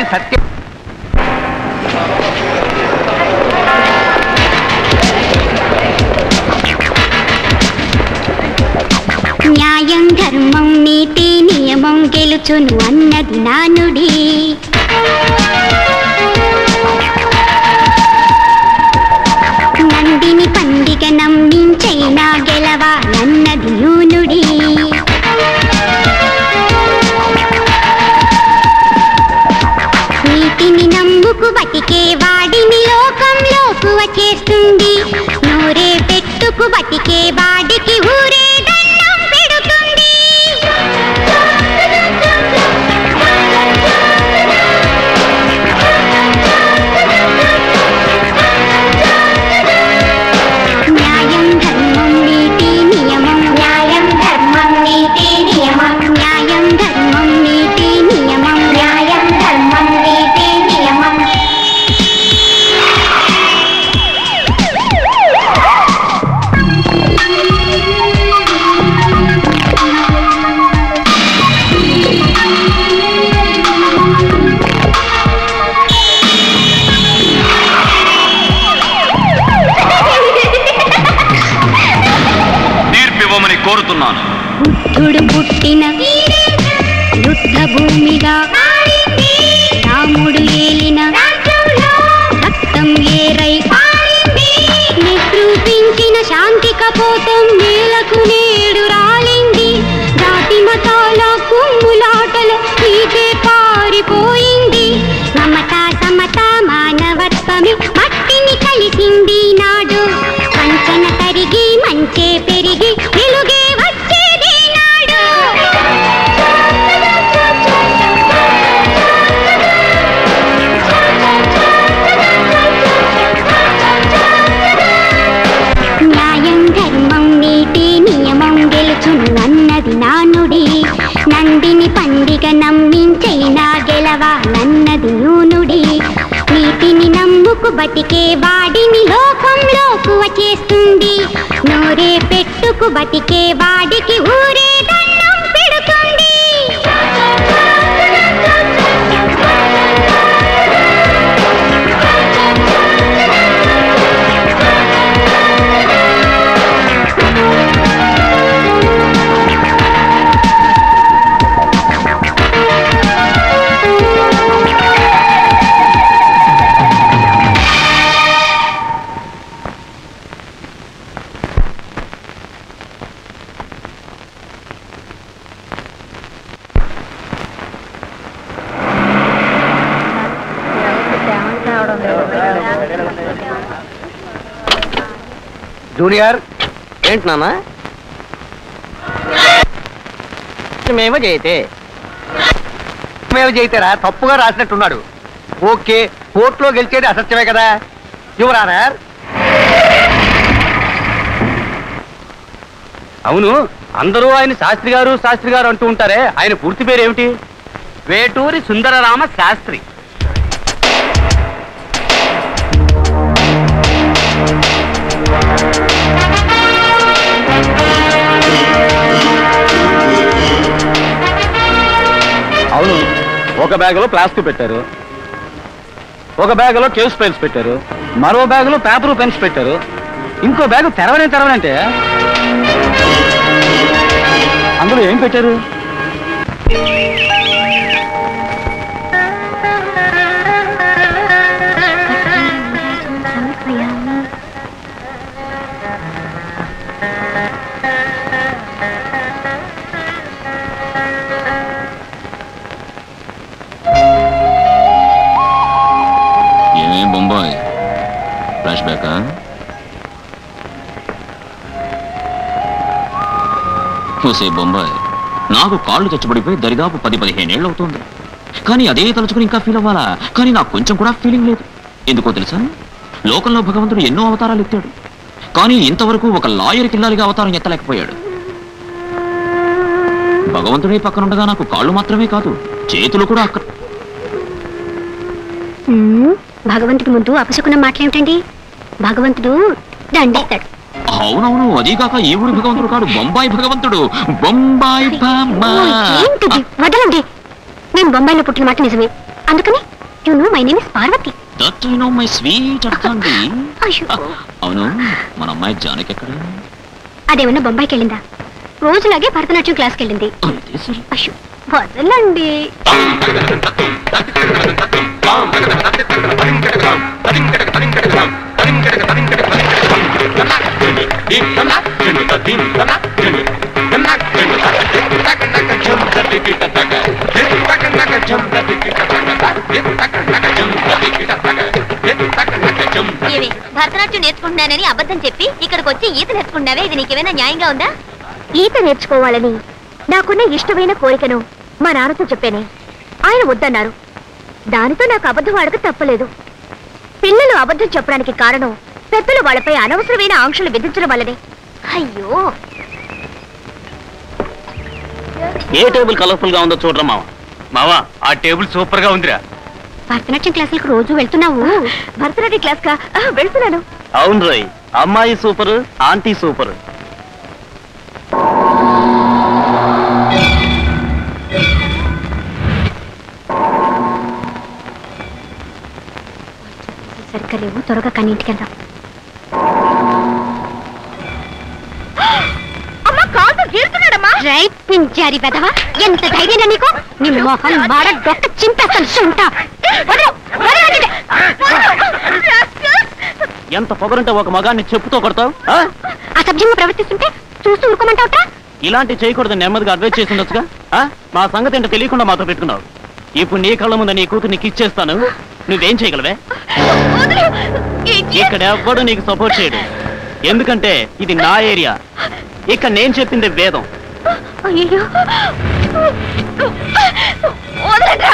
సత్యం న్యాయం ధర్మం నీతి నియమం గెలుచును అన్నది నానుడి నందిని పండిగ నమ్మించైనా గెలవాలన్నది యూనుడి నీతిని నమ్ముకు బతికే వాడిని లోకంలోకి వచ్చేస్తుంది నూరే పెట్టుకు బతికే వాడికి ఊరే దండం పెడుతుంది న్యాయం ధర్మం నీతి నియమం న్యాయం ధర్మం నీతి నియమం న్యాయం ధర్మం నీతి నియమం న్యాయం ధర్మం నీతి నియమం తీర్పివ్వమని కోరుతున్నాను బుద్ధుడు పుట్టిన యుద్ధ భూమిగా రాముడు ఏలిన రక్తం ఏరై నిద్రూపించిన శాంతి కపోతం నేలకు నేడు రాలింది జాతి మతాల కుమ్ములాటలో నీకే పారిపోయింది మమత సమత మానవత్వమే మట్టిని కలిసింది నాడు వంచన తరిగి మంచే పెరిగి వెలుగే వచ్చేదే నాడు న్యాయం ధర్మం నీతి నియమం గెలుచును అన్నది నానుడి నందిని పండిగ నమ్మించైనా గెలవాలన్నది నూనుడి నీతిని నమ్ముకు బతికే వాడిని లోకంలోకి వచ్చేస్తుంది నోరే పెట్టుకు బతికే వాడికి ఊరే దండం పెడుతుంది జూనియర్ ఏంటి నాన్న మేమ చేయతే మేము చేయితేరా తప్పుగా రాసినట్టున్నాడు ఓకే కోర్టులో గెలిచేది అసత్యమే కదా యువరానర్ అవును అందరూ ఆయన శాస్త్రి గారు శాస్త్రి గారు అంటూ ఉంటారే ఆయన పూర్తి పేరు ఏమిటి వేటూరి సుందరరామ శాస్త్రి అవును ఒక బ్యాగులో ప్లాస్టిక్ పెట్టారు ఒక బ్యాగులో కేస్ పెన్స్ పెట్టారు మరో బ్యాగులో పేపర్ పెన్స్ పెట్టారు ఇంకో బ్యాగు తెరవనే తెరవనంటే అందులో ఏం పెట్టారు ఏమే బొంబాయి ఫ్లాష్ బ్యాకా చూసే బొంబాయి నాకు కాళ్ళు చచ్చబడిపోయి దరిదాపు పది పదిహేనేళ్ళు అవుతుంది కానీ అదే తలుచుకుని ఇంకా ఫీల్ అవ్వాలా కానీ నాకు కొంచెం కూడా ఫీలింగ్ లేదు ఎందుకో తెలుసా లోకంలో భగవంతుడు ఎన్నో అవతారాలు ఎత్తాడు కానీ ఇంతవరకు ఒక లాయర్ కిల్లాలిగా అవతారం ఎత్తలేకపోయాడు భగవంతుడే పక్కనుండగా నాకు కాళ్ళు మాత్రమే కాదు చేతులు కూడా అక్కడ ఉమ్, భగవంతుడి ముందు అపశకునం మాటలేమిటండి భగవంతుడు దండిస్తాడు అవునవును అదీగాక ఈ ఊరి భగవంతుడు కాడు బొంబాయి భగవంతుడు బొంబాయి బామ్మ ఓ, ఏంటిది వదలండి నేను బొంబాయిలో పుట్టిన మాట నిజమే అందుకని you know my name is Parvati that you know my sweet అర్థండి అయ్యో అవును మన అమ్మాయి జానకి ఎక్కడ అదేమన్నా బొంబాయికి వెళ్ళిందా రోజులాగే భరతనాట్యం క్లాస్కి వెళ్ళింది అయితే సరే అయ్యో వదలండి ఏమి భరతనాట్యం నేర్చుకుంటున్నానని అబద్ధం చెప్పి ఇక్కడికి వచ్చి ఈత నేర్చుకుంటున్నావే ఇది నీకేమైనా న్యాయంగా ఉందా ఈత నేర్చుకోవాలని నాకున్న ఇష్టమైన కోరికను మా నాన్నతో చెప్పానే ఆయన వద్దన్నారు దానితో నాకు అబద్ధం ఆడక తప్పలేదు పిల్లలు అబద్ధం చెప్పడానికి కారణం పెద్దలు వాళ్ళపై అనవసరమైన ఆంక్షలు విధించడం వల్లనే అయ్యో ఏ టేబుల్ కలర్ఫుల్ గా ఉందో చూడరా మావ మావా ఆ టేబుల్ సూపర్ గా ఉందిరా భరతనాట్యం క్లాసులకు రోజు వెళ్తున్నావు భరతనాట్యం క్లాస్ కా ఆ, వెళ్తున్నాను అవును రోయ్ అమ్మాయి సూపర్ ఆంటీ సూపర్ సరిగ్గా లేవు త్వరగా కానీ ఇంటికి వెళ్దాం అమ్మా కాదు గీరుతున్నాడమ్మా రైట్ పింజారి బెదవా ఎంత ధైర్యం నీకు నీ మొహం మాడ డొక్క చింపేస్తాను సుంటా వదలు, వదలండి. ఎంత పొగరుంటే ఒక మగాన్ని చెప్పుతో కొడతావు ఆ? అసభ్యంగా ప్రవర్తిస్తుంటే చూస్తూ ఊరుకోమంటావుట ఇలాంటి చేయకూడదు నెమ్మదిగా అడ్వైస్ చేసి ఉండొచ్చుగా ఆ? మా సంగతి ఏంటో తెలియకుండా మాతో పెట్టుకున్నావు ఇప్పుడు నీ కళ్ళ ముందు నీ కూతుర్ని ఇచ్చేస్తాను నువ్వేం చేయగలవే ఇక్కడ ఎవ్వడు నీకు సపోర్ట్ చేయడు ఎందుకంటే ఇది నా ఏరియా ఇక్కడ నేను చెప్పింది వేదం అయ్యో వదలరా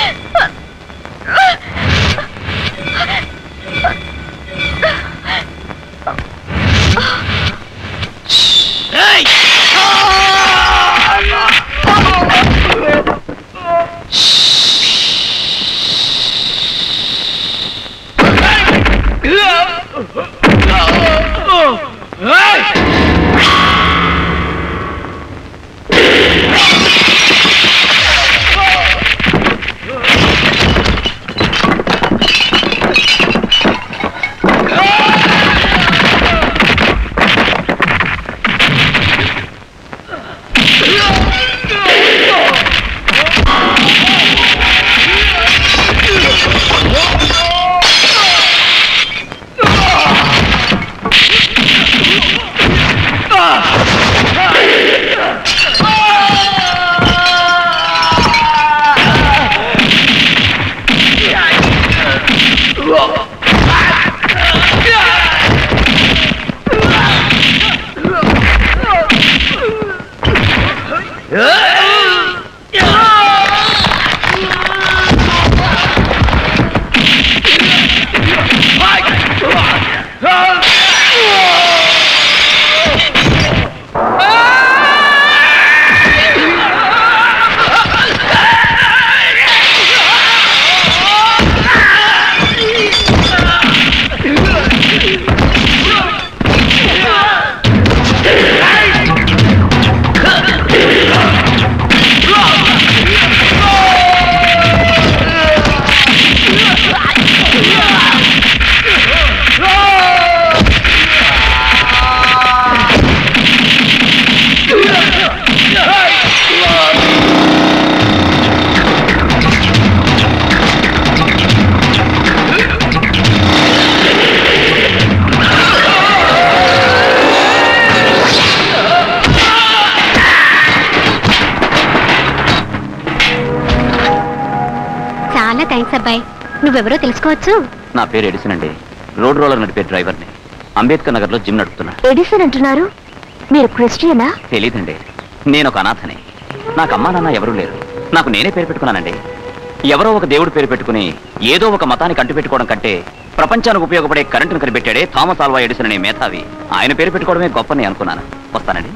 చాలా థ్యాంక్స్ అబ్బాయి నువ్వెవరో తెలుసుకోవచ్చు నా పేరు ఎడిసన్ అండి రోడ్ రోలర్ నడిపే డ్రైవర్ని అంబేద్కర్ నగర్ లో జిమ్ నడుపుతున్నా ఎడిసన్ అంటున్నారు మీరు క్రిస్టియనా తెలీదండి నేను ఒక అనాథని నాకు అమ్మా నాన్న ఎవరూ లేరు నాకు నేనే పేరు పెట్టుకున్నానండి ఎవరో ఒక దేవుడు పేరు పెట్టుకుని ఏదో ఒక మతానికి అంటు పెట్టుకోవడం కంటే ప్రపంచానికి ఉపయోగపడే కరెంటును కనిపెట్టాడే థామస్ ఆల్వా ఎడిసన్ అనే మేధావి ఆయన పేరు పెట్టుకోవడమే గొప్పని అనుకున్నాను వస్తానండి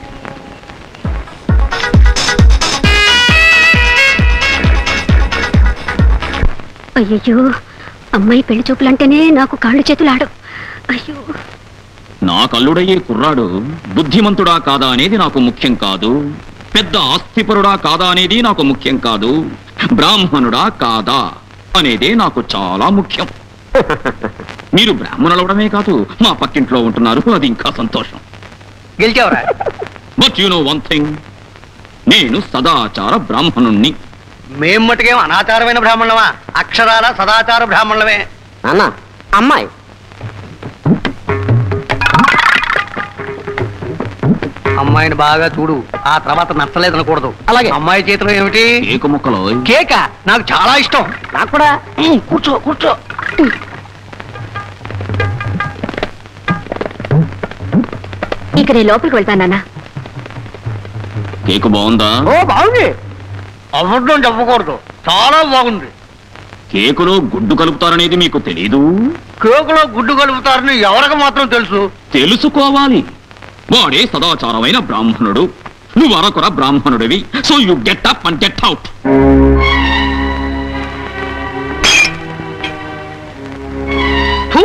అయ్యయ్యో అమ్మాయి పెళ్లి చూపులంటేనే నాకు కాళ్ళు చేతులు ఆడు అయ్యో నా కల్లుడయ్యే కుర్రాడు బుద్ధిమంతుడా కాదా అనేది నాకు ముఖ్యం కాదు పెద్ద ఆస్తిపరుడా కాదా అనేది నాకు ముఖ్యం కాదు బ్రాహ్మణుడా కాదా అనేదే నాకు చాలా ముఖ్యం మీరు బ్రాహ్మణులవడమే కాదు మా పక్కింట్లో ఉంటున్నారు అది ఇంకా సంతోషం గెలిచావురా but you know one thing నేను సదాచార బ్రాహ్మణుణ్ణి మేం మటుకేం అనాచారమైన బ్రాహ్మణులమా అక్షరాల సదాచార బ్రాహ్మణులమే నాన్న అమ్మాయి అమ్మాయిని బాగా చూడు ఆ తర్వాత నచ్చలేదు అనకూడదు అలాగే. అమ్మాయి చేతిలో ఏమిటి ఏక ముక్కలో కేక నాకు చాలా ఇష్టం నాకు కూడా ఉమ్, కూర్చో కూర్చో ఇక నేను లోపలికి వెళ్తానన్నా కేకు బాగుందా ఓ బాగుంది అబద్ధం చెప్పకూడదు చాలా బాగుంది కేకులో గుడ్డు కలుపుతారనేది మీకు తెలీదు కేకులో గుడ్డు కలుపుతారని ఎవరికి మాత్రం తెలుసు తెలుసుకోవాలి వాడే సదాచారమైన బ్రాహ్మణుడు నువ్వు అరకొర బ్రాహ్మణుడివి so you get up and get out ఫు!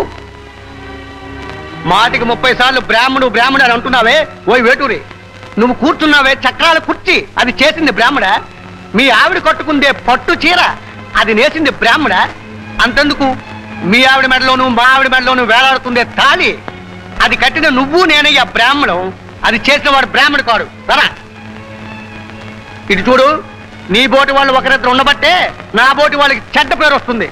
మాటికి ముప్పై సార్లు బ్రాహ్మడు బ్రాహ్మడు అని అంటున్నావే ఓయ్ వేటూరి నువ్వు కూర్చున్నావే చక్రాల కుర్చీ అది చేసింది బ్రాహ్మడ మీ ఆవిడ కట్టుకుందే పట్టు చీర అది నేసింది బ్రాహ్మడ అంతెందుకు మీ ఆవిడ మెడలోను మా ఆవిడ మెడలోను వేలాడుతుందే తాళి అది కట్టిన నువ్వు నేనయ్యా బ్రాహ్మణం అది చేసిన వాడు బ్రాహ్మడు కాడు సరా ఇటు చూడు నీ బోటి వాళ్ళు ఒకరిద్దరు ఉండబట్టే నా బోటి వాళ్ళకి చెడ్డ పేరు వస్తుంది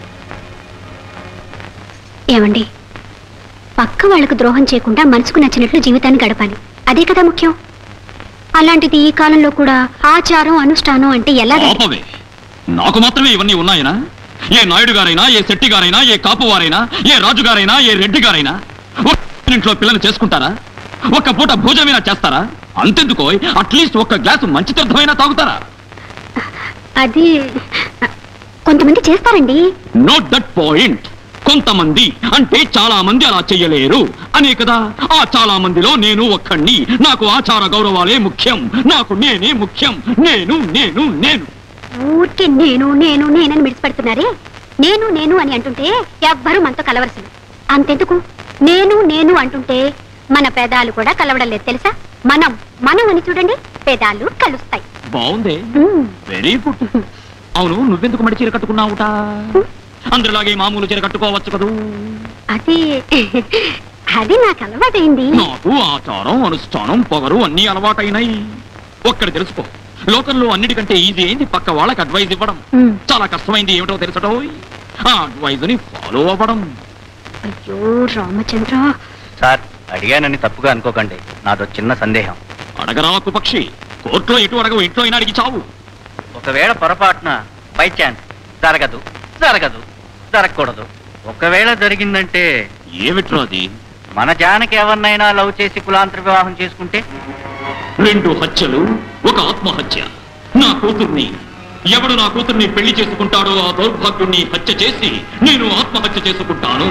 ఏమండి పక్క వాళ్ళకు ద్రోహం చేయకుండా మనసుకు నచ్చినట్లు జీవితాన్ని గడపాలి అదే కదా ముఖ్యం అలాంటిది ఈ కాలంలో కూడా ఆచారం అనుష్ఠానం అంటే ఎలా ఆపవే నాకు మాత్రమే ఇవన్నీ ఉన్నాయనా ఏ నాయుడు గారైనా ఏ శెట్టి గారైనా ఏ కాపు వారైనా ఏ రాజు గారైనా ఏ రెడ్డి గారైనా ఒక్క ఇంట్లో పిల్లలు చేసుకుంటారా ఒక్క పూట భోజనమైనా చేస్తారా అంతెందుకో అట్లీస్ట్ ఒక్క గ్లాసు మంచి తీర్థమైనా తాగుతారా అది కొంతమంది చేస్తారండి నోట్ దట్ పాయింట్ కొంతమంది అంటే చాలా మంది అలా చెయ్యలేరు అనే కదా ఆ చాలా మందిలో నేను ఒక్కడిని నాకు ఆచార గౌరవాలే ముఖ్యం నాకు నేనే ముఖ్యం నేను నేను నేను ఊరికే నేను నేను నేనని మిడిసిపెడుతున్నారే నేను నేను అని అంటుంటే ఎవ్వరూ మనతో కలవరసలు అంతెందుకు నేను నేను అంటుంటే మన పెదాలు కూడా కలవడం లేదు తెలుసా మనం మనం అని చూడండి పెదాలు కలుస్తాయి బాగుంది మ్మ్. వెరీ గుడ్ అవును నువ్వెందుకు మడి చీర కట్టుకున్నావుట అందరిలాగే మామూలు చీర కట్టుకోవచ్చు కదూ అది అది నాకు అలవాటైంది నాకు ఆచారం అనుష్ఠానం పొగరు అన్ని అలవాటైనాయి ఒక్కడి తెలుసుకో లోకంలో అన్నిటికంటే ఈజీ అయింది పక్క వాళ్ళకి అడ్వైజ్ ఇవ్వడం మ్మ్. చాలా కష్టమైంది ఏమిటో తెలుసటో ఆ అడ్వైజ్ ని ఫాలో అవ్వడం అయ్యో రామచంద్ర సార్ అడిగానని తప్పుగా అనుకోకండి నాదో చిన్న సందేహం అడగరాకు పక్షి కోర్టులో ఎటు అడగవు ఇంట్లో అయినా అడిగి చావు ఒకవేళ పొరపాటున బై ఛాన్స్ జరగదు జరగదు జరగకూడదు ఒకవేళ జరిగిందంటే ఏమిట్రా అది మన జానకి ఎవరినైనా లవ్ చేసి కులాంతర వివాహం చేసుకుంటే రెండు హత్యలు ఒక ఆత్మహత్య నా కూతుర్ని ఎవడు నా కూతుర్ని పెళ్లి చేసుకుంటాడో ఆ దౌర్భాగ్యుణ్ణి హత్య చేసి నేను ఆత్మహత్య చేసుకుంటాను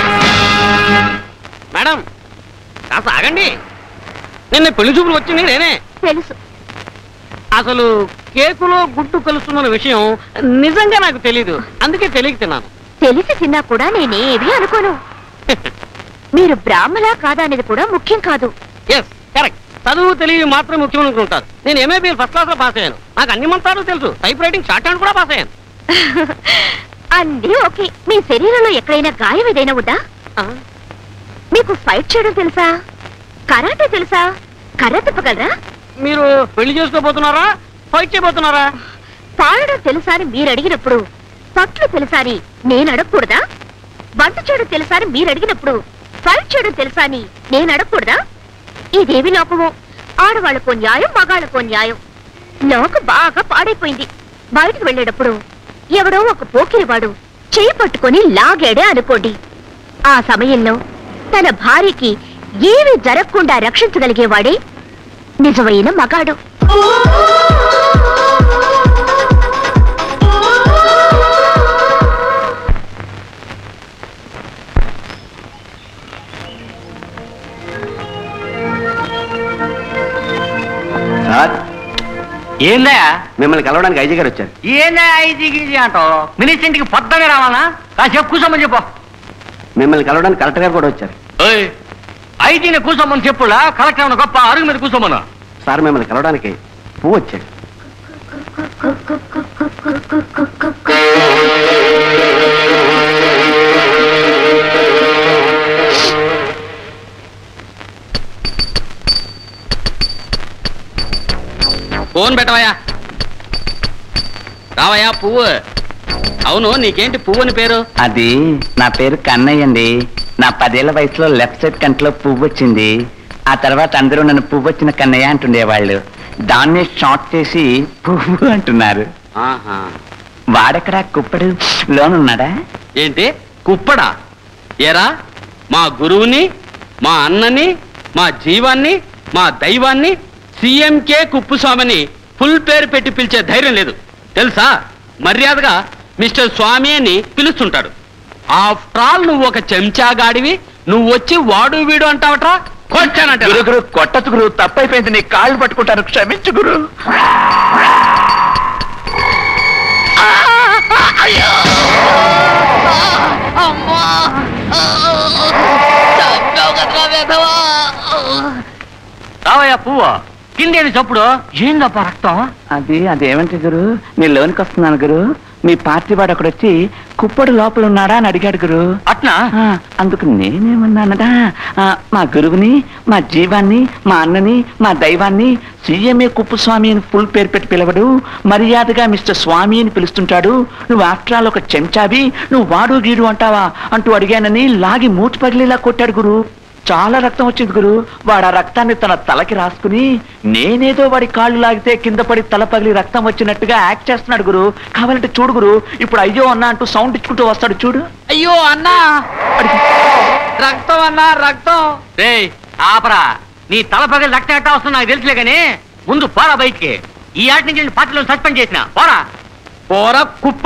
మేడం కాస్త ఆగండి నిన్న పెళ్లి చూపులు వచ్చింది నేనే తెలుసు అసలు కేకులో గుడ్డు కలుస్తున్న విషయం నిజంగా నాకు తెలీదు అందుకే తెలియక తిన్నాను తెలిసి తిన్నా కూడా నేనేవి అనుకోను మీరు బ్రాహ్మలా కాదా అనేది కూడా ముఖ్యం కాదు ఎస్ కరెక్ట్ చదువు తెలివి మాత్రం ముఖ్యం అనుకుంటారు నేను ఎంఏబిఎల్ ఫస్ట్ క్లాస్ లో పాస్ అయ్యాను నాకు అన్ని మంత్రాలు తెలుసు టైప్ రైటింగ్ షార్ట్ హ్యాండ్ కూడా పాస్ అయ్యాను అన్నీ ఓకే మీ శరీరంలో ఎక్కడైనా గాయం ఏదైనా ఉందా ఆ, మీకు ఫైట్ చేయడం తెలుసా కరాటే తెలుసా కర్ర తిప్పగలరా మీరు పెళ్లి చేసుకోబోతున్నారా ఫైట్ చేయబోతున్నారా పాడడం తెలుసా అని మీరు అడిగినప్పుడు పట్లు తెలుసా అని నేను అడగకూడదా వంట చేయడం తెలుసా అని మీరు అడిగినప్పుడు ఫైట్ చేయడం తెలుసా అని నేను అడగకూడదా ఇదేమి లోకమో ఆడవాళ్ళకో న్యాయం మగాళ్ళకో న్యాయం లోకం బాగా పాడైపోయింది బయటకు వెళ్ళేటప్పుడు ఎవడో ఒక పోకిరివాడు చేయి పట్టుకొని లాగాడే అనుకోండి ఆ సమయంలో తన భార్యకి ఏమీ జరగకుండా రక్షించగలిగేవాడే నిజమైన మగాడు సార్ ఏందా మిమ్మల్ని కలవడానికి ఐజీ గారు వచ్చారు ఏందా ఐజీ గీజీ అంటావు మినిస్టర్ ఇంటికి పొద్దునే రావాలా కాసేపు కూర్చోమని చెప్పు మిమ్మల్ని కలవడానికి కలెక్టర్ గారు కూడా వచ్చారు ఐజీని కూర్చోమని చెప్పులా కలెక్టర్ ఏమన్నా గొప్ప అరుగు మీద కూర్చోమను సార్ మిమ్మల్ని కలవడానికి పువ్వు వచ్చాడు ఫోన్ పెట్టవయ్యా రావయ్యా పువ్వు అవును నీకేంటి పువ్వు అని పేరు అది నా పేరు కన్నయ్య అండి నా పదేళ్ల వయసులో లెఫ్ట్ సైడ్ కంట్లో పువ్వు వచ్చింది ఆ తర్వాత అందరూ నన్ను పువ్వు వచ్చిన కన్నయ్య అంటుండేవాళ్ళు దాన్నే షార్ట్ చేసి పువ్వు అంటున్నారు ఆహా వాడెక్కడ కుప్పడు లోనున్నాడా ఏంటి కుప్పడా ఏరా మా గురువుని మా అన్నని మా జీవాన్ని మా దైవాన్ని సీఎంకే కుప్పుస్వామిని ఫుల్ పేరు పెట్టి పిలిచే ధైర్యం లేదు తెలుసా మర్యాదగా మిస్టర్ స్వామి అని పిలుస్తుంటాడు ఆఫ్టర్ ఆల్ నువ్వు ఒక చెంచాగాడివి నువ్వు వచ్చి వాడు వీడు అంటావట్రా కొట్టానంట గురు గురు కొట్టదు గురు తప్పైపోయింది నీ కాళ్ళు పట్టుకుంటాను క్షమించు గురు రావయ్యా పువ్వు కిందేది చప్పుడు ఏందప్ప రక్తం అది అదేమంటే గురు నేను లోనికి వస్తున్నాను గురు మీ పార్టీ వాడు అక్కడ వచ్చి కుప్పడు లోపల ఉన్నాడా అని అడిగాడు గురు అట్నా ఆ, అందుకు నేనేమన్నానడా ఆ, మా గురువుని మా జీవాన్ని మా అన్నని మా దైవాన్ని సీఎంఏ కుప్పుస్వామి అని ఫుల్ పేరు పెట్టి పిలవడు మర్యాదగా మిస్టర్ స్వామి అని పిలుస్తుంటాడు నువ్వు ఆఫ్టర్ ఆల్ ఒక చెంచావి నువ్వు వాడు గీడు అంటావా అంటూ అడిగానని లాగి మూతి పగిలేలా కొట్టాడు గురు చాలా రక్తం వచ్చింది గురు వాడు ఆ రక్తాన్ని తన తలకి రాసుకుని నేనేదో వాడి కాళ్ళు లాగితే కింద పడి తల పగిలి రక్తం వచ్చినట్టుగా యాక్ట్ చేస్తున్నాడు గురు కావాలంటే చూడు గురు ఇప్పుడు అయ్యో అన్న అంటూ సౌండ్ ఇచ్చుకుంటూ వస్తాడు చూడు అయ్యో అన్నా రక్తం అన్నా రక్తం రే ఆపరా నీ తల పగలి రక్తం ఎట్టా వస్తుందో నాకు తెలుసులే కానీ ముందు పోరా బయటికి ఈ ఆట నుంచి పార్టీలో సస్పెండ్ చేసిన పోరా పోర కుప్ప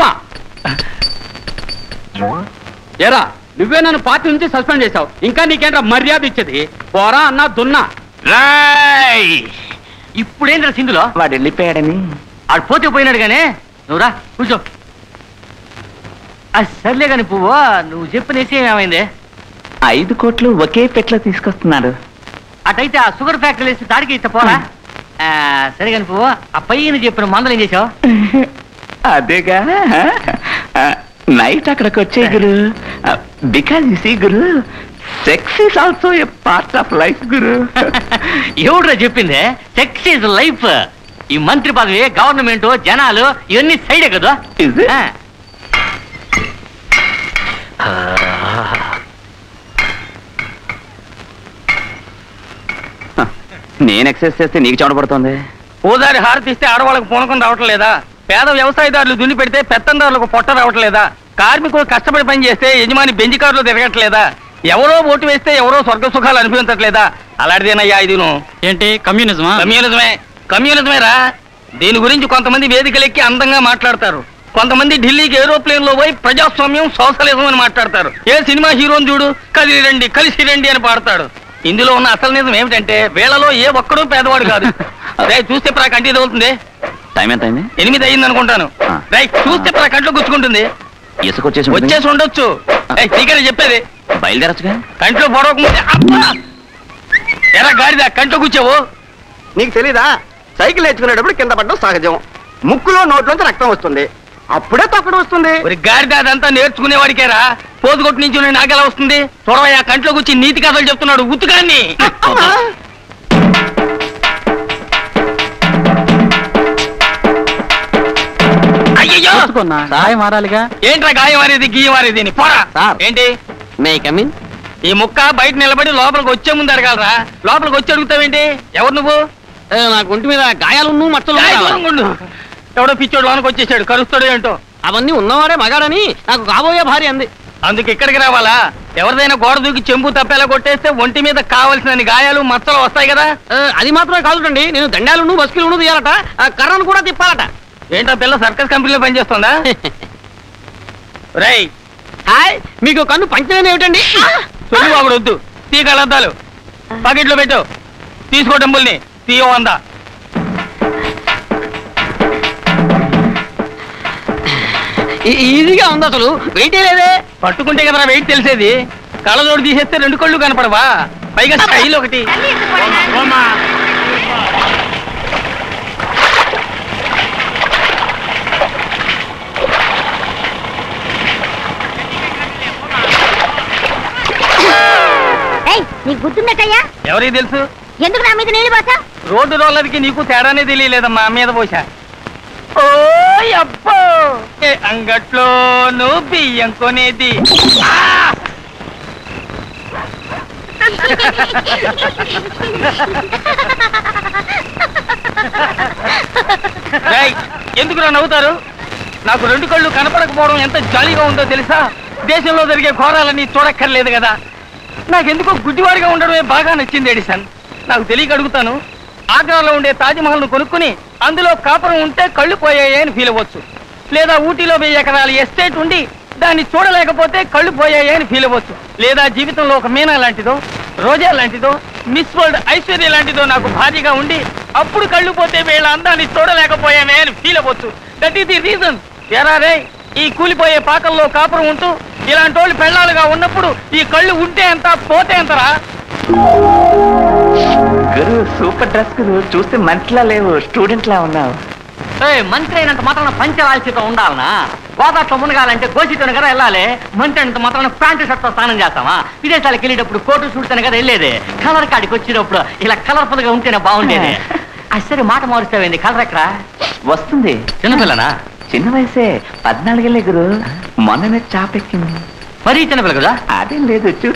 ఎరా నువ్వే నన్ను పార్టీ నుంచి సస్పెండ్ చేశావు ఇంకా నీకేంట్రా మర్యాద ఇచ్చేది పోరా అన్నా దున్నా రాయ్ ఇప్పుడేంద్ర సింధులో వాడు వెళ్ళిపోయాడని ఆడు పోతే పోయినాడు గానే నువ్వు రా కూర్చో అది సర్లే కానీ పువ్వు నువ్వు చెప్పిన విషయం ఏమైంది ఐదు కోట్లు ఒకే పెట్లో తీసుకొస్తున్నాడు అటైతే ఆ షుగర్ ఫ్యాక్టరీ వేసి దాడికి ఇస్తే పోరా ఆ, సరే కానీ పువ్వు ఆ పైన చెప్పిన మందలు ఏం చేసావు అదేగా నైట్ అక్కడికి వచ్చే గురు బికాజ్ యు సీ గురు sex is also a part of life గురు ఎవడురా చెప్పింది సెక్స్ ఇస్ లైఫ్ ఈ మంత్రి పదవి గవర్నమెంట్ జనాలు ఇవన్నీ సైడే కదా Is it? ఆ. నేను ఎక్సర్సైజ్ చేస్తే నీకు చెమట పడుతుంది ఓదారి హారతిస్తే ఆడవాళ్ళకు పూనకం రావటం లేదా పేద వ్యవసాయదారులు దున్ని పెడితే పెత్తందారులకు పొట్ట రావటం లేదా కార్మికులు కష్టపడి పని చేస్తే యజమాని బెంజి కారులో తిరగట్లేదా ఎవరో ఓటు వేస్తే ఎవరో స్వర్గ సుఖాలు అనిపించట్లేదా అలాంటిదేనయ్యా ఇదిను ఏంటి కమ్యూనిజమా కమ్యూనిజమే కమ్యూనిజమేరా దీని గురించి కొంతమంది వేదికలెక్కి అందంగా మాట్లాడతారు కొంతమంది ఢిల్లీకి ఏరోప్లేన్ లో పోయి ప్రజాస్వామ్యం సోషలిజం అని మాట్లాడతారు ఏ సినిమా హీరోని చూడు కదిలి రండి కలిసి రండి అని పాడతాడు ఇందులో ఉన్న అసలు నిజం ఏమిటంటే వీళ్ళలో ఏ ఒక్కడూ పేదవాడు కాదు రే చూస్తే ప్రా కంటి తగులుతుంది టైం ఎంత అయింది ఎనిమిది అయింది అనుకుంటాను ఆ. రైట్ చూస్తే ప్రా కంట్లో గుచ్చుకుంటుంది ఇసుక వచ్చేసి ఉంటుంది. వచ్చేసి ఉండొచ్చు రేయ్, నీకనే చెప్పేది బయలుదేరచ్చుగా కంట్లో పొడవకముందే అబ్బా! ఎరా గాడిదా కంట్లో కూర్చావు నీకు తెలీదా సైకిల్ నేర్చుకునేటప్పుడు కింద పడడం సహజం ముక్కులో నోట్లోంచి రక్తం వస్తుంది అప్పుడే తొక్కడం వస్తుంది మరి గాడిద అదంతా నేర్చుకునేవాడికేరా పోతుగొట్టు నుంచి నాకెలా వస్తుంది చూడవయ్యా కంట్లో కూర్చి నీతి కథలు చెప్తున్నాడు ఉతుకాన్ని అయ్యయ్యో సాయం మారాలిగా ఏంట్రా గాయం అనేది గీయం అనేది అని పోరా సార్. ఏంటి మే కమిన్ ఈ ముక్క బయట నిలబడి లోపలికి వచ్చే ముందు అడగాలరా లోపలికి వచ్చి అడుగుతావేంటి ఎవరు నువ్వు నాకు ఒంటి మీద గాయాలున్ను మచ్చలు ఏయ్, దూరంగా ఉండు. ఎవడో పిచ్చోడు లోనకి వచ్చేసాడు కరుస్తాడు ఏంటో అవన్నీ ఉన్నవాడే మగాడని నాకు కాబోయే భార్య అంది అందుకు ఇక్కడికి రావాలా ఎవరిదైనా గోడ దూకి చెంబు తప్పేలా కొట్టేస్తే ఒంటి మీద కావలసిన గాయాలు మచ్చలు వస్తాయి కదా ఆ, అది మాత్రమే కాదుటండి నేను దండాలును బస్కిలును తీయాలట ఆ, కర్రను కూడా తిప్పాలట ఏంటో పిల్ల సర్కస్ కంపెనీలో పనిచేస్తుందా రై హాయ్ మీకు కన్ను పంచలేని ఏమిటండి సొల్లు వాగుడు వద్దు తీ కలద్దాలు పాకెట్లో పెట్టు తీసుకో డబ్బుల్ని తీయో వందా ఈ- ఈజీగా ఉంది అసలు వెయిట్ లేదే పట్టుకుంటే కదా వెయిట్ తెలిసేది కళ్ళజోడు తీసేస్తే రెండు కళ్ళు కనపడవా పైగా స్టైల్ ఒకటి ఏయ్ నీకు గుర్తుందటయ్యా ఎవరికి తెలుసు ఎందుకు నా మీద నీళ్ళు పోసా రోడ్డు రోలర్కి నీకు తేడానే తెలియలేదమ్మా మీద పోసా ఓ అబ్బో ఏ అంగట్లోను బియ్యం కొనేది ఆ! రేయ్, ఎందుకురా నవ్వుతారు నాకు రెండు కళ్ళు కనపడకపోవడం ఎంత జాలీగా ఉందో తెలుసా దేశంలో జరిగే ఘోరాలన్నీ చూడక్కర్లేదు కదా నాకెందుకో గుడ్డివాడిగా ఉండడమే బాగా నచ్చింది ఎడిసన్ నాకు తెలియక అడుగుతాను ఆగ్రాలో ఉండే తాజ్మహల్ను కొనుక్కుని అందులో కాపురం ఉంటే కళ్ళు పోయాయి అని ఫీల్ అవ్వచ్చు లేదా ఊటీలో వెయ్యి ఎకరాల ఎస్టేట్ ఉండి దాన్ని చూడలేకపోతే కళ్ళు పోయాయి అని ఫీల్ అవ్వచ్చు లేదా జీవితంలో ఒక మీనా లాంటిదో రోజా లాంటిదో మిస్ వరల్డ్ ఐశ్వర్య లాంటిదో నాకు భార్యగా ఉండి అప్పుడు కళ్ళు పోతే వీళ్ళ అందాన్ని చూడలేకపోయామే అని ఫీల్ అవ్వచ్చు దట్ ఈస్ ది రీజన్ రే ఈ కూలిపోయే పాకల్లో కాపురం ఉంటూ ఇలాంటి వాళ్ళు పెళ్ళాలుగా ఉన్నప్పుడు ఈ కళ్ళు ఉంటే ఎంత పోతే ఎంతరా గురు సూపర్ డ్రెస్ గురు చూస్తే మంచిలా లేవు స్టూడెంట్ లా ఉన్నావు ఏయ్, మంత్రి అయినంత మాత్రాన పంచవాల్సితో ఉండాలనా గోదాట్లో మునగాలంటే గోసితోనే కదా వెళ్ళాలి మంత్రి అయినంత మాత్రాన ప్యాంటు షర్ట్తో స్నానం చేస్తామా విదేశాలకు వెళ్ళేటప్పుడు కోటు షూట్తోనే కదా వెళ్ళేది కలర్ కాడికి వచ్చినప్పుడు ఇలా కలర్ఫుల్ గా ఉంటేనే బాగుండేది ఆ సరే మాట మారుస్తావేంది కలర్ ఎక్కడా వస్తుంది చిన్నపిల్లనా చిన్న వయసే పద్నాలుగేళ్ళే గురు మొన్ననే చాపెక్కింది మరీ చిన్నపిల్ల కదా అదేం లేదు చూడు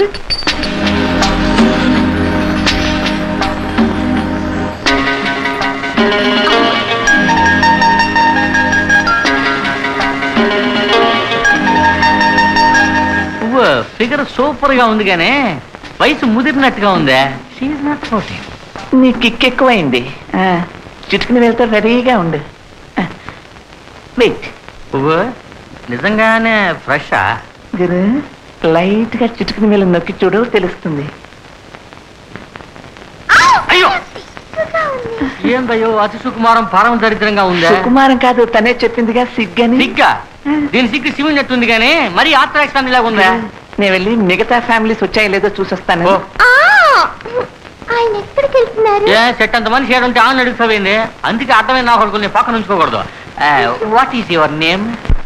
నువ్వు ఫిగర్ సూపర్ గా ఉంది కానీ వయసు ముదిరినట్టుగా ఉందే షీఈ్ నాట్ ఫోర్టీన్ నీ కిక్ ఎక్కువైంది ఆ, చిటుకుని వెళ్తే రెడీగా ఉండు వెయిట్ నువ్వు నిజంగానే ఫ్రెషా గురు లైట్ గా చిటుకుని వెళ్ళి నొక్కి చూడు తెలుస్తుంది అయ్యో ఏందయ్యో అతి సుకుమారం పరమ దరిద్రంగా ఉందా సుకుమారం కాదు తనే చెప్పిందిగా సిగ్గని సిగ్గా దీని సిగ్గు సిమినట్టుంది కానీ మరి ఆత్రాక్స్ ఫ్యామిలీ లాగా ఉందా నేను వెళ్ళి మిగతా ఫ్యామిలీస్ వచ్చాయో లేదో చూసొస్తాను ఓ, ఆ! ఆయన ఎక్కడికి వెళ్తున్నారు ఏ సెట్ అంత మనిషి ఏడుంటే ఆమె అడుగుతావేంది అందుకే అర్థమైన నా కొడుకుని పక్కన ఉంచుకోకూడదు వాట్ ఈస్ యువర్ నేమ్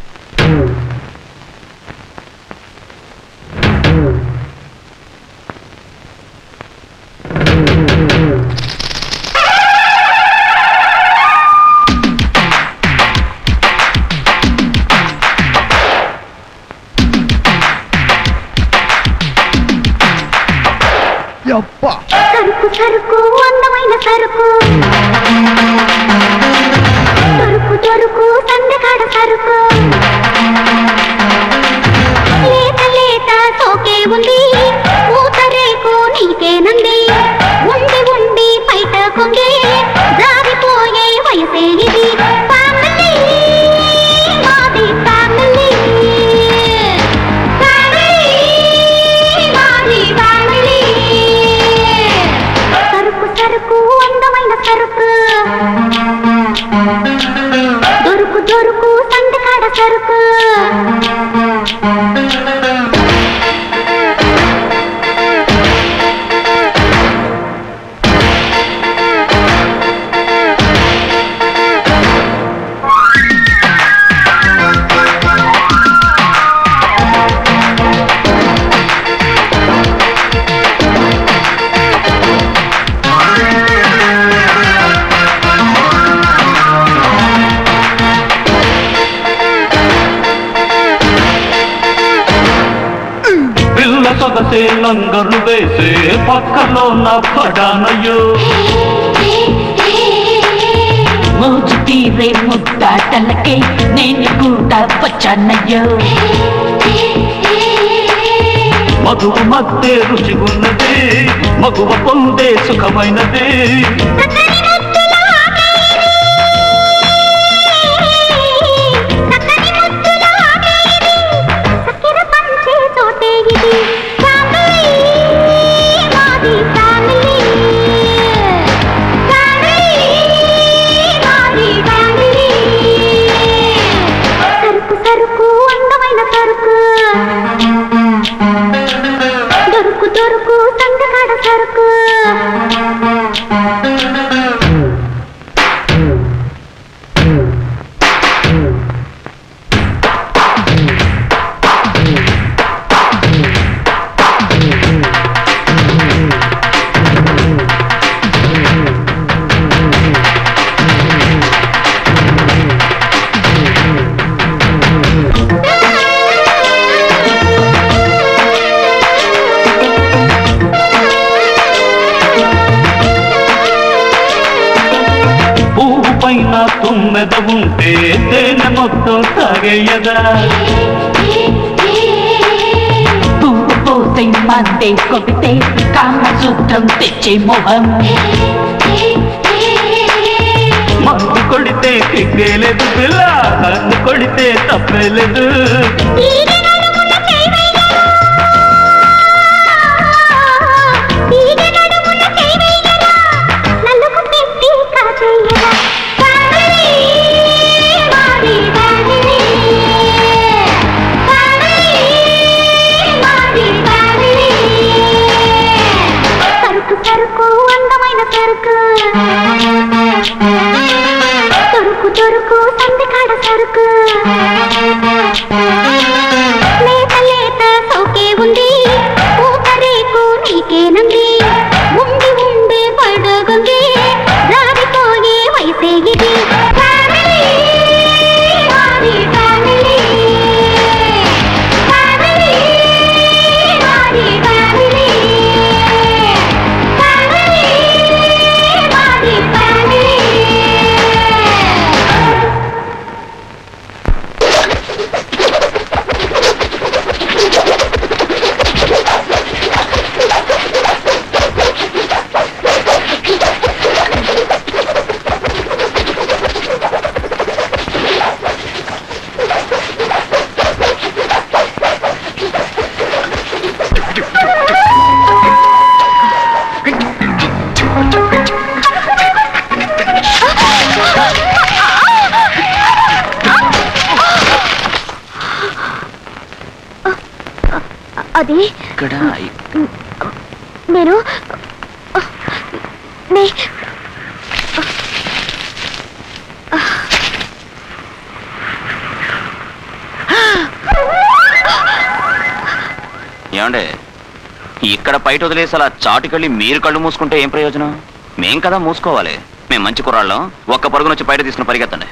సరుకు సరుకు అందమైన సరుకు దొరుకు దొరుకు సందకాడ సరుకు లేత లేత సోకే ఉంది ఊత రేకు నీకేనంది ఉండి ఉండి బయట కొంగే జారిపోయే వయసే ఇది ఫ్యామిలీ మాది ఫ్యామిలీ ఫ్యామిలీ మాది ఫ్యామిలీ సరుకు సరుకు అందమైన సరుకు దొరుకు దొరుకు సందకాడ సరుకు పిల్ల సొగసే లంగరు వేసే పక్కలో నా పడానయ్యో మోజు తీరే ముద్దాటలకే నేను కూడా వచ్చానయ్యో మధువు మధ్య రుచిగున్నది మగువ పొందే సుఖమైనది చక్కెర పంచే చోటే ఇది ఫ్యామిలీ మాది ఫ్యామిలీ ఫ్యామిలీ మాది ఫ్యామిలీ సరుకు సరుకు అందమైన సరుకు దొరుకు దొరుకు సందకాడ సరుకు పైన తుమ్మెద ఉంటే తేనె మొత్తం తాగేయదా పువ్వు పోతే మందే కొడితే కామసూత్రం తెచ్చే మొహం మందు కొడితే కిక్కేలేదు పిల్ల కన్ను కొడితే తప్పేలేదు సరుకు సరుకు అందమైన సరుకు దొరుకు దొరుకు సందికాడ సరుకు లేత లేత సౌకే ఉంది ఊకరేకు నీకేనంది ఉండి ఉండే పడగంది రాడిపోయే వయసే ఇది ఫ్యామిలీ మాది ఫ్యామిలీ ఫ్యామిలీ మాది ఫ్యామిలీ ఫ్యామిలీ మాది ఫ్యామిలీ అది ఇక్కడ నేను నే ఏమండే ఇక్కడ బయట వదిలేసి అలా చాటుకెళ్ళి మీరు కళ్ళు మూసుకుంటే ఏం ప్రయోజనం మేం కదా మూసుకోవాలి మేము మంచి కుర్రాళ్ళం ఒక్క పరుగున వచ్చి బయట తీసుకుని పరిగెత్తండి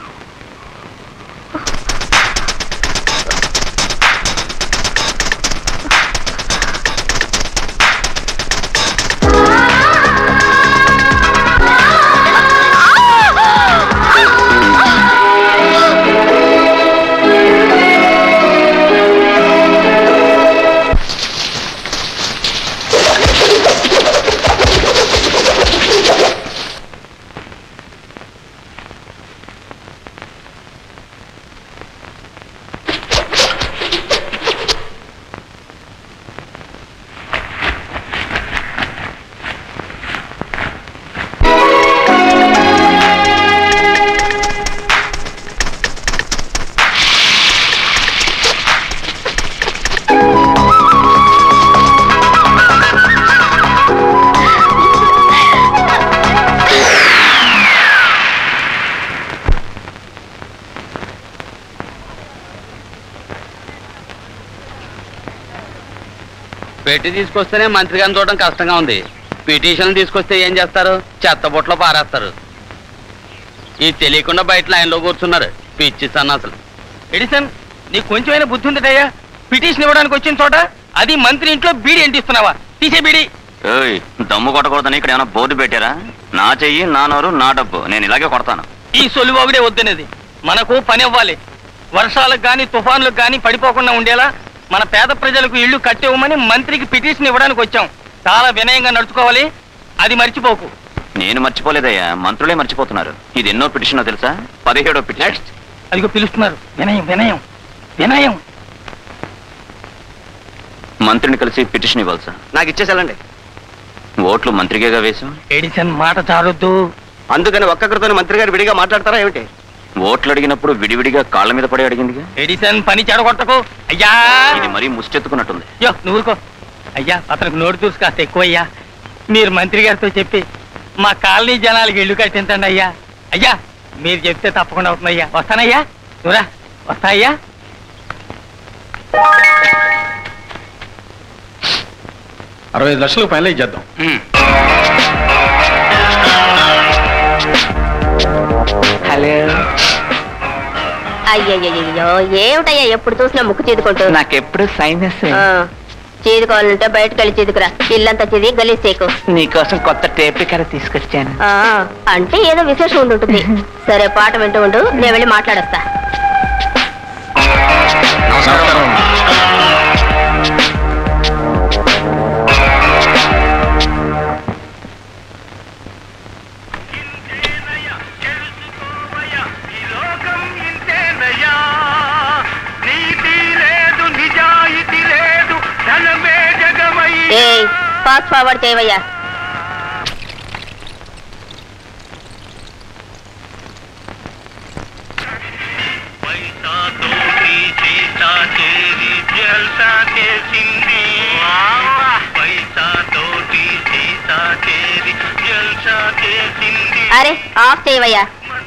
పెట్టి తీసుకొస్తేనే మంత్రి గారిని చూడడం కష్టంగా ఉంది పిటిషన్ తీసుకొస్తే ఏం చేస్తారు చెత్తబుట్టలో పారేస్తారు ఇది తెలియకుండా బయట లైన్లో కూర్చున్నారు పిచ్చి సన్నాసులు ఎడిసన్ నీకు కొంచెమైనా బుద్ధి ఉందటయ్యా పిటిషన్ ఇవ్వడానికి వచ్చిన చోట అది మంత్రి ఇంట్లో బీడి ఎంటిస్తున్నావా తీసే బీడి ఏయ్ దమ్ము కొట్టకూడదని ఇక్కడ ఏమైనా బోర్డు పెట్టారా నా చెయ్యి నా నోరు నా డబ్బు నేను ఇలాగే కొడతాను ఈ సొలివాగుడే వద్దనేది మనకు పని అవ్వాలి వర్షాలకు గాని తుఫాన్లకు గాని పడిపోకుండా ఉండేలా మన పేద ప్రజలకు ఇల్లు కట్టివ్వమని మంత్రికి పిటిషన్ ఇవ్వడానికి వచ్చాం చాలా వినయంగా నడుచుకోవాలి అది మర్చిపోకు నేను మర్చిపోలేదయ్యా మంత్రులే మర్చిపోతున్నారు ఇది ఎన్నో పిటిషనో తెలుసా పదిహేడో పిటిషన్ అదిగో పిలుస్తున్నారు వినయం వినయం వినయం మంత్రిని కలిసి పిటిషన్ ఇవ్వాలి సార్ నాకు ఇచ్చేసేయాలండి ఓట్లు మంత్రికేగా వేశాం ఎడిసన్ మాట చాలొద్దు అందుకని ఒక్కొక్కరితో మంత్రి గారు విడిగా మాట్లాడతారా ఏమిటి ఓట్లు అడిగినప్పుడు విడివిడిగా కాళ్ళ మీద పడి అడిగిందిగా ఎడిసన్ పని చెడగొట్టకు అయ్యా ఇది మరీ ముష్టెత్తుకున్నట్టుంది యో నువ్వుకో అయ్యా అతనికి నోటు చూసి కాస్త ఎక్కువయ్యా మీరు మంత్రి గారితో చెప్పి మా కాలనీ జనాలకి ఇల్లు కట్టించండి అయ్యా అయ్యా మీరు చెప్తే తప్పకుండా అవుతుందయ్యా వస్తానయ్యా నువ్వురా వస్తా అయ్యా అరవై ఐదు లక్షలకు ఫైనలైజ్ చేద్దాం హలో అయ్యయ్యో ఏమిటయ్యా ఎప్పుడు చూసినా ముక్కు చేదుకుంటూ నాకెప్పుడు సైనస్ ఆ, చీదుకోవాలంటే బయటకు వెళ్ళి చీదుకురా ఇల్లంతా చీది గలీజ్ చేయకు నీకోసం కొత్త టేప్ రికార్డర్ తీసుకొచ్చాను ఆ, అంటే ఏదో విశేషం ఉండి ఉంటుంది సరే పాట వింటూ ఉండు నేను వెళ్ళి మాట్లాడొస్తా ఏయ్ ఫాస్ట్ ఫార్వర్డ్ చేయవయ్యా అరే ఆఫ్ చేయవయ్యా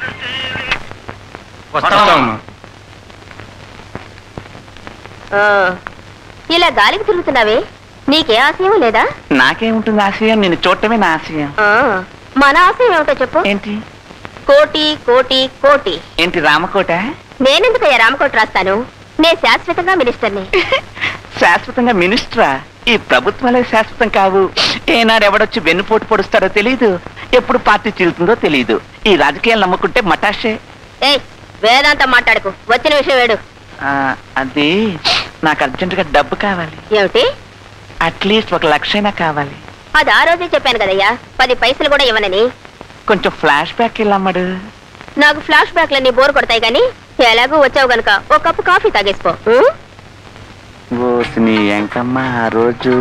ఆ, ఇలా గాలికి తిరుగుతున్నావే నీకే ఆశయం లేదా నాకేముంటుంది ఆశయం నేను చూడటమే నా ఆశయం ఆ, మన ఆశయం ఏమిటో చెప్పు ఏంటి కోటి కోటి కోటి ఏంటి రామకోట నేనెందుకయ్యా రామకోట రాస్తాను నేను శాశ్వతంగా మినిస్టర్ని శాశ్వతంగా మినిస్టరా ఈ ప్రభుత్వాలే శాశ్వతం కావు ఏనాడు ఎవడొచ్చి వెన్నుపోటు పొడుస్తాడో తెలియదు ఎప్పుడు పార్టీ చీలుతుందో తెలియదు ఈ రాజకీయాలు నమ్ముకుంటే మటాషే ఏయ్ వేదాంతం మాట్లాడుకు వచ్చిన విషయం వేడు ఆ, అది నాకు అర్జెంటుగా డబ్బు కావాలి ఏమిటి అట్లీస్ట్ ఒక లక్షైనా కావాలి అది ఆ రోజే చెప్పాను కదయ్యా పది పైసలు కూడా ఇవ్వనని కొంచెం ఫ్లాష్ బ్యాక్ వెళ్ళమ్మడు నాకు ఫ్లాష్ బ్యాక్లన్నీ బోర్ కొడతాయి కానీ ఎలాగూ వచ్చావు గనుక ఒక కప్పు కాఫీ తాగేసిపో ఉం? ఓసిని ఎంకమ్మ ఆ రోజు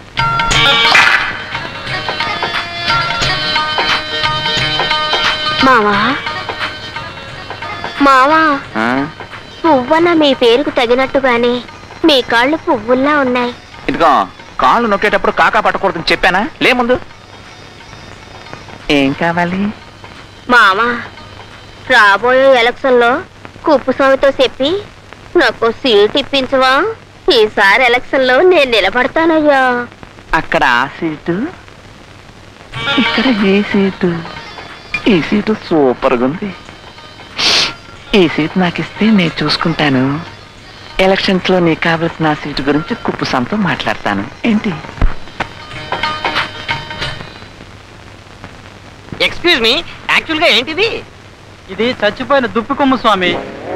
మావా మావా ఆ? పువ్వన్న మీ పేరుకు తగినట్టుగానే మీ కాళ్ళు పువ్వుల్లా ఉన్నాయి ఇదిగో కాళ్ళు నొక్కేటప్పుడు కాకా పట్టకూడదని చెప్పానా లే ముందు ఏం కావాలి మావా రాబోయే ఎలక్షన్ లో కుప్పు స్వామితో చెప్పి నాకు సీట్ ఇప్పించవా ఈసారి ఎలక్షన్ లో నేను నిలబడతానయ్యా అక్కడ ఆ సీటు ఇక్కడ ఈ సీటు ఈ సీటు సూపర్గా ఉంది ఈ సీట్ నాకు ఇస్తే నేను చూసుకుంటాను ఎలక్షన్స్ లో నీకు కావలసిన ఆ సీటు గురించి కుప్పుసాంతో మాట్లాడతాను ఏంటి ఎక్స్క్యూజ్ మీ యాక్చువల్ గా ఏంటిది ఇది చచ్చిపోయిన దుప్పి కొమ్ము స్వామి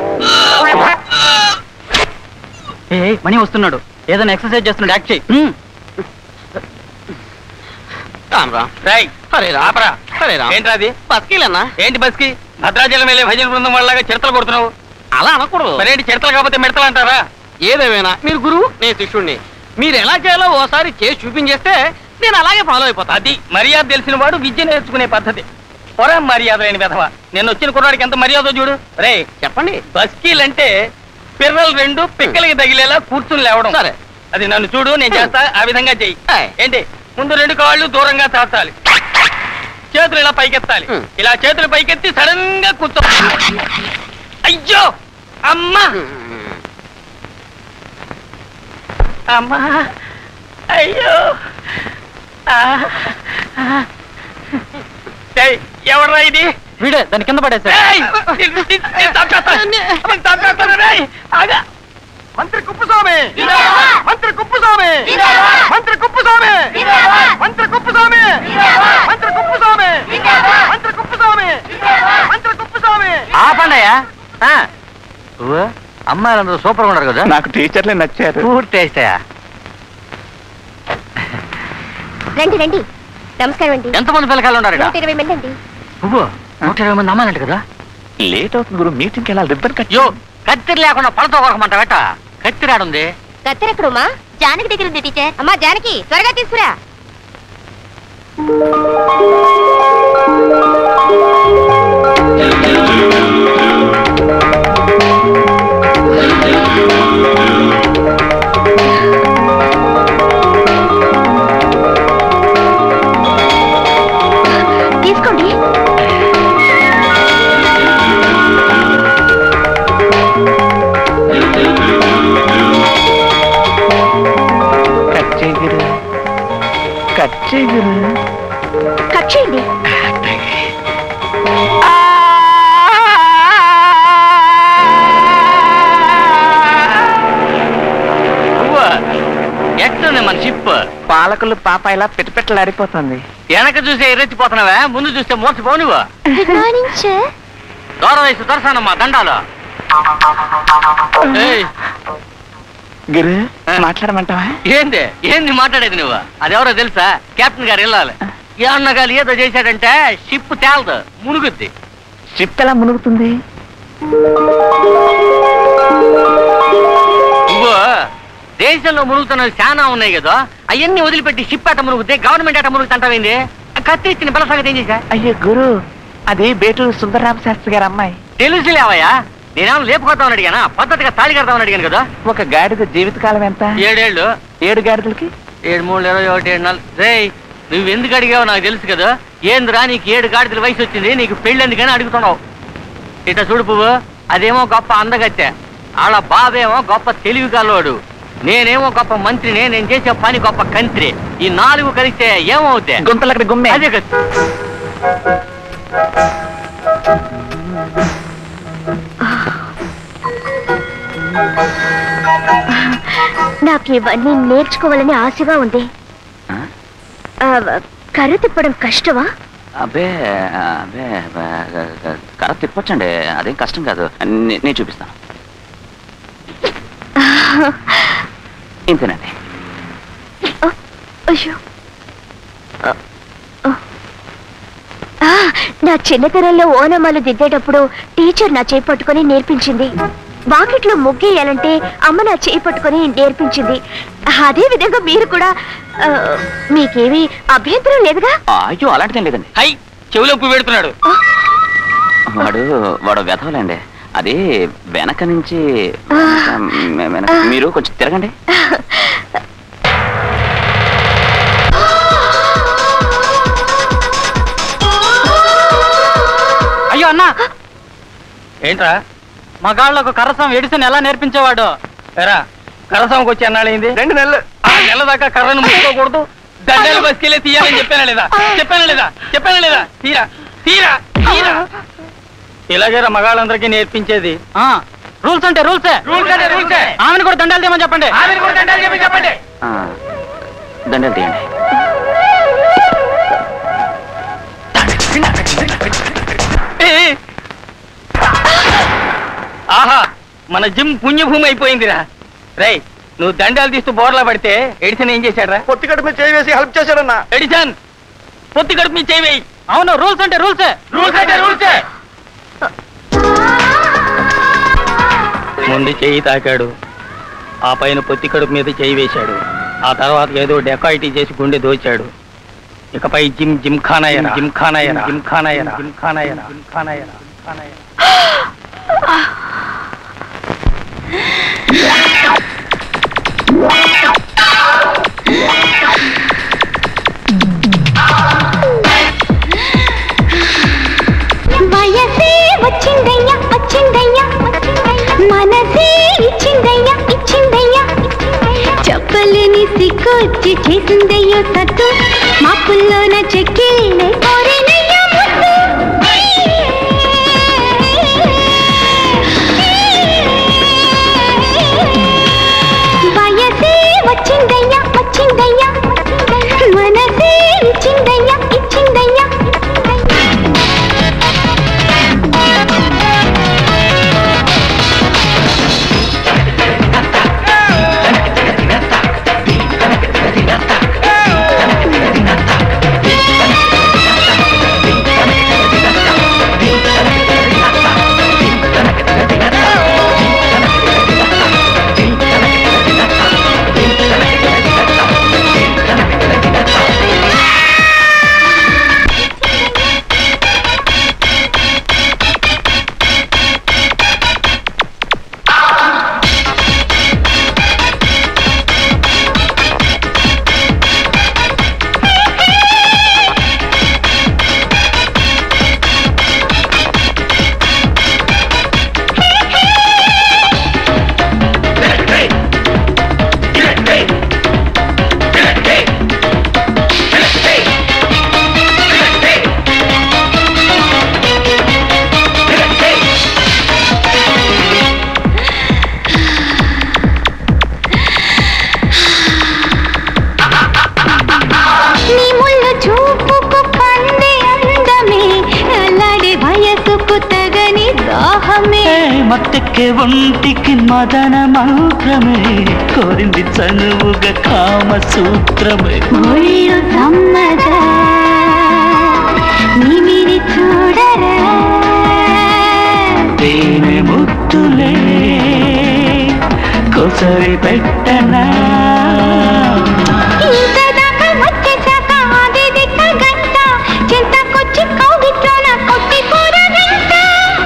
ఏ మణి వస్తున్నాడు ఏదైనా ఎక్సర్సైజ్ చేస్తున్నాడు యాక్ట్ చేయి రాయ్ అరే రాపరా అరే రా ఏంట్రా అది బస్కీలన్నా ఏంటి బస్కి భద్రాచలం వెళ్ళే భజన బృందం వాళ్ళగా చిరతలు కొడుతున్నావు అలా అనకూడదు మరేంటి చిరతలు కాకపోతే మిడతలు అంటారా ఏదేమైనా మీరు గురువు నేను శిష్యుణ్ణి మీరు ఎలా చేయాలో ఓసారి చేసి చూపించేస్తే నేను అలాగే ఫాలో అయిపోతా అది మర్యాద తెలిసిన వాడు విద్య నేర్చుకునే పద్ధతి పొరా మర్యాద లేని విధవ నేను వచ్చిన కుర్రాడికి ఎంత మర్యాద చూడు రే చెప్పండి బస్కీలు అంటే పిర్రలు రెండు పిక్కలకి తగిలేలా కూర్చుని లేవడం సరే అది నన్ను చూడు నేను చేస్తా ఆ విధంగా చెయ్యి ఏంటి ముందు రెండు కాళ్ళు దూరంగా చాచాలి చేతులు ఇలా పైకెత్తాలి ఇలా చేతులు పైకెత్తి సడన్ గా కూర్చో అయ్యో అమ్మా అమ్మా అయ్యో ఆ, ఆ. ఏయ్, ఎవర్రా ఇది వీడే దాని కింద పడేసా ఏయ్, నిన్ను- నిన్ను- నిన్ను చంపేస్తాను. నిన్ను చంపేస్తాను, రేయ్. ఆగా. మంత్రి కుప్పుస్వామి మంత్రి కుప్పుస్వామి మంత్రి కుప్పుస్వామి మంత్రి కుప్పుస్వామి మంత్రి కుప్పుస్వామి మంత్రి కుప్పుస్వామి మంత్రి కుప్పుస్వామి ఆపండియా అమ్మాయిలందరూ సూపర్ గా ఉన్నారు కదా నాకు టీచర్లే నచ్చారు పూర్తి వేస్తాయా రండి రండి నమస్కారం అండి ఎంతమంది పిల్లకాయలు ఉన్నారు నూట ఇరవై మంది అండి నువ్వు నూట ఇరవై మంది అమ్మాయిలంట కదా లేట్ అవుతుంది గురు మీటింగ్కి వెళ్ళాలి రిబ్బన్ కట్ యో కత్తిరి లేకుండా పళ్ళతో కొరకమంట బెట్ట కత్తిరి ఆడుంది కత్తెర ఎక్కడమ్మా జానకి దగ్గర ఉంది టీచర్ అమ్మా జానకి త్వరగా తీసుకురా తీసుకోండి కట్ చేయగురు కట్ చేయగురు కట్ చేయండి ఎట్లుంది మన షిప్ పాలకులు పాప ఇలా పిట్టపిట్టలాడిపోతుంది వెనక చూసే ఎర్రెత్తిపోతున్నావా ముందు చూస్తే మూర్చిపోవు నువ్వు గుడ్ మార్నింగ్ సార్ దూర వయసు దొరసానమ్మా దండాలు ఏయ్, గురు మాట్లాడమంటావా ఏంది ఏంది మాట్లాడేది నువ్వు అదెవరో తెలుసా కెప్టెన్ గారు వెళ్ళాలి ఏమన్నా గాలి ఏదో చేశాడంటే షిప్ తేలదు మునుగుద్ది షిప్ ఎలా మునుగుతుంది నువ్వు దేశంలో మునుగుతున్నవి చాలా ఉన్నాయి కదా అవన్నీ వదిలిపెట్టి షిప్ అట మునుగుతే గవర్నమెంట్ అట మునుగుతుంటావేంది కత్తి ఇచ్చిన పిల్ల సంగతి ఏం చేశా అయ్యో గురు అది బేటూరు సుందరరామ శాస్త్రి గారు అమ్మాయి తెలుసులేవయ్యా నేనేమో లేపుకొద్దామని అడిగానా పద్ధతిగా తాళి కడదామని అడిగాను కదా ఒక గాడిద జీవితకాలం ఎంత ఏడేళ్ళు ఏడు గాడిదలకి ఏడు మూడు ఇరవై ఒకటి ఏడు నాలుగు రేయ్ నువ్వు ఎందుకు అడిగావు నాకు తెలుసు కదా ఏందిరా నీకు ఏడు గాడిదల వయసు వచ్చింది నీకు పెళ్ళి ఎందుకని అడుగుతున్నావు ఇట్లా చూడు పువ్వు అదేమో గొప్ప అందగత్తె వాళ్ళ బాబేమో గొప్ప తెలివి కలవాడు నేనేమో గొప్ప మంత్రిని నేను చేసే పని గొప్ప కంత్రి ఈ నాలుగు కలిస్తే ఏమవుతాయి గుంతలక్కడ గుమ్మే అదే కదా నాకు ఇవన్నీ నేర్చుకోవాలని ఆశగా ఉంది ఆ? ఆ, కర్ర తిప్పడం కష్టమా అబ్బే అబ్బే కరెక్ట్ తిప్పొచ్చండి అదేం కష్టం కాదు నే- నేను చూపిస్తాను ఇంతేనండి అయ్యో ఆ, ఆ. ఆ, నా చిన్నతనంలో ఓనమాలు దిద్దేటప్పుడు టీచర్ నా చేయి పట్టుకొని నేర్పించింది వాకిట్లో ముగ్గేయాలంటే అమ్మ నా చేయి పట్టుకొని నేర్పించింది అదే విధంగా మీరు కూడా ఆ, మీకేమీ అభ్యంతరం లేదుగా ఆ, అయ్యో అలాంటిదేం లేదండి హై చెవిలో పువ్వు పెడుతున్నాడు వాడు వాడు వెతవలేండి అది వెనక నుంచి వెనక- వెనక- మీరు కొంచెం తిరగండి అయ్యో అన్నా ఏంట్రా మగాళ్ళకు కర్రసం ఎడిసన్ ఎలా నేర్పించేవాడు ఎరా కరసంకి వచ్చి అన్నాడైంది రెండు నెలలు ఆ నెల దాకా కర్రను ముట్టుకోకూడదు దండలు బస్కెళ్ళి తీయాలని చెప్పానా లేదా చెప్పానా లేదా చెప్పానా లేదా తీరా తీరా తీరా ఇలాగేరా మగాళ్ళందరికీ నేర్పించేది ఆ రూల్స్ అంటే రూల్సే రూల్స్ అంటే రూల్సే ఆమెను కూడా దండాలు తీయమని చెప్పండి ఆమెను కూడా దండాలు చెప్పి చెప్పండి ఆ, దండలు తీయండి ఏ! ఆహా మన జిమ్ పుణ్యభూమి అయిపోయిందిరా రై నువ్వు దండాలు తీస్తూ బోర్లా పడితే ఎడిసన్ ఏం చేశాడ్రా పొత్తి కడుపు మీద చేయి వేసి హెల్ప్ చేశాడన్నా ఎడిసన్ పొత్తి కడుపు మీద చేయి వేయి అవును రూల్స్ అంటే రూల్సే రూల్స్ అంటే రూల్సే ముందు చెయ్యి తాకాడు ఆ పైన పొత్తి కడుపు మీద చేయి వేశాడు ఆ తర్వాత ఏదో డెకాయిటీ చేసి గుండె దోచాడు ఇకపై జిమ్ జిమ్ ఖానాయన జిమ్ ఖానాయన జిమ్ ఖానాయన జిమ్ ఖానాయన జిమ్ ఖానాయన జిమ్ ఖానాయన వయసే వచ్చిందయ్యా వచ్చిందయ్యా మనసే ఇచ్చిందయ్యా ఇచ్చిందయ్యా చెప్పలేని సిగ్గొచ్చి చేసిందయ్యో సత్తు మా పుల్లోన చెక్కిళ్ళే కోరినయ్యా ముద్దు వయసే వచ్చిందయ్యా వచ్చిందయ్యా మనసే ఇచ్చిందయ్యా ఇచ్చిందయ్యా పలికే ఒంటికి మదన మంత్రమే కోరింది చనువుగా కామ సూత్రమే ఒళ్ళు సమ్మగా నిమిరి చూడరా తేనె ముద్దులే కొసరి పెట్టనా ఇంత దాకా వచ్చేసాక ఆది దిక్క గంట చింతకొచ్చి కౌగిట్లోన కొట్టి కూరగంట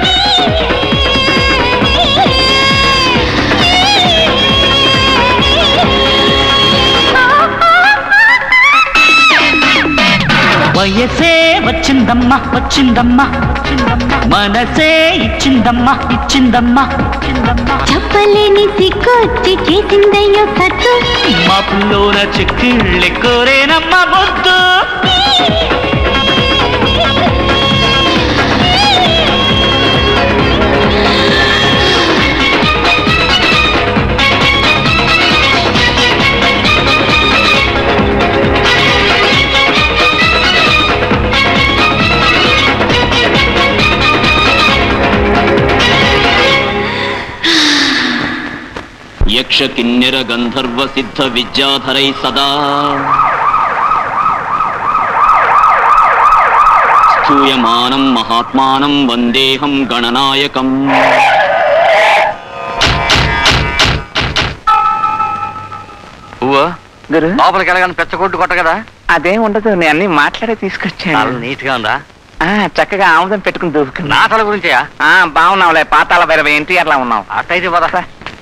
వయసే వచ్చిందమ్మా వచ్చిందమ్మా మనసే ఇచ్చిందమ్మా ఇచ్చిందమ్మా చెప్పలేని సిగ్గొచ్చి చేసిందయ్యో కట్టు మాపుల్లోన చిక్కిళ్ళె కోరేనమ్మా ముద్దు యక్ష కిన్నెర గంధర్వ సిద్ధ విద్యాధరై సదా స్థూయమానం మహాత్మానం వందేహం గణనాయకం పువ్వు గురు లోపలికి వెళ్ళగానే పెచ్చగొట్టు కొట్ట కదా అదేం ఉండదు నేను అన్ని మాట్లాడే తీసుకొచ్చాను నీట్ గా ఉందా ఆ, చక్కగా ఆముదం పెట్టుకుని దూకున్నా నాటల గురించా ఆ బాగున్నావులే పాతాల భైరవ ఏంటి అట్లా ఉన్నావు అట్టయితే పద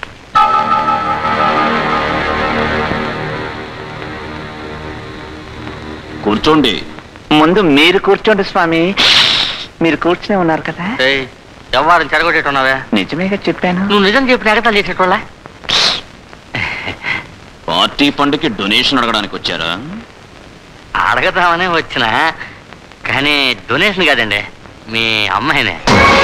కూర్చోండి ముందు మీరు కూర్చోండి స్వామి మీరు కూర్చునే ఉన్నారు కదా ఏయ్, వ్యవహారం చెడగొట్టేట్టున్నావే నిజమేగా చెప్పాను నువ్వు నిజం చెప్పిన ఎగతాలు చేసేటోళ్ళ పార్టీ ఫండ్కి డొనేషన్ అడగడానికి వచ్చారా అడగదామనే వచ్చిన కానీ డొనేషన్ కాదండి మీ అమ్మాయినే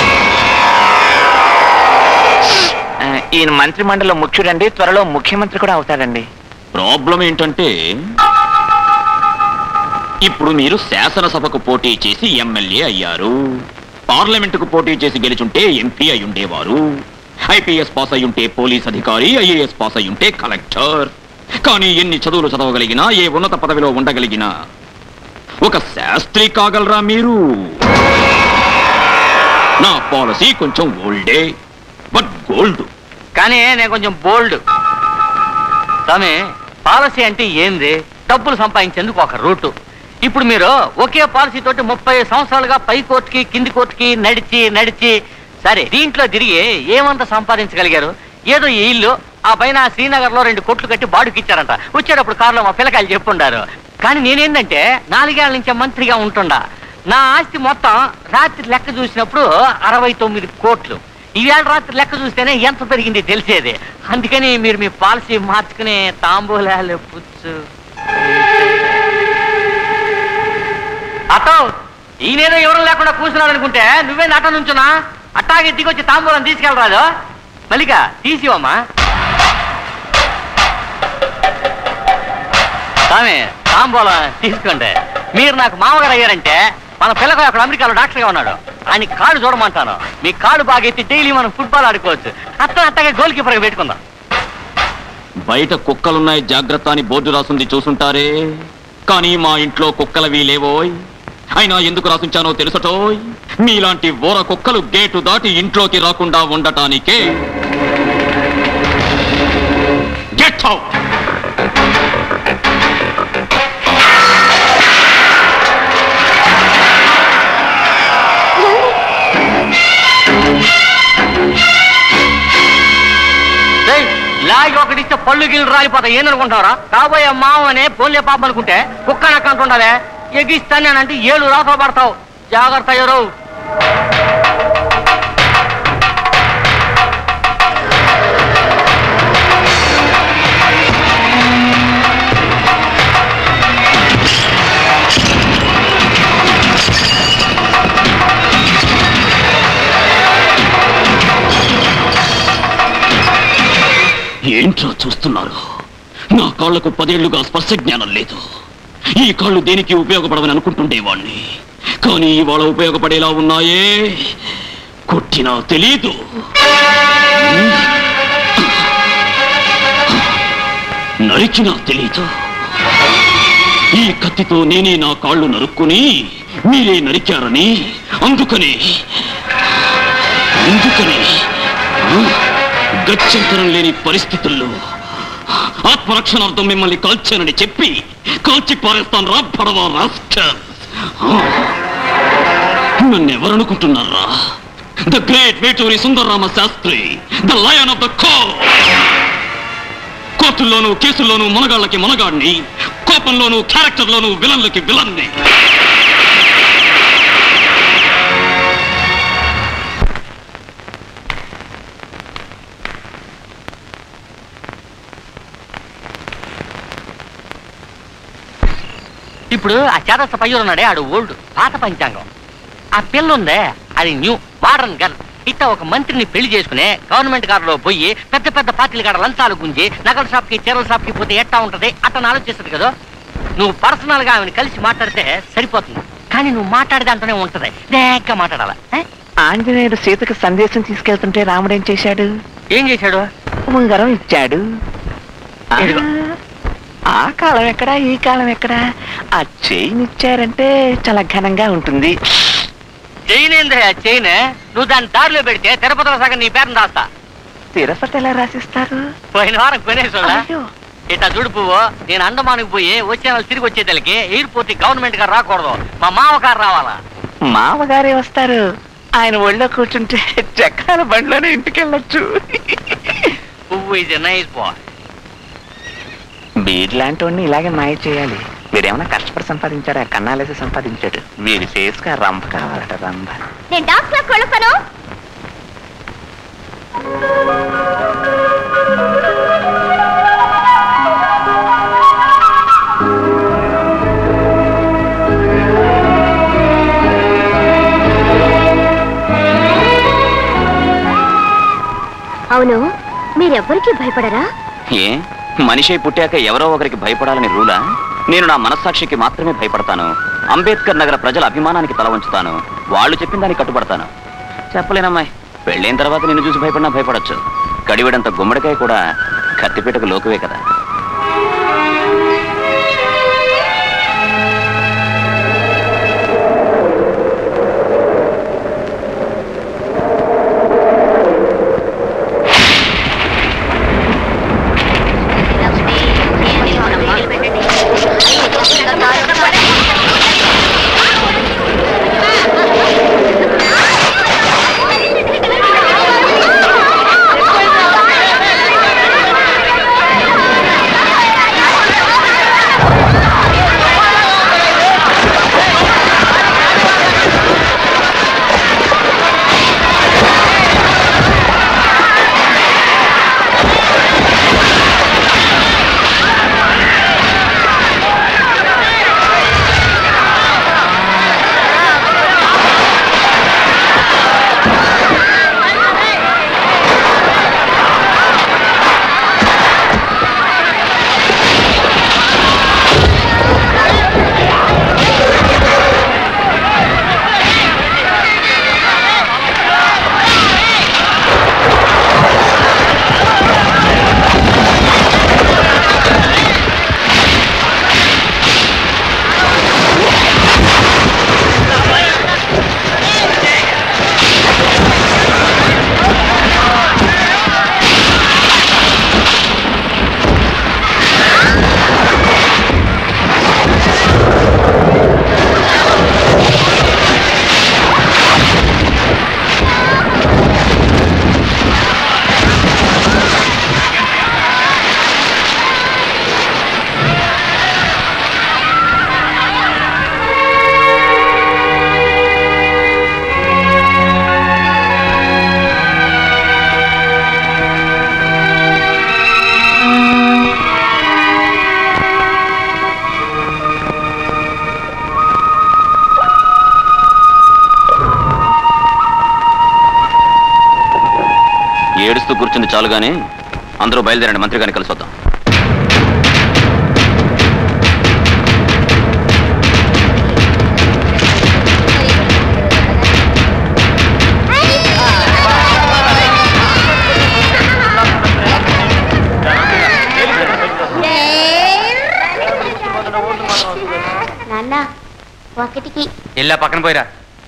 ఆ, ఈయన మంత్రి మండలిలో ముఖ్యుడండి త్వరలో ముఖ్యమంత్రి కూడా అవుతాడండి ప్రాబ్లం ఏంటంటే ఇప్పుడు మీరు శాసనసభకు పోటీ చేసి ఎమ్మెల్యే అయ్యారు పార్లమెంటుకు పోటీ చేసి గెలుచుంటే ఎంపీ అయి ఉండేవారు ఐపీఎస్ పాస్ అయి ఉంటే పోలీస్ అధికారి ఐఏఎస్ పాస్ అయి ఉంటే కలెక్టర్ కానీ ఎన్ని చదువులు చదవగలిగినా ఏ ఉన్నత పదవిలో ఉండగలిగినా ఒక శాస్త్రి కాగలరా మీరు నా పాలసీ కొంచెం ఓల్డే బట్ గోల్డ్ కానీ నేను కొంచెం బోల్డ్ స్వామి పాలసీ అంటే ఏంది డబ్బులు సంపాదించేందుకు ఒక రూటు ఇప్పుడు మీరు ఒకే పాలసీ తోటి ముప్పై సంవత్సరాలుగా పై కోర్టుకి కింది కోర్టుకి నడిచి నడిచి సరే దీంట్లో తిరిగి ఏమంత సంపాదించగలిగారు ఏదో ఈ ఇల్లు ఆ పైన శ్రీనగర్ లో రెండు కొట్లు కట్టి బాడుకి ఇచ్చారంట వచ్చేటప్పుడు కారులో మా పిల్లకాయలు చెప్పుండారు కానీ నేనేందంటే నాలుగేళ్ల నుంచి మంత్రిగా ఉంటుండా నా ఆస్తి మొత్తం రాత్రి లెక్క చూసినప్పుడు అరవై తొమ్మిది కోట్లు ఈవేళ రాత్రి లెక్క చూస్తేనే ఎంత పెరిగింది తెలిసేది అందుకని మీరు మీ పాలసీ మార్చుకుని తాంబూలాలు పుచ్చు అతో ఈయనేదో ఎవరు లేకుండా కూర్చున్నాడు అనుకుంటే నువ్వే నట నుంచున్నా అట్టాగే దిగొచ్చి తాంబూలం తీసుకెళ్ళరాదు మల్లిక తీసివమ్మా స్వామి తాంబూలం తీసుకోండి మీరు నాకు మామగారు అయ్యారంటే మన పిల్లగా అక్కడ అమెరికాలో డాక్టర్గా ఉన్నాడు ఆయన కాళ్ళు చూడమంటాను మీ కాళ్ళు బాగా ఎత్తి డైలీ మనం ఫుట్బాల్ ఆడుకోవచ్చు అట్ట అట్టగా గోల్ కీపర్గా పెట్టుకుందాం బయట కుక్కలున్నాయి జాగ్రత్త అని బోర్డు రాసుంది చూసుంటారే కానీ మా ఇంట్లో కుక్కలవి లేవోయ్ అయినా ఎందుకు రాసుంచానో తెలుసటోయ్ మీలాంటి ఓర కుక్కలు గేటు దాటి ఇంట్లోకి రాకుండా ఉండటానికే గెట్ అవుట్ ఏయ్, లాగి ఒకటిస్తే పళ్ళు గిల్లు రాలిపోతాయి ఏందనుకుంటున్నారా కాబోయే మామనే పోన్లే పాపం అనుకుంటే కుక్క నక్క అంటుండాలే ఎగిస్తానంటే ఏళ్ళు రాసో పడతావు జాగ్రత్త ఎవరు ఏంట్రా చూస్తున్నారు నా కాళ్లకు పదేళ్లుగా స్పర్శ జ్ఞానం లేదు ఈ కాళ్ళు దేనికి ఉపయోగపడవని అనుకుంటుండేవాణ్ణి కానీ ఇవాళ ఉపయోగపడేలా ఉన్నాయే కొట్టినా తెలీదు నరికినా తెలీదు ఈ కత్తితో నేనే నా కాళ్ళు నరుక్కుని మీరే నరికారని అందుకని ఎందుకని ఆ, గత్యంతరం లేని పరిస్థితుల్లో ఆత్మరక్షణార్థం మిమ్మల్ని కాల్చానని చెప్పి కాల్చి పారేస్తాను రా పడవ రాస్టర్ నన్ను ఎవరనుకుంటున్నారా the great Veturi Sundararama Sastri the lion of the కో కోర్టుల్లోనూ కేసుల్లోనూ మునగాళ్ళకి మునగాడిని కోపంలోనూ క్యారెక్టర్లోనూ విలన్లకి విలన్ని ఇప్పుడు ఆ చేదస్త పయ్యూరు ఉన్నాడే ఆడు ఓల్డ్ పాత పంచాంగం ఆ పిల్ల ఉందే అది న్యూ మోడర్న్ గర్ల్ ఇట్ట ఒక మంత్రిని పెళ్లి చేసుకునే గవర్నమెంట్ కారులో పోయి పెద్ద పెద్ద పార్టీలు కాడ లంచాలు గుంజి నగల షాప్ కి చీరల షాప్ కి పోతే ఎట్టా ఉంటది అతను ఆలోచిస్తుంది కదా నువ్వు పర్సనల్ గా ఆమెను కలిసి మాట్లాడితే సరిపోతుంది కానీ నువ్వు మాట్లాడే దాంట్లోనే ఉంటది నేగ్గా మాట్లాడాలా ఏ? ఆంజనేయుడు సీతకు సందేశం తీసుకెళ్తుంటే రాముడు ఏం చేశాడు ఏం చేశాడు ఉంగరం ఇచ్చాడు ఆ, ఆ కాలం ఎక్కడా ఈ కాలం ఎక్కడా ఆ చైన్ ఇచ్చారంటే చాలా ఘనంగా ఉంటుంది చైన్ ఏందే చైన్ నువ్వు దాన్ని దారిలో పెడితే తిరుపతిలో సగం నీ పేరుని రాస్తా తిరుపతి ఎలా రాసిస్తారు పోయిన వారం కొనేసోడా ఇట్లా చూడు పువ్వు నేను అండమానికి పోయి వచ్చే నెల తిరిగి వచ్చేదలకి ఎయిర్పోర్ట్ గవర్నమెంట్ గారు రాకూడదు మా మామగారు రావాలా మామగారే వస్తారు ఆయన ఒళ్ళో కూర్చుంటే చక్రాల బండిలోనే ఇంటికి వెళ్ళొచ్చు పువ్వు ఇది నైస్ బాయ్ వీడి లాంటి వాడిని ఇలాగే మాయ చేయాలి వీడేమన్నా కష్టపడి సంపాదించాడా కన్నాలేసి సంపాదించాడు వీడి ఫేస్గా రంభ కావాలట రంభ నేను డాన్స్ క్లాస్ వెళ్ళొస్తాను అవును మీరెవ్వరికీ భయపడరా ఏ మనిషి పుట్టాక ఎవరో ఒకరికి భయపడాలని రూలా నేను నా మనస్సాక్షికి మాత్రమే భయపడతాను అంబేద్కర్ నగర ప్రజల అభిమానానికి తల వంచుతాను వాళ్ళు చెప్పిన దానికి కట్టుబడతాను చెప్పలేనమ్మాయి పెళ్ళైన తర్వాత నిన్ను చూసి భయపడినా భయపడొచ్చు కడివిడంత గుమ్మడికాయ కూడా కత్తిపీటకు లోకువే కదా ఏడుస్తూ కూర్చుంది చాలుగానే అందరూ బయలుదేరండి మంత్రి గారిని కలిసి వద్దాం ఆ పిరికి ఇల్లా పక్కన పోయిరా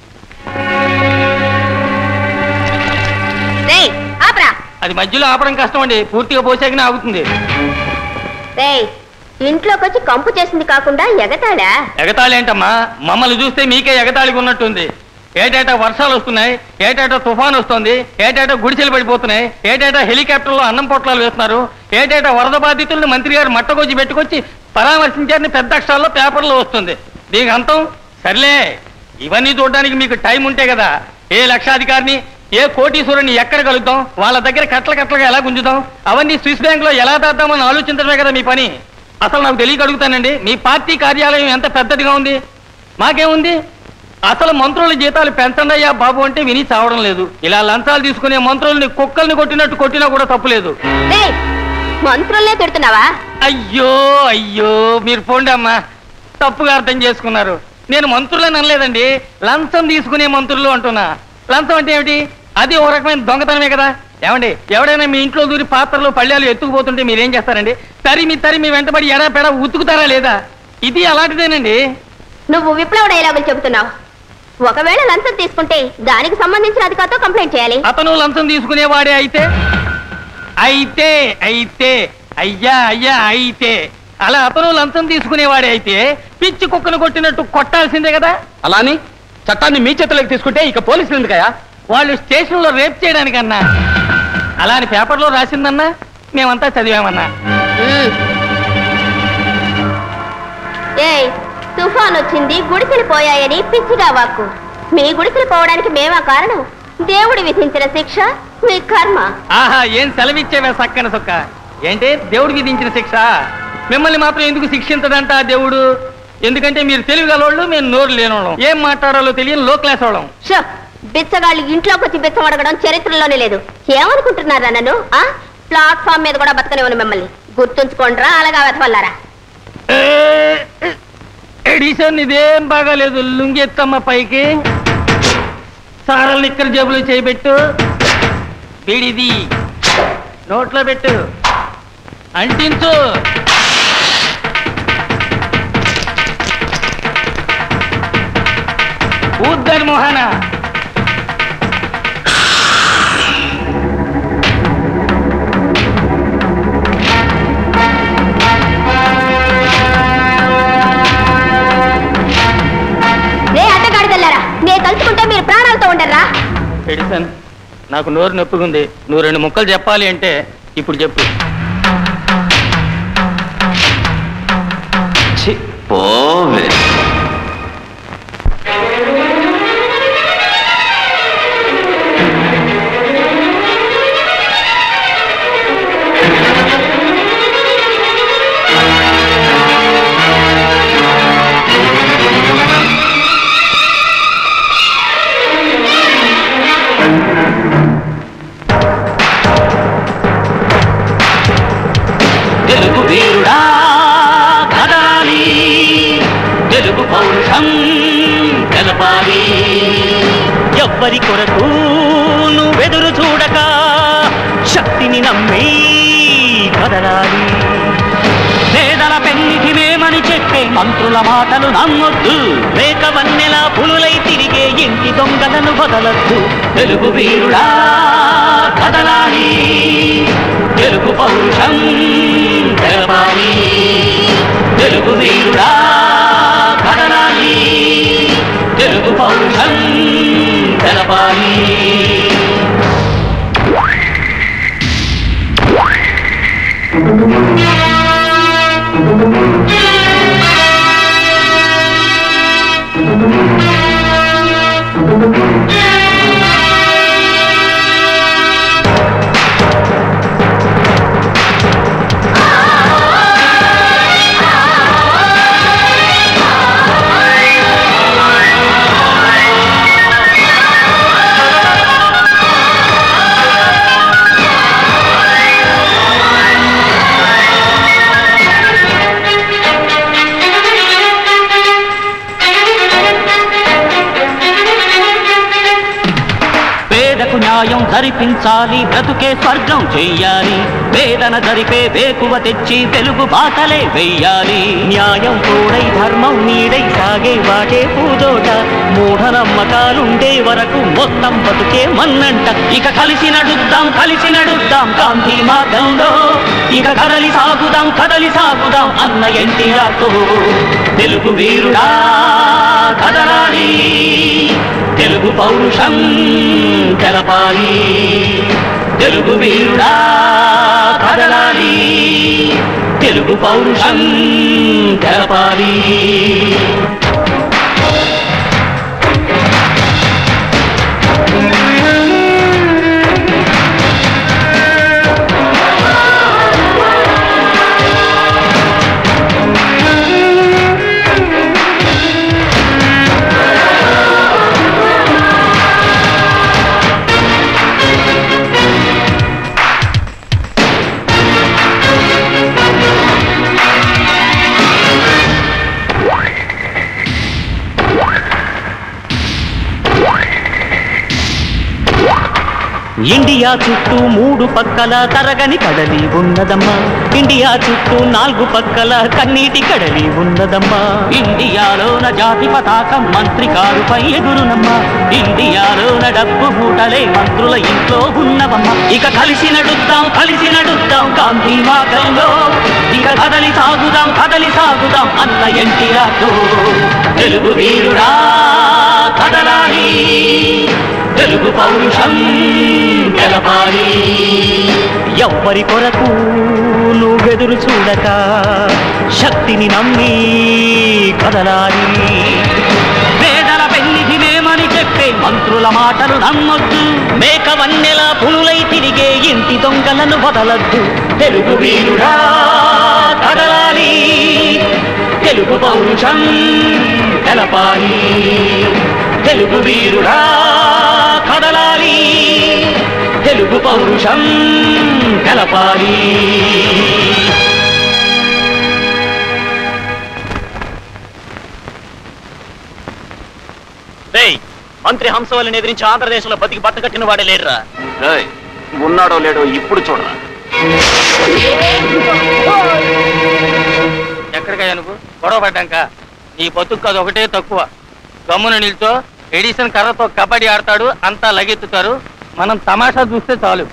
రేయ్ ఆపరా అది మధ్యలో ఆపడం కష్టం అండి పూర్తిగా పోసాకనే ఆగుతుంది రేయ్ ఇంట్లోకి వచ్చి కంపు చేసింది కాకుండా ఎగతాడా ఎగతాళి ఏంటమ్మా మమ్మల్ని చూస్తే మీకే ఎగతాళిగా ఉన్నట్టుంది ఏటేటా వర్షాలు వస్తున్నాయి ఏటేటా తుఫాన్ వస్తుంది ఏటేటా గుడిసెలు పడిపోతున్నాయి ఏటేటా హెలికాప్టర్లో అన్నం పొట్లాలు వేస్తున్నారు ఏటేటా వరద బాధితుల్ని మంత్రి గారు మట్టకొచ్చి పెట్టుకొచ్చి పరామర్శించారని పెద్ద అక్షరాల్లో పేపర్లో వస్తుంది దీనికి అంతం సర్లే ఇవన్నీ చూడడానికి మీకు టైం ఉంటే కదా ఏ లక్షాధికారిని ఏ కోటీశ్వరుని ఎక్కడ కలుద్దాం వాళ్ళ దగ్గర కట్ల కట్లగా ఎలా గుంజుదాం అవన్నీ స్విస్ బ్యాంక్ లో ఎలా దాద్దామని ఆలోచించడమే కదా మీ పని అసలు నాకు తెలియక అడుగుతానండి మీ పార్టీ కార్యాలయం ఎంత పెద్దదిగా ఉంది మాకేముంది అసలు మంత్రుల జీతాలు పెంచండి అయ్యా బాబు అంటే విని చావడం లేదు ఇలా లంచాలు తీసుకునే మంత్రుల్ని కుక్కల్ని కొట్టినట్టు కొట్టినా కూడా తప్పులేదు రేయ్ మంత్రుల్నే తిడుతున్నావా అయ్యో అయ్యో మీరు పోండి అమ్మా తప్పుగా అర్థం చేసుకున్నారు నేను మంత్రులని అనలేదండి లంచం తీసుకునే మంత్రులు అంటున్నా లంచం అంటే ఏమిటి అది ఒక రకమైన దొంగతనమే కదా ఏమండి ఎవడైనా మీ ఇంట్లో దూరి పాత్రలు పళ్ళాలు ఎత్తుకుపోతుంటే మీరేం చేస్తారండి తరిమి తరిమి వెంటబడి ఎడా పెడ ఉతుకుతారా లేదా ఇది అలాంటిదేనండి నువ్వు విప్లవ డైలాగులు చెబుతున్నావు ఒకవేళ లంచం తీసుకుంటే దానికి సంబంధించిన అధికారితో కంప్లైంట్ చేయాలి అతను లంచం తీసుకునేవాడే అయితే అయితే అయితే అయ్యా అయ్యా అయితే అలా అతను లంచం తీసుకునేవాడే అయితే పిచ్చి కుక్కను కొట్టినట్టు కొట్టాల్సిందే కదా అలాని చట్టాన్ని మీ చేతులకు తీసుకుంటే ఇక పోలీసులు ఎందుకయా వాళ్ళు స్టేషన్లో రేప్ చేయడానికన్నా అలా అని పేపర్లో రాసిందన్నా మేమంతా చదివామన్నా ఏయ్ తుఫాన్ వచ్చింది గుడిసెలు పోయాయని పిచ్చిగా వాక్కు మీ గుడిసెలు పోవడానికి మేమా కారణం దేవుడు విధించిన శిక్ష మీ కర్మ ఆహా ఏం సెలవిచ్చేవే సక్కన సొక్క ఏంటి దేవుడు విధించిన శిక్ష మిమ్మల్ని మాత్రం ఎందుకు శిక్షించడంట ఆ దేవుడు ఎందుకంటే మీరు తెలివి గలవాళ్ళు మేము నోరు లేనోళ్ళం ఏం మాట్లాడాలో తెలియని లో క్లాస్ వాళ్ళం షో బిచ్చగాళ్ళు ఇంట్లోకి వచ్చి బిచ్చం అడగడం చరిత్రలోనే లేదు ఏమనుకుంటున్నారా నన్ను ఆ ప్లాట్ఫామ్ మీద కూడా బతకనివ్వను మిమ్మల్ని గుర్తుంచుకోండిరా అలాగా వెతవల్లారా ఎడిషన్ ఇదేం బాగాలేదు లుంగెత్తమ్మ పైకి సారల్ని ఇక్కడ జేబులు చేయబెట్టు బిడిది నోట్లో పెట్టు అంటించు ఊద్దని మోహన రే అడ్డగాడిదల్లారా నేను తలుచుకుంటే మీరు ప్రాణాలతో ఉండర్రా ఎడిసన్ నాకు నోరు నొప్పిగా ఉంది నువ్వు రెండు ముక్కలు చెప్పాలి అంటే ఇప్పుడు చెప్పు పోవే తెలుగు వీరుడా కదాలి తెలుగు పౌరుషం తెలపాలి ఎవ్వరి కొరకు నువ్వెదురు చూడక శక్తిని నమ్మి కదలాలి పేదల పెన్నిధి మేమని చెప్పే మంత్రుల మాటలు నమ్మొద్దు లేక వన్నెల పులులై తిరిగే ఇంటి దొంగలను వదలొద్దు తెలుగు వీరుడా కదలాలి తెలుగు పౌరుషం తెలపాలి తెలుగు వీరుడా కదలాలి తెలుగు పౌరుషం తెలపాలి న్యాయం జరిపించాలి బ్రతుకే స్వర్గం చెయ్యాలి వేదన జరిపే వేకువ తెచ్చి వెలుగు బాటలే వెయ్యాలి న్యాయం తోడై ధర్మం నీడై సాగే వాటే పూదోట మూఢనమ్మకాలుండే వరకు మొత్తం బతుకే మన్నంట ఇక కలిసి నడుద్దాం కలిసి నడుద్దాం గాంధీ మార్గంలో ఇక కదలి సాగుదాం కదలి సాగుదాం అన్న ఎన్టీఆర్తో తెలుగు వీరుడా కదలాలి తెలుగు పౌరుషం తెలపాలి తెలుగు వీరుడా కదలాలి తెలుగు పౌరుషం తెలపాలి ఇండియా చుట్టూ మూడు పక్కల తరగని కడలి ఉన్నదమ్మా ఇండియా చుట్టూ నాలుగు పక్కల కన్నీటి కడలి ఉన్నదమ్మా ఇండియాలోన జాతి పతాకం మంత్రి కారుపై ఎగురునమ్మా ఇండియాలోన డబ్బు మూటలే మంత్రుల ఇంట్లో ఉన్నవమ్మా ఇక కలిసి నడుద్దాం కలిసి నడుద్దాం గాంధీ మార్గంలో ఇక కదలి సాగుదాం కదలి సాగుదాం అన్న ఎన్టీఆర్తో తెలుగు వీరుడా కదలాలి తెలుగు పౌరుషం గెలపాలి ఎవ్వరి కొరకు నువ్వెదురు చూడక శక్తిని నమ్మి కదలాలి వేదల పెన్నిధిమేమని చెప్పే మంత్రుల మాటలు నమ్మొద్దు మేక వన్నెల పులులై తిరిగే ఇంటి దొంగలను వదలద్దు తెలుగు వీరుడా కదలాలి తెలుగు పౌరుషం తెలపాలి తెలుగు వీరుడా కదలాలి తెలుగు పౌరుషం తెలపాలి మంత్రి హంసవల్లిని ఎదిరించి ఆంధ్రదేశంలో బతికి బట్టకట్టిన వాడే లేడురా రేయ్, ఉన్నాడో లేడో ఇప్పుడు చూడరా ఎక్కడికయ్యా నువ్వు గొడవ పడ్డాక నీ బతుకు అది ఒకటే తక్కువ గమ్మున నిల్చో ఎడిసన్ కర్రతో కబడ్డీ ఆడతాడు అంతా లగెత్తుతారు మనం తమాషా చూస్తే చాలు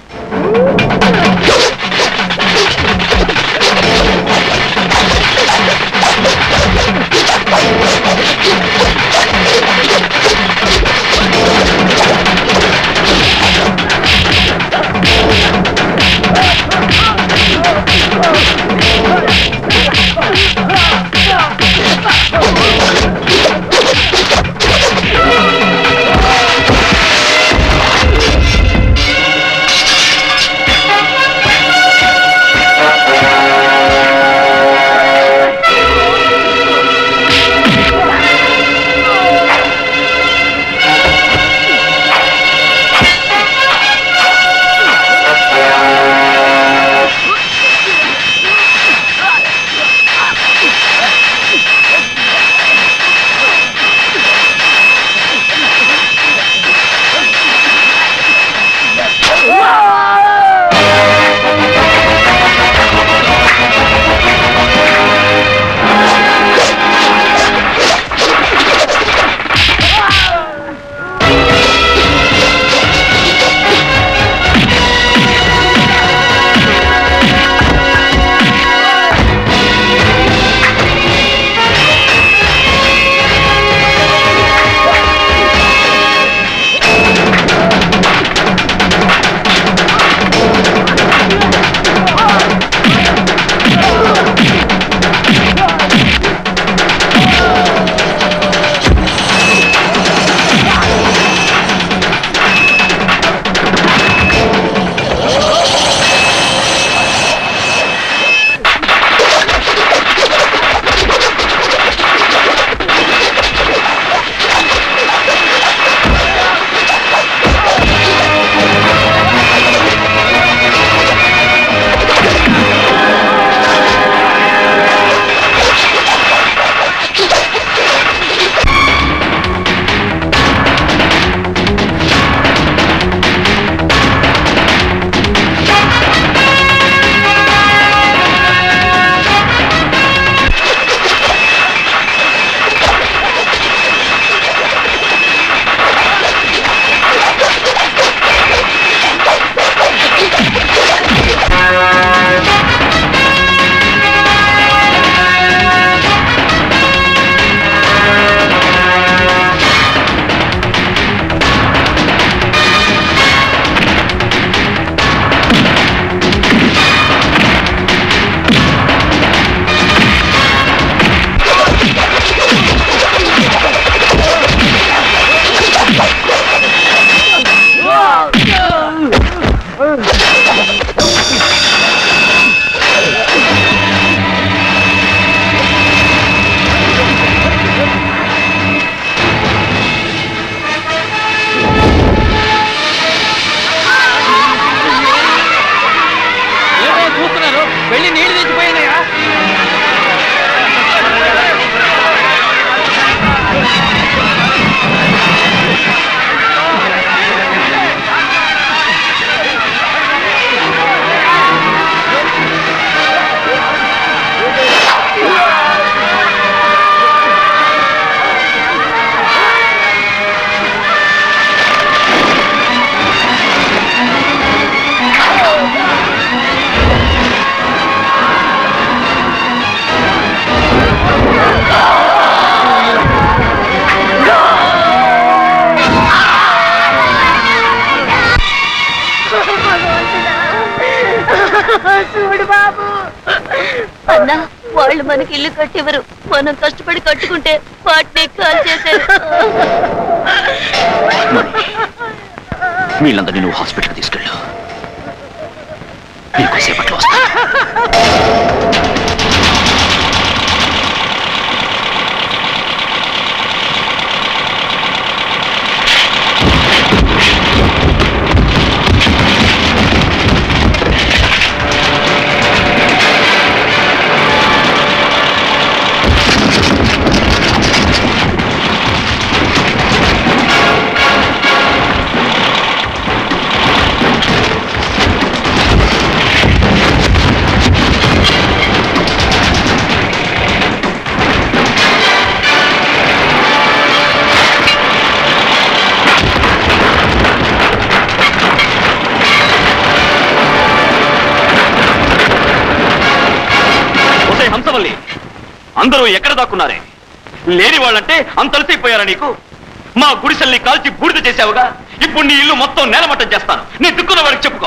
వాళ్ళు మనకి ఇల్లు కట్టేవారు మనం కష్టపడి కట్టుకుంటే వాటిని కాల్ చేశారు వీళ్ళందరినీ నువ్వు హాస్పిటల్కి తీసుకెళ్ళు నీకోసేపట్లో వస్తా ఒసే హంసవల్లి అందరూ ఎక్కడ దాక్కున్నారే లేని వాళ్ళంటే అంతలసైపోయారా నీకు మా గుడిసెల్ని కాల్చి బూడిద చేశావుగా ఇప్పుడు నీ ఇల్లు మొత్తం నేలమట్టం చేస్తాను నీ దిక్కున్న వాడికి చెప్పుకో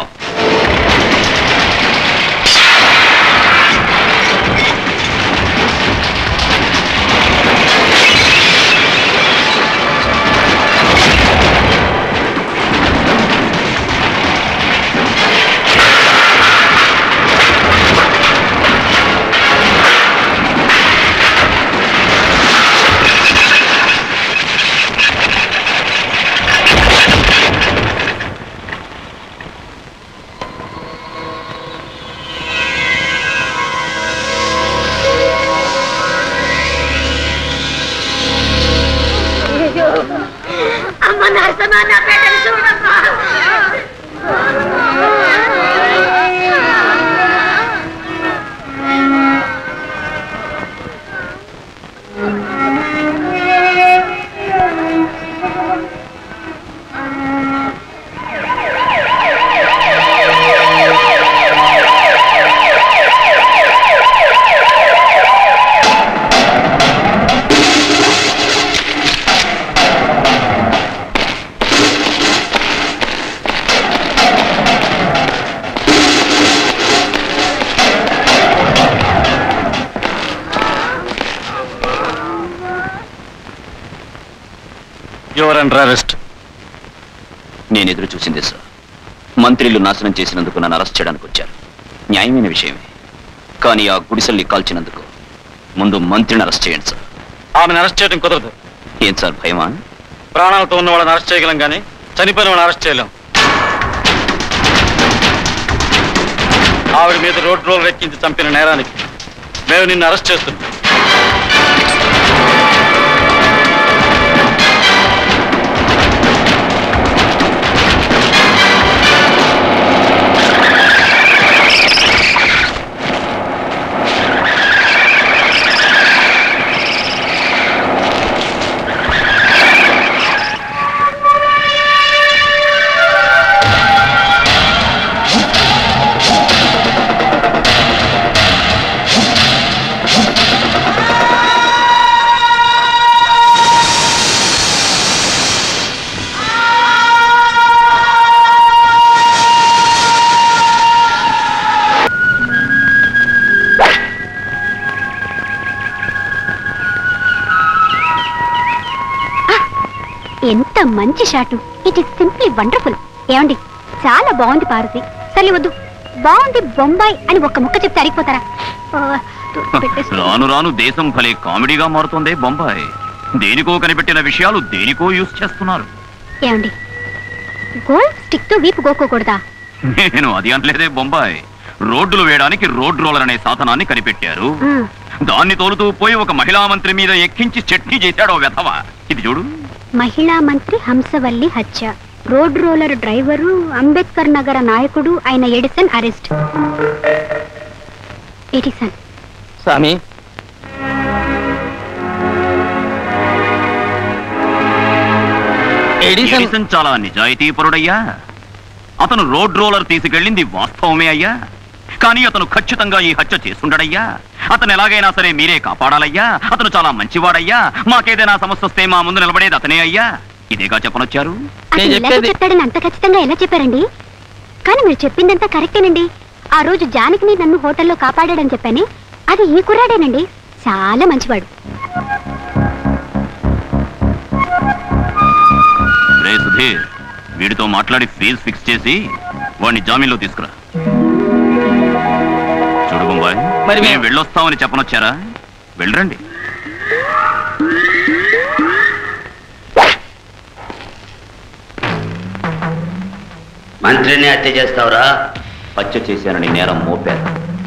అమ్మ నరసమా నా బిడ్డను చూడమ్మా యువర్ అండర్ అరెస్ట్ నేను ఎదురు చూసింది సార్ మంత్రిలు నాశనం చేసినందుకు నన్ను అరెస్ట్ చేయడానికి వచ్చారు న్యాయమైన విషయమే కానీ ఆ గుడిసెల్ని కాల్చినందుకు ముందు మంత్రిని అరెస్ట్ చేయండి సార్ ఆమెను అరెస్ట్ చేయడం కుదరదు ఏం సార్ భయమా ప్రాణాలతో ఉన్న వాళ్ళని అరెస్ట్ చేయగలం కానీ చనిపోయిన వాళ్ళని అరెస్ట్ చేయలేం ఆవిడ మీద రోడ్ రోల్ ఎక్కించి చంపిన నేరానికి మేము నిన్ను అరెస్ట్ చేస్తున్నాం ఎంత మంచి shot it is simply wonderful ఏమండి చాలా బాగుంది పార్వతి సరే వద్దు బాగుంది బొంబాయి అని ఒక్క ముక్క చెప్తే అరిగిపోతారా ఆ, పెట్టేసుకో. రాను రాను దేశం భలే కామెడీగా మారుతోందే బొంబాయి దేనికో కనిపెట్టిన విషయాలు దేనికో యూస్ చేస్తున్నారు ఏమండి గోల్డ్ స్టిక్ తో వీపు గోకోకూడదా నేను అది అనలేదే బొంబాయి రోడ్డులు వేయడానికి రోడ్ రోలర్ అనే సాధనాన్ని కనిపెట్టారు మ్, దాన్ని తోలుతూ పోయి ఒక మహిళా మంత్రి మీద ఎక్కించి చట్నీ చేశాడో వెధవ ఇది చూడు మహిళా మంత్రి హంసవల్లి హత్య రోడ్ రోలర్ డ్రైవరు అంబేద్కర్ నగర నాయకుడు అయిన Edison arrest Edison Swami Edison Edison చాలా నిజాయితీపరుడయ్యా అతను రోడ్ రోలర్ తీసుకెళ్ళింది వాస్తవమే అయ్యా కానీ అతను ఖచ్చితంగా ఈ హత్య చేసుండడయ్యా అతను ఎలాగైనా సరే మీరే కాపాడాలయ్యా అతను చాలా మంచివాడయ్యా మాకేదైనా సమస్య వస్తే మా ముందు నిలబడేది అతనే అయ్యా ఇదేగా చెప్పనొచ్చారు అతను ఎలాగ చెప్తాడని అంత ఖచ్చితంగా ఎలా చెప్పారండి కానీ మీరు చెప్పిందంతా కరెక్టేనండి ఆ రోజు జానకిని నన్ను హోటల్లో కాపాడాడని చెప్పానే అది ఈ కుర్రాడేనండి చాలా మంచివాడు రే సుధీర్ వీడితో మాట్లాడి ఫీజు ఫిక్స్ చేసి వాడిని జామీన్లో తీసుకురా చూడు బొంబాయ్ మరి మేము వెళ్ళొస్తామని చెప్పనొచ్చారా వెళ్ళరండి మంత్రిని హత్య చేస్తావురా హత్య చేశానని నేరం మోపారు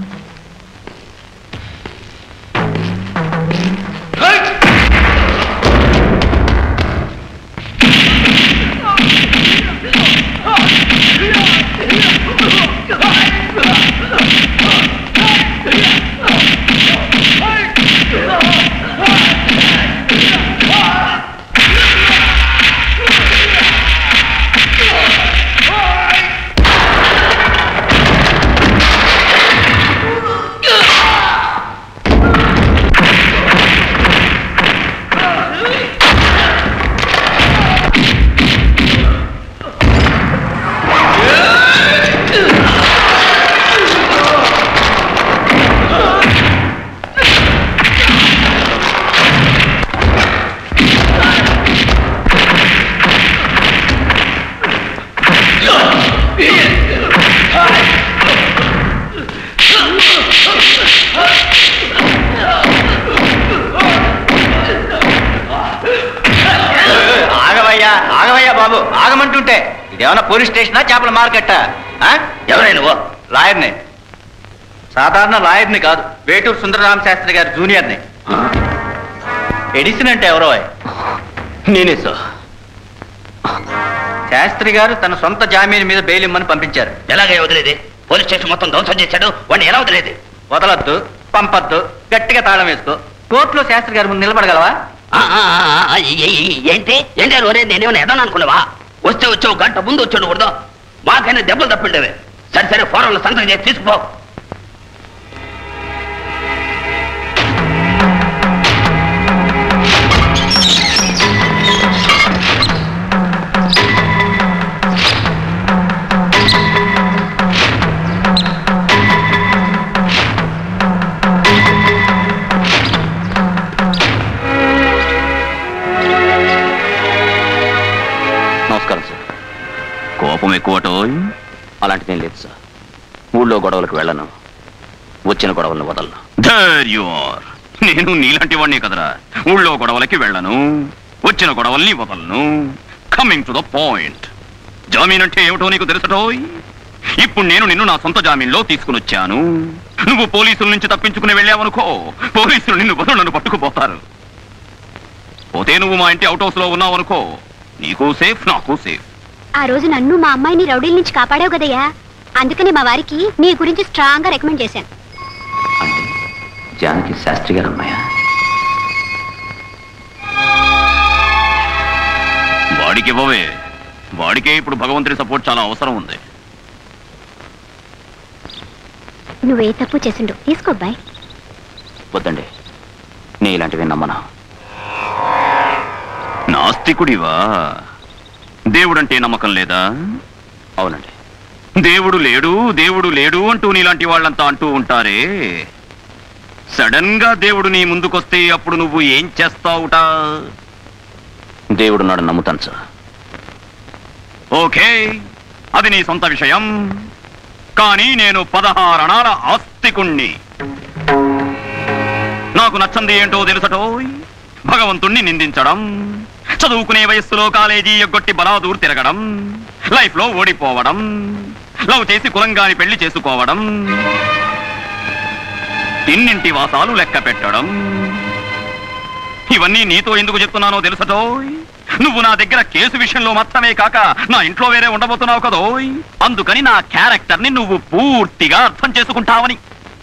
ఆగవయ్యా ఆగవయ్యా బాబు ఆగమంటుంటే ఇదేమన్నా పోలీస్ స్టేషనా చేపల మార్కెట్టా ఆ? ఎవరై నువ్వు లాయర్ని సాధారణ లాయర్ని కాదు వేటూరు సుందరరామ శాస్త్రి గారి జూనియర్ని ఎడిసన్ అంటే ఎవరో నేనే సార్ శాస్త్రి గారు తన సొంత జామీన్ మీద బెయిల్ ఇమ్మని పంపించారు ఎలాగే వదిలేది పోలీస్ స్టేషన్ మొత్తం ధ్వంసం చేశాడు వాడిని ఎలా వదిలేది వదలొద్దు పంపొద్దు గట్టిగా తాళం వేసుకో కోర్టులో శాస్త్రి గారి ముందు నిలబడగలవా ఆ, ఆ, ఆ, ఆ, ఏ- ఏ- ఏ- ఏంటి ఏంటి అని ఒరే నేనేమైనా ఎదాను అనుకున్నావా వస్తే వచ్చావు గంట ముందు వచ్చాడు కూడదు మాకైనా దెబ్బలు తప్పిండేవి సరే సరే ఫోరంలో సంతకం చేసి తీసుకుపో నమస్కారం సార్ కోపం ఎక్కువటో అలాంటిదేం లేదు సార్ ఊళ్ళో గొడవలకు వెళ్ళను వచ్చిన గొడవలను వదలను ధైర్యం నేను నీలాంటి వాడిని కదరా ఊళ్ళో గొడవలకి వెళ్ళను వచ్చిన గొడవల్ని వదలను కమింగ్ టు ద పాయింట్ జామీన్ అంటే ఏమిటో నీకు తెలుసటోయ్ ఇప్పుడు నేను నిన్ను నా సొంత జామీన్లో తీసుకుని వచ్చాను నువ్వు పోలీసుల నుంచి తప్పించుకుని వెళ్ళావనుకో పోలీసులు నిన్ను బదులు నన్ను పట్టుకుపోతారు పోతే నువ్వు మా ఇంటి అవుట్ హౌస్ లో ఉన్నావనుకో నీకు సేఫ్ నాకు సేఫ్ ఆ రోజు నన్ను మా అమ్మాయిని రౌడీల నుంచి కాపాడావు కదయ్యా అందుకని మా వారికి నీ గురించి స్ట్రాంగ్ గా రికమెండ్ చేశాను అంటే జానకి శాస్త్రి గారు అమ్మాయా వాడికి ఇవ్వవే వాడికే ఇప్పుడు భగవంతుడి సపోర్ట్ చాలా అవసరం ఉంది నువ్వే తప్పు చేసిండు తీసుకో అబ్బాయి వద్దండి నీ ఇలాంటివి నమ్మనా నాస్తికుడివా దేవుడంటే నమ్మకం లేదా అవునండి దేవుడు లేడు దేవుడు లేడు అంటూ నీలాంటి వాళ్ళంతా అంటూ ఉంటారే సడన్ గా దేవుడు నీ ముందుకొస్తే అప్పుడు నువ్వు ఏం చేస్తావుట దేవుడు నాడు నమ్ముతాను సార్ ఓకే అది నీ సొంత విషయం కానీ నేను పదహారణాల ఆస్తికుణ్ణి నాకు నచ్చంది ఏంటో తెలుసటోయ్ భగవంతుణ్ణి నిందించడం చదువుకునే వయస్సులో కాలేజీ ఎగ్గొట్టి బలాదూర్ తిరగడం లైఫ్ లో ఓడిపోవడం లవ్ చేసి కులంగాని పెళ్లి చేసుకోవడం ఇన్నింటి వాసాలు లెక్క పెట్టడం ఇవన్నీ నీతో ఎందుకు చెప్తున్నానో తెలుసటోయ్ నువ్వు నా దగ్గర కేసు విషయంలో మాత్రమే కాక నా ఇంట్లో వేరే ఉండబోతున్నావు కదోయ్ అందుకని నా క్యారెక్టర్ ని నువ్వు పూర్తిగా అర్థం చేసుకుంటావని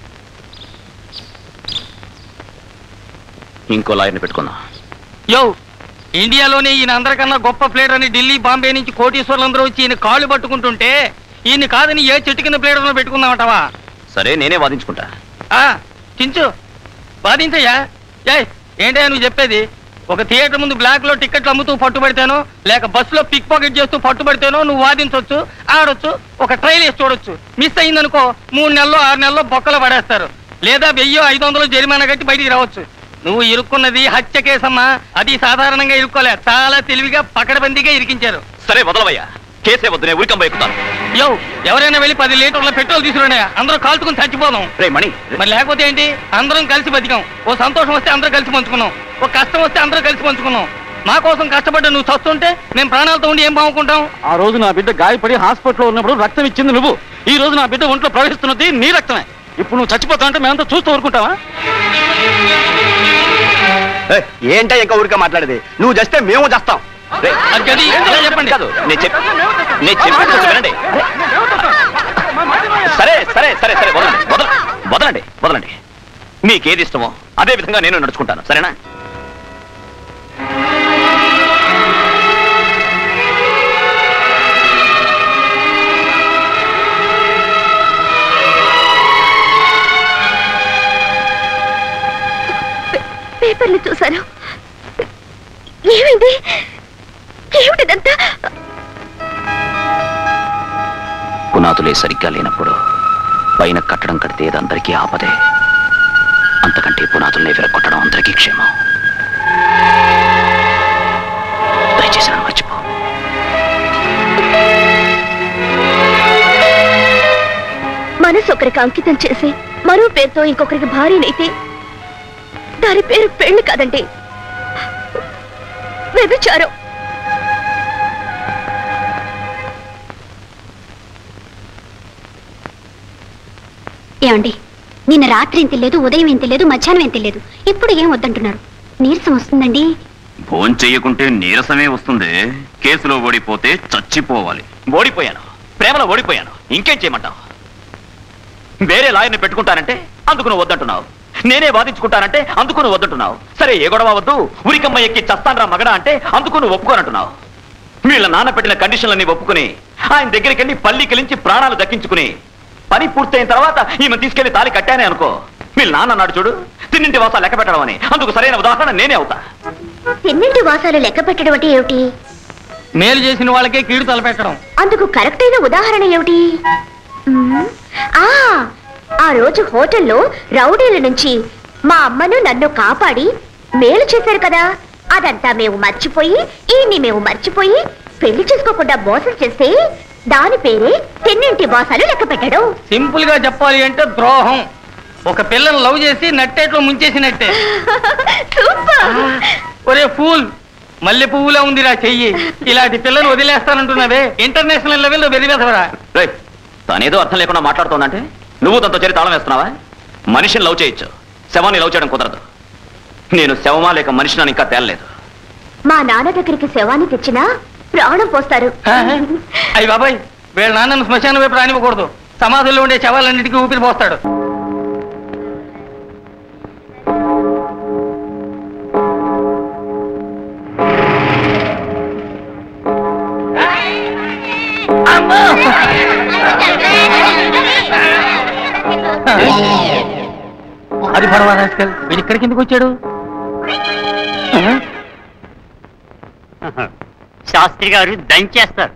ఇంకో లాయర్ని పెట్టుకుందాం యో ఇండియాలోనే ఈయన అందరికన్నా గొప్ప ప్లేడర్ అని ఢిల్లీ బాంబే నుంచి కోటీశ్వర్లందరూ వచ్చి ఈయన కాళ్ళు పట్టుకుంటుంటే ఈయన కాదని ఏ చెట్టు కింద ప్లేడర్లో పెట్టుకుందామంటావా సరే నేనే వాదించుకుంటా ఆ, చించు వాదించయ్యా ఏ ఏంటయ్యా నువ్వు చెప్పేది ఒక థియేటర్ ముందు బ్లాక్ లో టికెట్లు అమ్ముతూ పట్టుబడితేనో లేక బస్సులో పిక్ పాకెట్ చేస్తూ పట్టుబడితేనో నువ్వు వాదించవచ్చు ఆడొచ్చు ఒక ట్రైల్ వేసి చూడొచ్చు మిస్ అయిందనుకో మూడు నెలల్లో ఆరు నెలల్లో బొక్కలో పడేస్తారు లేదా వెయ్యో ఐదు వందలు జరిమానా కట్టి బయటికి రావచ్చు నువ్వు ఇరుక్కున్నది హత్య కేసమ్మా అది సాధారణంగా ఇరుక్కోలే చాలా తెలివిగా పకడబందీగా ఇరికించారు సరే వదలవయ్యా కేసే వద్దు నేను ఉరికంబ ఎక్కుతాను యో ఎవరైనా వెళ్ళి పది లీటర్ల పెట్రోల్ తీసుకురండి అందరూ కాల్చుకుని చచ్చిపోదాం రే మణి మరి లేకపోతే ఏంటి అందరం కలిసి బతికాం ఓ సంతోషం వస్తే అందరూ కలిసి పంచుకున్నాం ఓ కష్టం వస్తే అందరూ కలిసి పంచుకున్నాం మా కోసం కష్టపడ్డ నువ్వు చస్తుంటే మేము ప్రాణాలతో ఉండి ఏం బాగుకుంటాం ఆ రోజు నా బిడ్డ గాయపడి హాస్పిటల్లో ఉన్నప్పుడు రక్తం ఇచ్చింది నువ్వు ఈ రోజు నా బిడ్డ ఒంట్లో ప్రవహిస్తున్నది నీ రక్తమే ఇప్పుడు నువ్వు చచ్చిపోతావు అంటే మేమంతా చూస్తూ ఊరుకుంటావా ఏయ్, ఏంటో ఇంకా ఊరికే మాట్లాడేది నువ్వు చేస్తే మేము చేస్తాం అది గది, ఇలా చెప్పండి కాదు నేను చెప్పి నేను చెప్పేది కొంచెం వినండి సరే సరే సరే సరే వదలండి వదల వదలండి వదలండి మీకేది ఇష్టమో అదే విధంగా నేను నడుచుకుంటాను సరేనా పేపర్లు చూశాను ఏమైంది ఏమిటిదంతా పునాదులే సరిగ్గా లేనప్పుడు పైన కట్టడం కడితే అది అందరికీ ఆపదే అంతకంటే పునాదుల్ని విరగొట్టడం అందరికీ క్షేమం దయచేసి నన్ను మర్చిపో మనసు ఒకరికి అంకితం చేసి మరో పేరుతో ఇంకొకరికి భార్యనైతే దాని పేరు పెళ్లి కాదండి వ్యభిచారం ఏమండి నిన్న రాత్రి ఏం తెలియదు ఉదయం ఏం తెలియదు మధ్యాహ్నం ఏం తెలియదు ఇప్పుడు ఏం వద్దంటున్నారు నీరసం వస్తుందండి భోజనం చెయ్యకుంటే నీరసమే వస్తుంది కేసులో ఓడిపోతే చచ్చిపోవాలి ఓడిపోయాను ప్రేమలో ఓడిపోయాను ఇంకేం చేయమంటావు వేరే లాయర్ని పెట్టుకుంటానంటే అందుకు నువ్వు వద్దంటున్నావు నేనే వాదించుకుంటానంటే అందుకు నువ్వు వద్దంటున్నావు సరే ఏ గొడవ వద్దు ఉరికమ్మ ఎక్కి చస్తాన్రా మగడా అంటే అందుకు నువ్వు ఒప్పుకోనంటున్నావు వీళ్ళ నాన్న పెట్టిన కండిషన్లన్నీ ఒప్పుకుని ఆయన దగ్గరికి వెళ్ళి పల్లి కిలించి ప్రాణాలు దక్కించుకుని పని పూర్తయిన తర్వాత ఈమె తీసుకెళ్లి తాలి కట్టానే అనుకో వీళ్ళ నాన్న అన్నాడు చూడు తిన్నింటి వాసా లెక్క పెట్టడం అని అందుకు సరైన ఉదాహరణ నేనే అవుతా ఎన్నింటి వాసాలు లెక్క పెట్టడం అంటే ఏమిటి మేలు చేసిన వాళ్ళకే కీడు తలపెట్టడం అందుకు కరెక్ట్ అయిన ఉదాహరణ ఏమిటి మ్మ్. ఆ ఆ రోజు హోటల్లో రౌడీల నుంచి మా అమ్మను నన్ను కాపాడి మేలు చేశారు కదా అదంతా మేము మర్చిపోయి ఈయన్ని మేము మర్చిపోయి పెళ్లి చేసుకోకుండా మోసం చేస్తే దాని పేరే తెన్నింటి మోసాలు లెక్క పెట్టడం సింపుల్ గా చెప్పాలి అంటే ద్రోహం ఒక పిల్లను లవ్ చేసి నట్టేట్లో ముంచేసినట్టే ఒరే ఫూల్ మల్లె పువ్వులా ఉందిరా చెయ్యి ఇలాంటి పిల్లను వదిలేస్తానంటున్నావే ఇంటర్నేషనల్ లెవెల్లో వెదివేసవరా రేయ్, తనేదో అర్థం లేకుండా మాట్లాడుతోందంటే నువ్వు తనతో చేరి తాళం వేస్తున్నావా మనిషిని లవ్ చేయొచ్చు శవాన్ని లవ్ చేయడం కుదరదు నేను శవమా లేక మనిషిని ఇంకా తేలలేదు మా నాన్న దగ్గరికి శవాన్ని తెచ్చినా ప్రాణం పోస్తారు అయ్యి బాబాయ్ వీళ్ళ నాన్నను శ్మశానం వైపు రానివ్వకూడదు సమాధుల్లో ఉండే శవాలన్నిటికీ ఊపిరి పోస్తాడు అది పడవ రాస్కల్ వీడు ఇక్కడికి ఎందుకు వచ్చాడు శాస్త్రి గారు దంచేస్తారు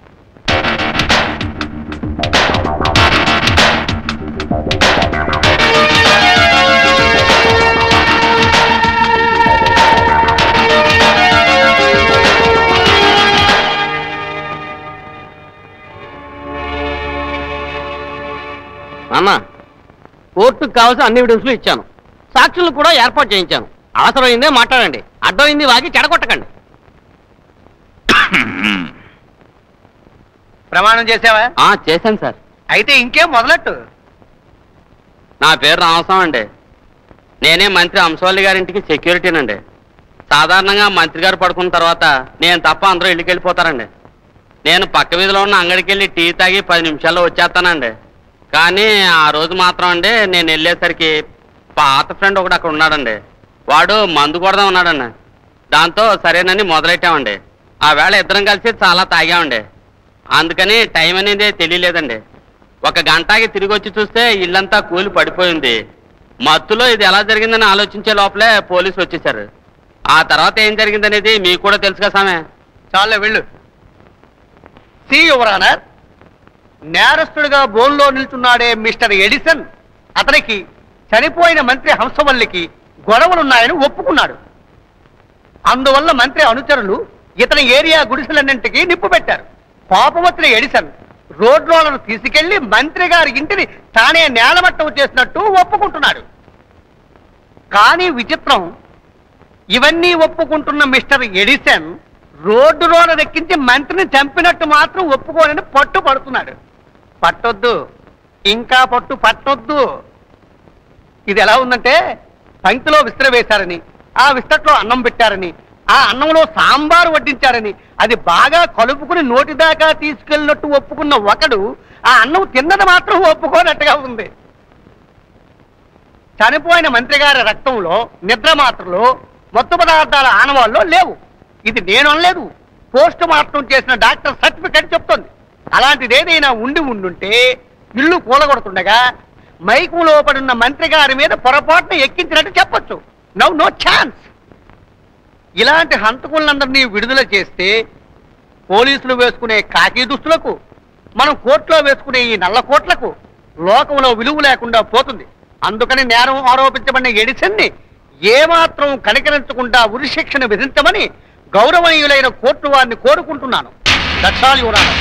నాన్న కోర్టుకు కావాల్సిన అన్ని ఎవిడెన్స్లు ఇచ్చాను సాక్షులను కూడా ఏర్పాటు చేయించాను అవసరమైందే మాట్లాడండి అడ్డమైంది వాగి చెడగొట్టకండి ప్రమాణం చేసావా ఆ చేశాను సార్ అయితే ఇంకేం మొదలెట్టు నా పేరు రామస్వామి అండి నేనే మంత్రి అంశవల్లి గారింటికి సెక్యూరిటీనండి సాధారణంగా మంత్రి గారు పడుకున్న తర్వాత నేను తప్ప అందరూ ఇళ్ళకి వెళ్ళిపోతారండి నేను పక్క వీధిలో ఉన్న అంగడికి వెళ్ళి టీ తాగి పది నిమిషాల్లో వచ్చేస్తానండి కానీ ఆ రోజు మాత్రం అండి నేను వెళ్ళేసరికి పాత ఫ్రెండ్ ఒకడు అక్కడ ఉన్నాడండి వాడు మందు కొడదాం ఉన్నాడండి దాంతో సరేనని మొదలెట్టామండి ఆ వేళ ఇద్దరం కలిసి చాలా తాగామండి అందుకని టైం అనేది తెలియలేదండి ఒక గంటకి తిరిగి వచ్చి చూస్తే ఇల్లంతా కూలి పడిపోయింది మత్తులో ఇది ఎలా జరిగిందని ఆలోచించే లోపలే పోలీసు వచ్చేసారు ఆ తర్వాత ఏం జరిగిందనేది మీకు కూడా తెలుసు కదా సామె చాలే వెళ్ళు సి యువరానర్ నేరస్తుడిగా బోన్లో నిల్చున్నాడే మిస్టర్ ఎడిసన్ అతనికి చనిపోయిన మంత్రి హంసవల్లికి గొడవలున్నాయని ఒప్పుకున్నాడు అందువల్ల మంత్రి అనుచరులు ఇతని ఏరియా గుడిసెలన్నింటికి నిప్పు పెట్టారు కోపం వచ్చిన ఎడిసన్ రోడ్లను తీసుకెళ్లి మంత్రి గారి ఇంటిని తానే నేలమట్టం చేసినట్టు ఒప్పుకుంటున్నాడు కానీ విచిత్రం ఇవన్నీ ఒప్పుకుంటున్న మిస్టర్ ఎడిసన్ రోడ్డు రోడ దక్కించి మంత్రిని చంపినట్టు మాత్రం ఒప్పుకోనని పట్టు పడుతున్నాడు పట్టొద్దు ఇంకా పట్టు పట్టొద్దు ఇది ఎలా ఉందంటే పంక్తిలో విస్తర వేశారని ఆ విస్తట్లో అన్నం పెట్టారని ఆ అన్నంలో సాంబారు వడ్డించారని అది బాగా కలుపుకుని నోటి దాకా తీసుకెళ్ళినట్టు ఒప్పుకున్న ఒకడు ఆ అన్నం తిన్నది మాత్రం ఒప్పుకోనట్టుగా ఉంది చనిపోయిన మంత్రి గారి రక్తంలో నిద్ర మాత్రలో మత్తు పదార్థాల ఆనవాళ్ళు లేవు ఇది నేను అనలేదు పోస్ట్ మార్టం చేసిన డాక్టర్ సర్టిఫికెట్ చెప్తోంది అలాంటిది ఏదైనా ఉండి ఉండుంటే ఇల్లు కూలగొడుతుండగా మైకులో పడున్న మంత్రి గారి మీద పొరపాటున ఎక్కించినట్టు చెప్పొచ్చు నవ్ నో ఛాన్స్ ఇలాంటి హంతకులందరినీ విడుదల చేస్తే పోలీసులు వేసుకునే కాకి దుస్తులకు మనం కోర్టులో వేసుకునే ఈ నల్ల కోట్లకు లోకంలో విలువ లేకుండా పోతుంది అందుకని నేరం ఆరోపించబడిన ఎడిసన్ని ఏమాత్రం కనికరించకుండా ఉరిశిక్షను విధించమని గౌరవనీయులైన కోర్టు వారిని కోరుకుంటున్నాను దక్షాలు యువరాణం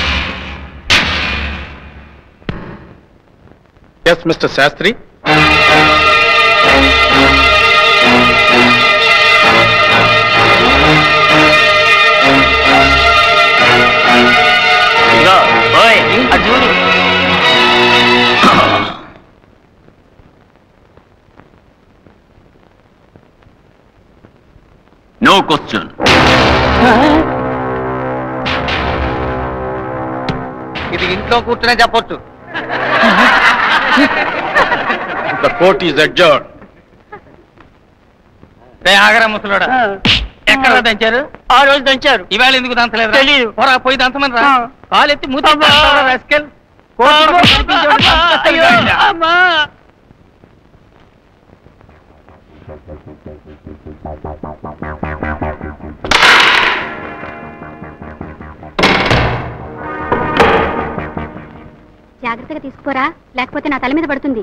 ఎస్ మిస్టర్ శాస్త్రి ఇదిగో ఓయ్ అటు చూడు నో క్వశ్చన్ ఇది ఇంట్లో కూర్చునే చెప్పొచ్చు ద కోర్ట్ ఈజ్ అడ్జర్న్ ఆగరా ముసలోడా ఎక్కడ దంచారు ఆ రోజు దంచారు ఇవాళ ఎందుకు దంచలేదు తెలీదు. పోరా పోయి దంచమని రా కాలు ఎత్తి మూతి అమ్మా. రాస్కెల్ జాగ్రత్తగా తీసుకుపోరా లేకపోతే నా తల మీద పడుతుంది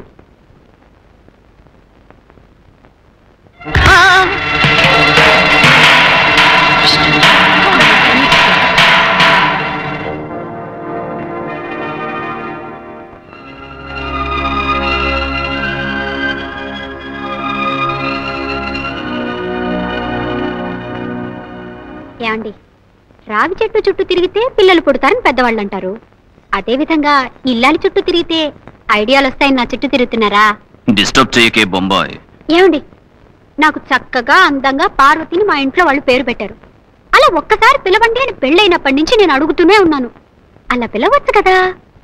ఏమండి రావి చెట్టు చుట్టూ తిరిగితే పిల్లలు పుడతారని పెద్దవాళ్ళు అంటారు అదేవిధంగా ఇల్లాలి చుట్టూ తిరిగితే ఐడియాలు వస్తాయని నా చుట్టూ తిరుగుతున్నారా డిస్టర్బ్ చేయకే బొంబాయ్ ఏమండి నాకు చక్కగా అందంగా పార్వతిని మా ఇంట్లో వాళ్ళు పేరు పెట్టారు అలా ఒక్కసారి పిలవండి అని పెళ్ళైనప్పటి నుంచి నేను అడుగుతూనే ఉన్నాను అలా పిలవచ్చు కదా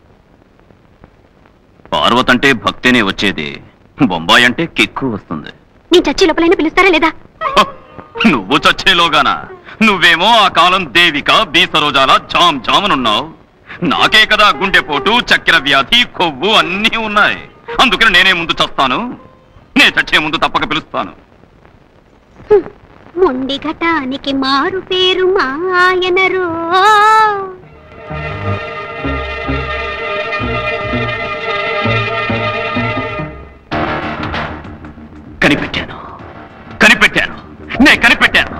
పార్వత్ అంటే భక్తినే వచ్చేది బొంబాయి అంటే కిక్కు వస్తుంది నేను చచ్చి లోపలైనా పిలుస్తారా లేదా నువ్వు చచ్చేలోగానా నువ్వేమో ఆ కాలం దేవిక బి సరోజాల జామ్ జామునున్నావు నాకే కదా గుండెపోటు చక్కెర వ్యాధి కొవ్వు అన్నీ ఉన్నాయి అందుకని నేనే ముందు చస్తాను నే చచ్చే ముందు తప్పక పిలుస్తాను మొండి ఘటానికి మారు పేరు మాయనరో కనిపెట్టాను కనిపెట్టాను నే కనిపెట్టాను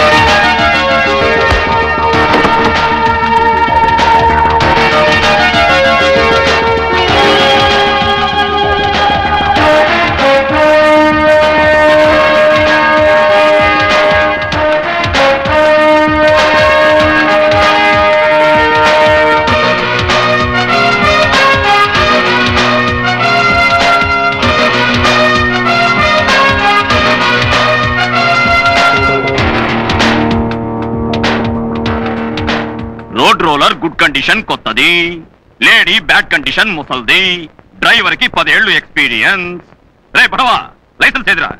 రోడ్ రోలర్ గుడ్ కండిషన్ కొత్తది లేడీ బ్యాడ్ కండిషన్ ముసల్ది డ్రైవర్ కి పదేళ్లు ఎక్స్పీరియన్స్ రే పడవా లైసెన్స్ ఎదురా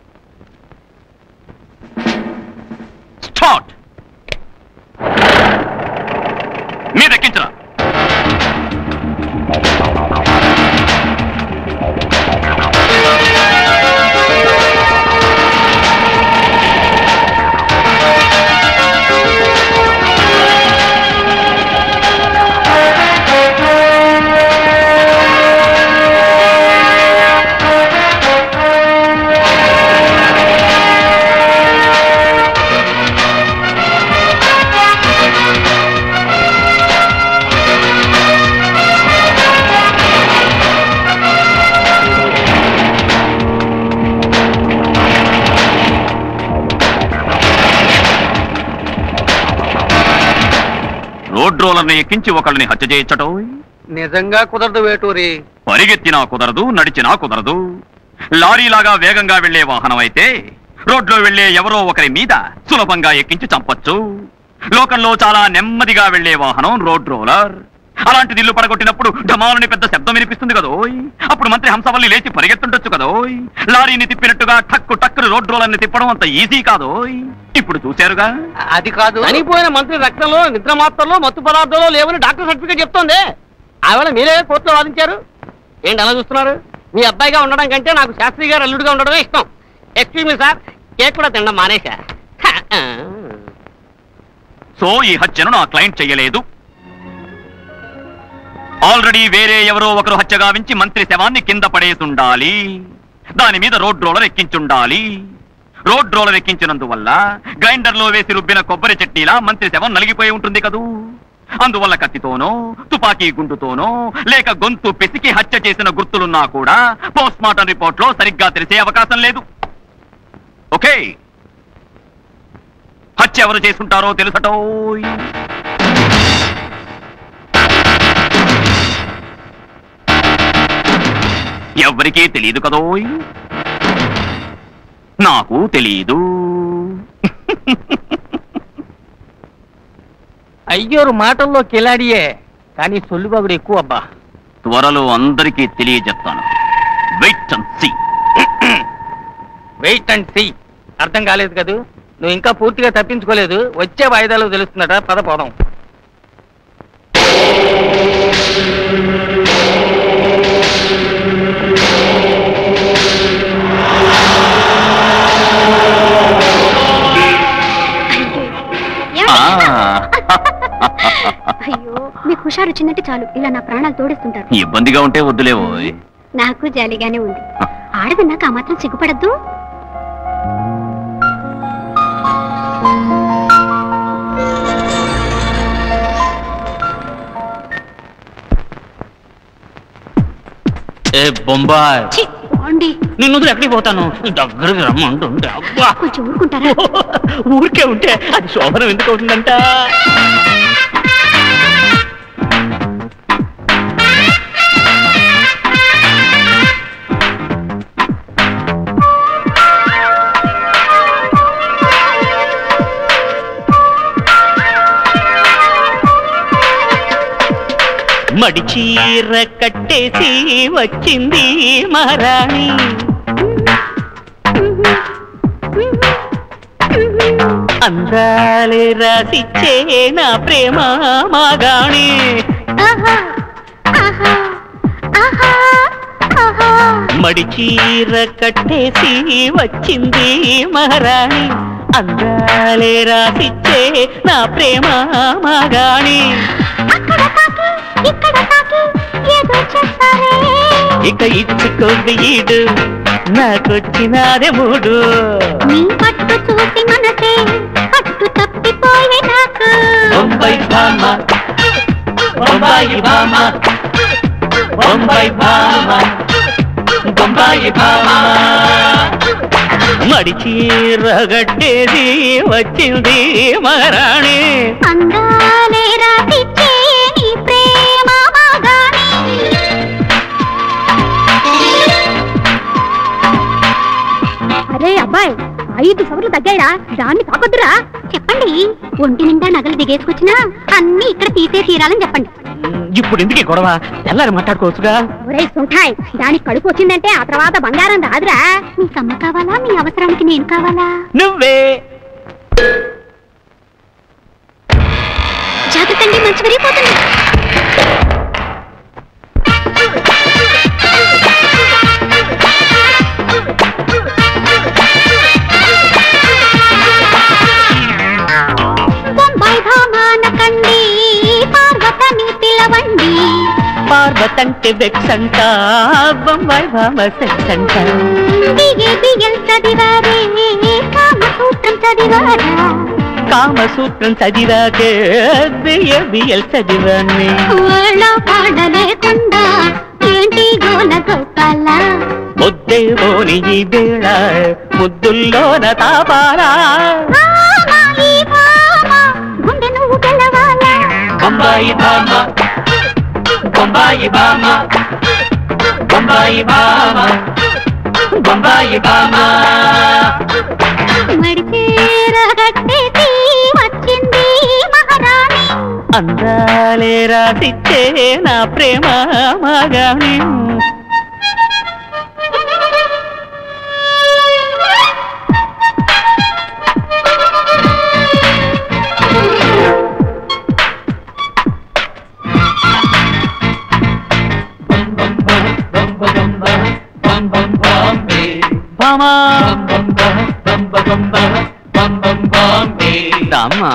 స్టార్ట్ మీద ఎక్కించరా రోడ్ రోలర్ని ఎక్కించి ఒకళ్ళని హత్య చేయొచ్చటో నిజంగా కుదరదు వేటూరి పరిగెత్తినా కుదరదు నడిచినా కుదరదు లారీలాగా వేగంగా వెళ్లే వాహనం అయితే రోడ్లో వెళ్లే ఎవరో ఒకరి మీద సులభంగా ఎక్కించి చంపొచ్చు లోకంలో చాలా నెమ్మదిగా వెళ్లే వాహనం రోడ్ రోలర్ అలాంటిది ఇల్లు పడగొట్టినప్పుడు ఢమాలని పెద్ద శబ్దం వినిపిస్తుంది కదోయ్ అప్పుడు మంత్రి హంసవల్లి లేచి పరిగెత్తుండొచ్చు కదోయ్ లారీని తిప్పినట్టుగా టక్కు టక్కును రోడ్ రోలర్ని తిప్పడం అంత ఈజీ కాదోయ్ ఇప్పుడు చూశారుగా అది కాదు చనిపోయిన మంత్రి రక్తంలో నిద్ర మాత్రలో మత్తు పదార్థాలు లేవని డాక్టర్ సర్టిఫికేట్ చెప్తోంది ఆవిడ మీరే కోర్టులో వాదించారు ఏంటి అలా చూస్తున్నారు మీ అబ్బాయిగా ఉండడం కంటే నాకు శాస్త్రి గారు అల్లుడిగా ఉండడమే ఇష్టం ఎక్స్క్యూజ్ మీ సార్ కేక్ కూడా తినడం మానేశా సో ఈ హత్యను నా క్లయింట్ చెయ్యలేదు ఆల్రెడీ వేరే ఎవరో ఒకరు హత్య గావించి మంత్రి శవాన్ని కింద పడేసుండాలి దాని మీద రోడ్ రోలర్ ఎక్కించుండాలి రోడ్ రోలర్ ఎక్కించినందువల్ల గ్రైండర్ లో వేసి రుబ్బిన కొబ్బరి చట్నీలా మంత్రి శవం నలిగిపోయి ఉంటుంది కదూ అందువల్ల కత్తితోనో తుపాకీ గుండుతోనో లేక గొంతు పెసికి హత్య చేసిన గుర్తులున్నా కూడా పోస్ట్ మార్టం రిపోర్ట్ లో సరిగ్గా తెలిసే అవకాశం లేదు ఓకే హత్య ఎవరు చేసుంటారో తెలుసటో ఎవ్వరికీ తెలియదు కదోయ్ నాకు తెలియదు అయ్యోరు మాటల్లో కిలాడియే కానీ సొల్లుబాగుడు ఎక్కువ అబ్బా త్వరలో అందరికీ తెలియజెప్తాను wait and see wait and see అర్థం కాలేదు కదూ నువ్వు ఇంకా పూర్తిగా తప్పించుకోలేదు వచ్చే వాయిదాలు తెలుస్తుందట పద పోదాం అయ్యో మీకు హుషారు వచ్చిందంటే చాలు ఇలా నా ప్రాణాలు తోడిస్తుంటారు ఇబ్బందిగా ఉంటే వద్దులేవోయ్ నాకు జాలీగానే ఉంది ఆడది నాకు ఆ మాత్రం సిగ్గుపడద్దు ఏ బొంబాయ్ ఛీ, పోండి నిన్ను వదిలి ఎక్కడికి పోతాను దగ్గరికి రమ్మంటుంటే అబ్బా కొంచెం ఊరుకుంటారా ఊరికే ఉంటే అది శోభనం ఎందుకు అవుతుందంట మడి చీర కట్టేసి వచ్చింది మహారాణి అందాలే రాసిచ్చే నా ప్రేమ మాగాణి మడి చీర కట్టేసి వచ్చింది మహారాణి అందాలే రాసిచ్చే నా ప్రేమ మాగాణి ఇక ఇచ్చుకోండి ఈడు నాకొచ్చినాదే మూడు నీ పట్టు చూసి మనసే పట్టు తప్పిపోయే నాకు బొంబాయి భామ బొంబాయి భామ బొంబాయి భామ బొంబాయి భామ మడిచి రగట్టేది వచ్చింది మహారాణి అందాలే రాసిచ్చే నీ ప్రేమ మాగాణి అరే అబ్బాయి ఐదు సవర్లు తగ్గాయిరా దాన్ని తాకొద్దురా చెప్పండి ఒంటి నిండా నగలు దిగేసుకొచ్చినా అన్ని ఇక్కడ తీసే తీరాలని చెప్పండి ఇప్పుడు ఎందుకు ఈ గొడవ తెల్లారి మాట్లాడుకోవచ్చుగా ఒరే సుంఠాయ్ దానికి కడుపు వచ్చిందంటే ఆ తర్వాత బంగారం రాదురా నీకు అమ్మ కావాలా మీ అవసరానికి నేను కావాలా నువ్వే జాగ్రత్త అండి మంచి విరిగిపోతుంది బొంబాయి భామాన కండి పార్వతని పిలవండి పార్వతంటే వెక్సంట బొంబాయి భామ సెక్స్ అంట దిగే దిగల్ చదివారే కామసూత్రం చదివారా కామసూత్రం చదివాకే బియ్య బియ్యలు చదివాన్ని వాళ్ళ పాడలేకుండా ఏంటి గోల గోపాల ముద్దే పోని ఈ వేళ ముద్దుల్లోన తాపారా గుండె నువ్వు గెలవాలా బొంబాయి భామ బొంబాయి భామ బొంబాయి భామ బొంబాయి భామ మడిచేర కట్టేసి వచ్చింది మహారాణి అందాలే రాసిచ్చే నా ప్రేమ మగాని భామా రామ్మా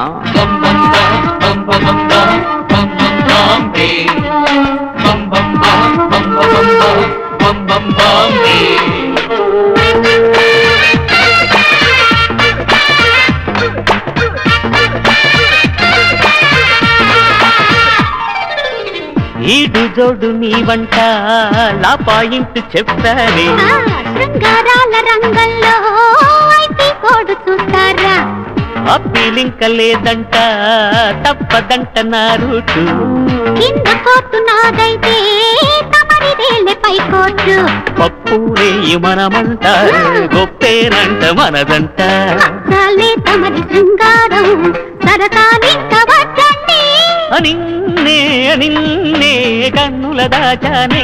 ఈడు జోడు నీ వంట లా పాయింట్ చెప్తారే ఆ, శృంగారాల రంగంలో ఐపీ కోడు చూస్తారా అప్పీలింక లేదంట తప్పదంట నా రూటు కింద కోర్టు నాదైతే తమరిదేలే పై కోర్టు పప్పునే మనమంట గొప్పేనంట మనదంట చాలే తమరి శృంగారం సరసాలింక వద్దండి నిన్నే నిన్నే కన్నుల దాచానే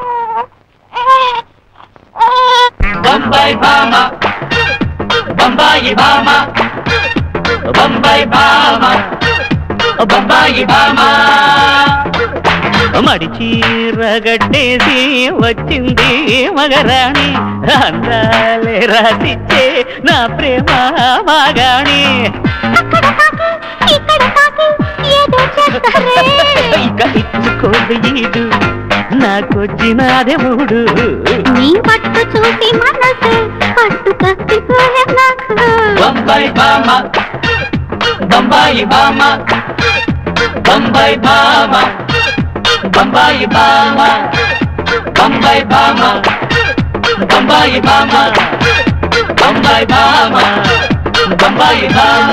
బొంబాయి భామ బొంబాయి భామ బొంబాయి భామ బొంబాయి భామ మడిచి రగడ్డేసి వచ్చింది మగరాణి అందాలే రాసిచ్చే నా ప్రేమ మగాణి ఇక్కడ తాకి ఏదో చేస్తారే ఇక ఇచ్చుకోదు ఈడు నాకొచ్చినాదే మూడు నీ పట్టు చూసి మనసే పట్టు కత్తిపోయే నాకు బొంబాయి భామ బొంబాయి భామ బొంబాయి భామ బొంబాయి భామ బొంబాయి భామ బొంబాయి భామ బొంబాయి భామ బొంబాయి భామ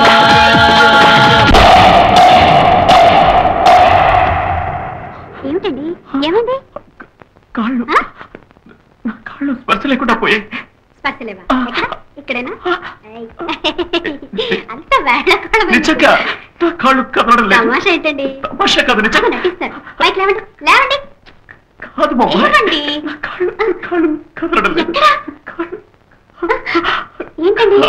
ఏమిటండి ఏమండి కాళ్ళు ఆ? కాళ్ళు స్పర్శ లేకుండా పోయే స్పర్శలేవా ఎక్కడ? ఇక్కడేనా ఐ. అంత వేళకోళం నిజంగా నా కాళ్ళు కదలడం లేదు తమాషా ఏంటండి తమాషా కాదు నిజం బాగా నటిస్తారు పైకి లేవండి లేవండి కాదు బాబు లేవండి కాళ్ళు కాళ్ళు కదలడం లేదు ఎక్కడ? ఏంటండి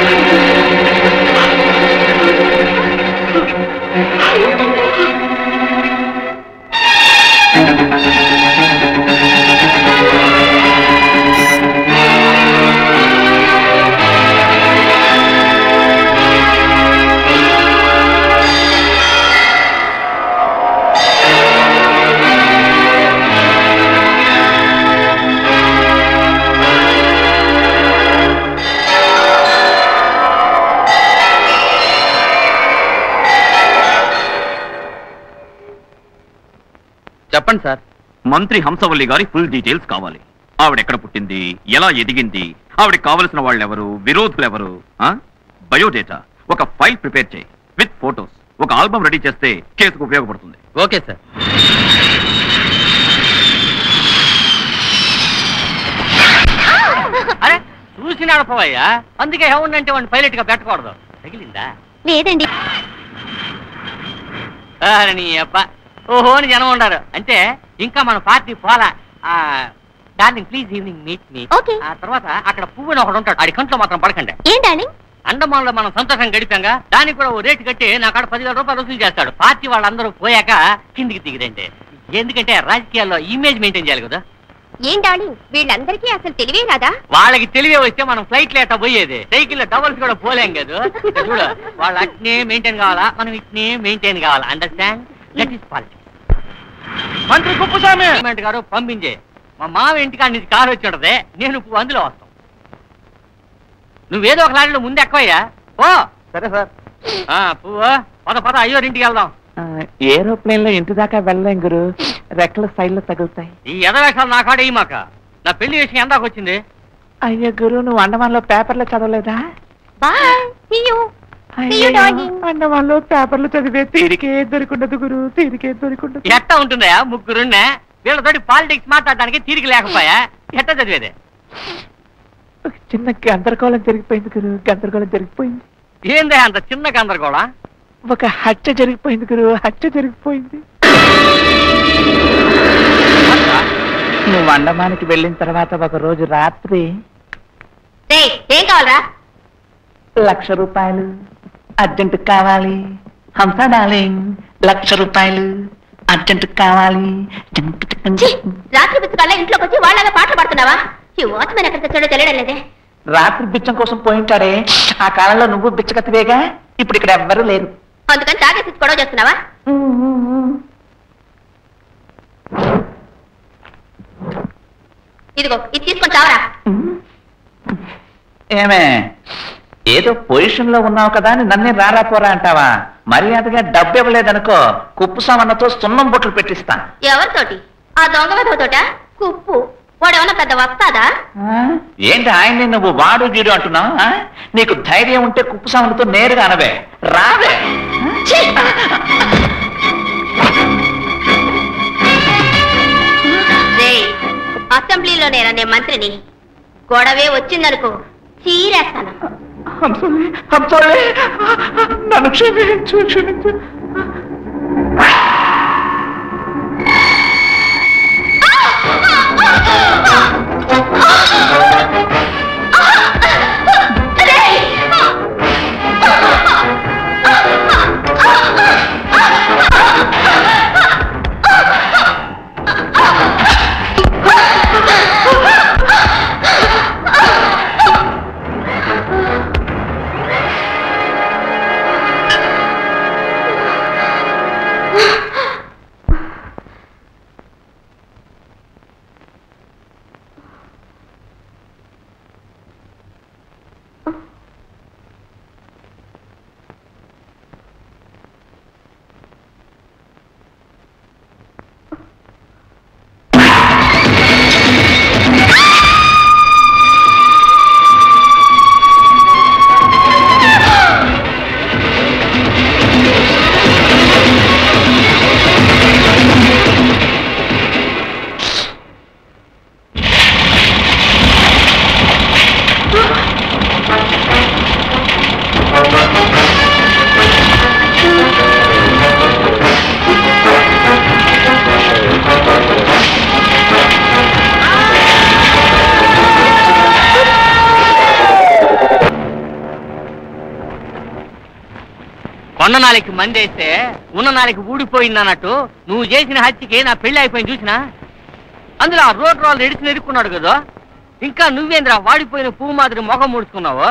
చెప్పండి సార్ మంత్రి హంసవల్లి గారి ఫుల్ డీటెయిల్స్ కావాలి ఆవిడ ఎక్కడ పుట్టింది ఎలా ఎదిగింది ఆవిడకి కావలసిన వాళ్ళు ఎవరు విరోధులు ఎవరు ఆ? బయోడేటా ఒక ఫైల్ ప్రిపేర్ చేయి విత్ ఫోటోస్ ఒక ఆల్బమ్ రెడీ చేస్తే కేసుకు ఉపయోగపడుతుంది ఓకే సార్ అరే చూసి నడపవయ్యా అందుకే హెవన్ అంటే వాడిని పైలట్ గా పెట్టకూడదు తగిలిందా లేదండి అరే నీ అబ్బా ఓహో అని జనం ఉండారు అంటే ఇంకా మన పార్టీ పోలా darling please evening meet me okay ఆ తర్వాత అక్కడ పువ్వుని ఒకడు ఉంటాడు ఆడి కంట్లో మాత్రం పడకండి ఏం డార్లింగ్ అండమాన్లో మనం సంతోషం గడిపాంగా దానికి కూడా ఓ రేటు కట్టి నా కాడ పదివేల రూపాయలు వసూలు చేస్తాడు పార్టీ వాళ్ళందరూ పోయాక కిందికి దిగిరండి ఎందుకంటే రాజకీయాల్లో ఇమేజ్ మెయింటైన్ చేయాలి కదా ఏం డార్లింగ్ వీళ్ళందరికీ అసలు తెలివే రాదా వాళ్ళకి తెలివే వస్తే మనం ఫ్లైట్ లేట పోయేది సైకిల్ డబల్స్ కూడా పోలేం కదా ఇక చూడు వాళ్ళు అట్నే మెయింటైన్ కావాలా మనం ఇట్నే మెయింటైన్ కావాలా అండర్స్టాండ్ దట్ ఈస్ పాలిటిక్స్ మంత్రి కుప్పస్వామి గవర్నమెంట్ గారు పంపించే మా మామ ఇంటికాడ నుంచి కారు వచ్చి ఉంటది నేను ఇప్పుడు అందులో వస్తాం నువ్వేదో ఒక లారీలో ముందు ఎక్కువయ్యా ఓ సరే సార్ ఆ, పువ్వు పద పద అయ్యో ఇంటికి వెళ్దాం ఏరోప్లేన్ లో ఇంటి దాకా వెళ్ళలేం గురు రెక్కల సైడ్ లో తగులుతాయి ఈ ఎదవేషాలు నా కాడ మాక నా పెళ్లి విషయం ఎందాక వచ్చింది అయ్యో గురు నువ్వు అండమాన్ లో పేపర్లో చదవలేదా బాయ్ సీ యూ అన్న వాళ్ళు పేపర్లు చదివే తీరికే దొరికుండదు గురు తీరికే దొరికుండదు ఎట్టా ఉంటుందయా ముగ్గురున్నే వీళ్ళతోటి పాలిటిక్స్ మాట్లాడడానికి తీరిక లేకపోయా ఎట్టా చదివేది ఒక చిన్న గందరగోళం జరిగిపోయింది గురు గందరగోళం జరిగిపోయింది ఏందే అంత చిన్న గందరగోళం ఒక హత్య జరిగిపోయింది గురు హత్య జరిగిపోయింది నువ్వు అండమానికి వెళ్ళిన తర్వాత ఒక రోజు రాత్రి రేయ్, ఏం కావాలరా లక్ష రూపాయలు అర్జెంట్ కావాలి హంస డార్లింగ్ లక్ష రూపాయలు అర్జెంట్ కావాలి ఛీ, రాత్రి బిచ్చుకల్లా ఇంట్లోకి వచ్చి వాళ్ళగా పాటలు పాడుతున్నావా ఈ వాచ్మెన్ ఎక్కడ తెచ్చాడో తెలియడం లేదే రాత్రి బిచ్చం కోసం పోయింటాడే ఆ కాలంలో నువ్వు బిచ్చగతివేగా ఇప్పుడు ఇక్కడ ఎవ్వరూ లేరు అందుకని తాగేసి గొడవ చేస్తున్నావా ఇదిగో ఇది తీసుకొని చావరా ఏమే ఏదో పొజిషన్ లో ఉన్నావు కదా అని నన్నే రారా పోరా అంటావా మర్యాదగా డబ్బు ఇవ్వలేదనుకో కుప్పు సామన్నతో సున్నం బొట్లు పెట్టిస్తా ఎవరితోటి ఆ దొంగ వెధవతోట కుప్పు వాడేమన్నా పెద్ద వస్తాదా ఆ? ఏంటి ఆయన్ని నువ్వు వాడు గీడు అంటున్నావు ఆ? నీకు ధైర్యం ఉంటే కుప్పు సామన్నతో నేరుగా అనవే రావే రేయ్ అసెంబ్లీలో నేననే మంత్రిని గొడవే వచ్చిందనుకో చీరేస్తాను హంసలే హంసలే నన్ను క్షమించు క్షమించు కొండ నాలికి మందేస్తే ఉన్న నాలికి ఊడిపోయింది అన్నట్టు నువ్వు చేసిన హత్యకి నా పెళ్లి అయిపోయింది చూసినా అందులో ఆ రోడ్ రోల్ ఎడిచి ఎదుర్కొన్నాడు కదా ఇంకా నువ్వేంద్రా వాడిపోయిన పువ్వు మాదిరి మొఖం ముడుచుకున్నావు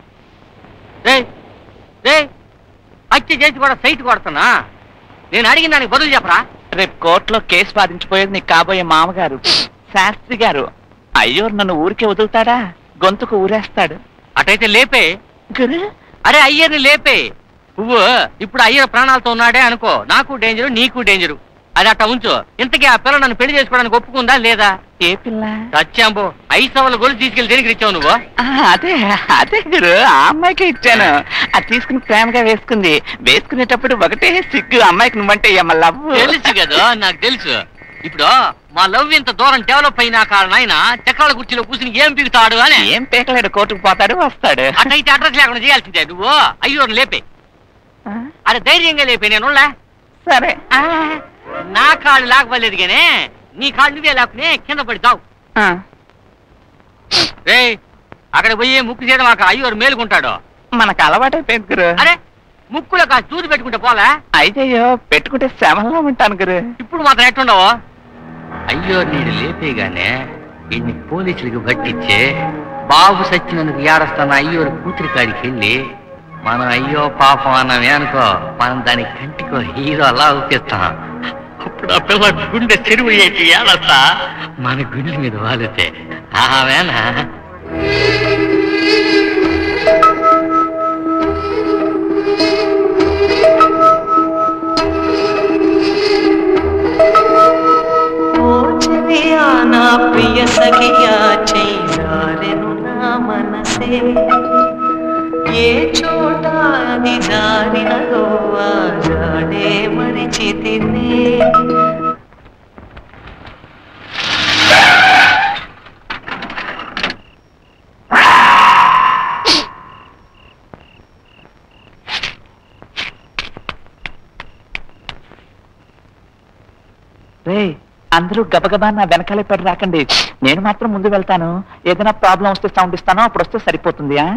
రే రే హత్య చేసి కూడా సైట్ కొడుతున్నా నేను అడిగిన దానికి బదులు చెప్పరా రేపు కోర్టులో కేసు బాధించిపోయేది నీకు కాబోయే మామగారు శాస్త్రి గారు అయ్యో నన్ను ఊరికే వదులుతాడా గొంతుకు ఊరేస్తాడు అటైతే లేపే అరే అయ్యర్ని లేపే పువ్వు ఇప్పుడు అయ్యర్ ప్రాణాలతో ఉన్నాడే అనుకో నాకు డేంజరు నీకు డేంజరు అది అట్ట ఉంచు ఇంతకీ ఆ పిల్ల నన్ను పెళ్లి చేసుకోవడానికి ఒప్పుకుందా లేదా ఏ పిల్ల సత్యాంబో ఐదు సవల గోలు తీసుకెళ్లి దేనికి ఇచ్చావు నువ్వు ఆ, అదే అదే గురు ఆ అమ్మాయికి ఇచ్చాను అది తీసుకుని ప్రేమగా వేసుకుంది వేసుకునేటప్పుడు ఒకటే సిగ్గు అమ్మాయికి నువ్వంటే ఏమ లవ్ తెలుసు కదా నాకు తెలుసు ఇప్పుడు మా లవ్ ఇంత దూరం డెవలప్ అయినా కారణం ఆయన చక్రాల కుర్చీలో కూర్చుని ఏం పీకుతాడు అని ఏం పీకలేడు కోర్టుకు పోతాడు వస్తాడు అటైతే అడ్రస్ లేకుండా చేయాల్సిందే నువ్వు అయ్యో లేపే అరే ధైర్యంగా లేపే నేను సరే నా కాళ్ళు లాగలేదు గానే నీ కాళ్ళు నువ్వే లేకునే కింద పడితావు రే అక్కడ పోయి ముక్కు చేయడం మాకు అయ్యోరు మేలుకుంటాడు మనకు అలవాటైపోయింది గురు అరే ముక్కులో కాస్త దూది పెట్టుకుంటే పోలే అయ్యయ్యో పెట్టుకుంటే శవంలో ఉంటాను గురు ఇప్పుడు మాత్రం ఎట్టుండవు అయ్యో నీడు లేపేగానే ఇన్ని పోలీసులకు పట్టించే బాబు సచ్చినందుకు ఏడస్తాన అయ్యోరు కూతురి కాడికి వెళ్ళి మనం అయ్యో పాపం అన్నమే అనుకో మనం దాని కంటికో హీరో అలా ఊపిస్తాం అప్పుడు ఆ పిల్ల గుండె చెరువు ఏంటి ఏడస్తా మన గుండె మీద వాలితే ఆమెనా ఓచలియా నా ప్రియ సఖియా చేయారెను నా మనసే ఏ చోట అది మరిచితిని రే అందరూ గబగబా నా వెనకాలే పడి రాకండి నేను మాత్రం ముందు వెళ్తాను ఏదైనా ప్రాబ్లం వస్తే సౌండ్ ఇస్తాను అప్పుడు వస్తే సరిపోతుంది ఆ?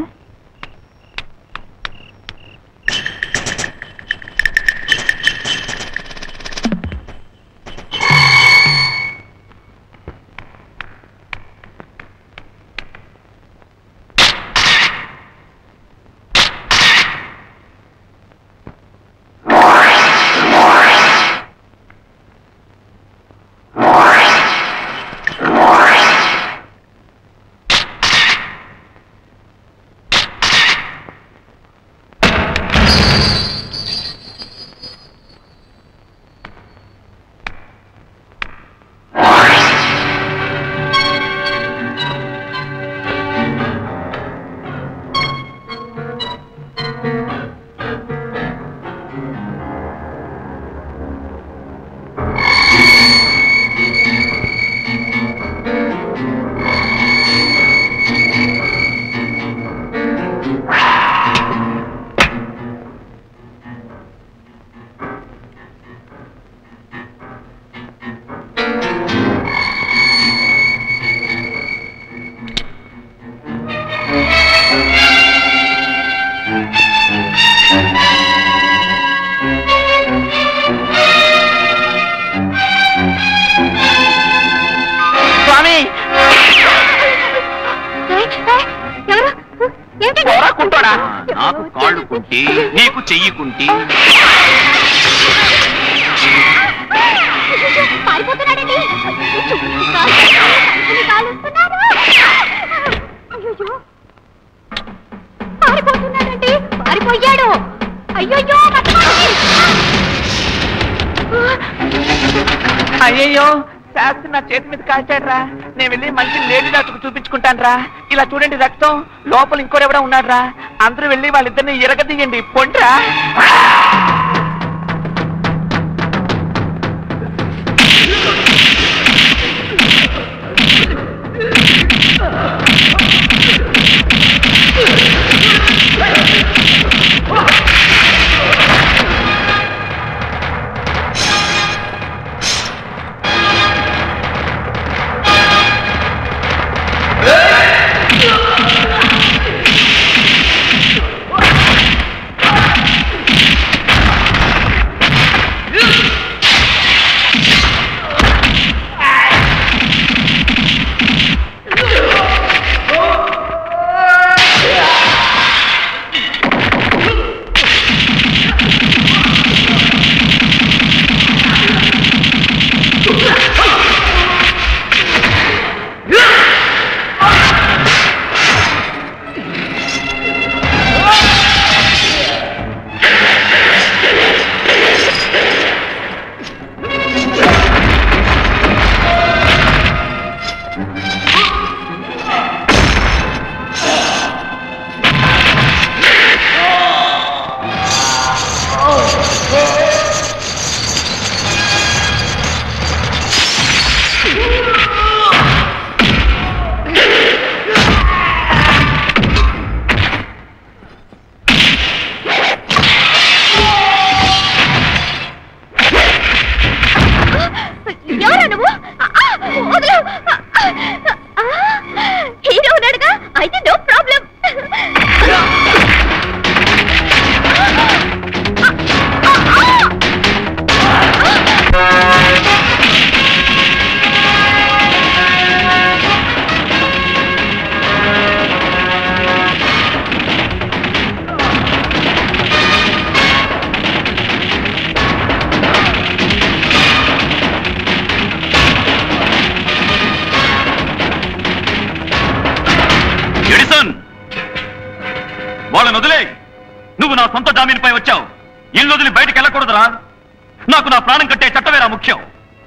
స్వామి ఎవరు ఏమిటండి? నాకు కాళ్ళు కుంటి నీకు చెయ్యి కుంటి పారిపోతున్నాడండి చుట్టూ కాలు, అన్ని కాలుస్తున్నారు. అయ్యయ్యో. పారిపోతున్నాడండి పారిపోయాడు అయ్యయ్యో పట్టుకోండి. అయ్యయ్యో శాస్త్రి నా చేతి మీద కాల్చాడు రా నేను వెళ్ళి మంచి లేడీ డాక్టర్ చూపించుకుంటాను రా ఇలా చూడండి రక్తం లోపల ఇంకోరెవడో ఉన్నాడు రా అందరూ వెళ్ళి వాళ్ళిద్దరిని ఎరగదీయండి పొండ్రా ఎవరా నువ్వు ఆ, ఆ, వదిలు ఆ, హీరో ఉన్నాడుగా అయితే నో ప్రాబ్లం ఎడిసన్ వాళ్ళని వదిలే నువ్వు నా సొంత జామీన్పై వచ్చావు ఇల్లు వదిలి బయటికి వెళ్ళకూడదురా నాకు నా ప్రాణం కట్టే చట్టమేరా ముఖ్యం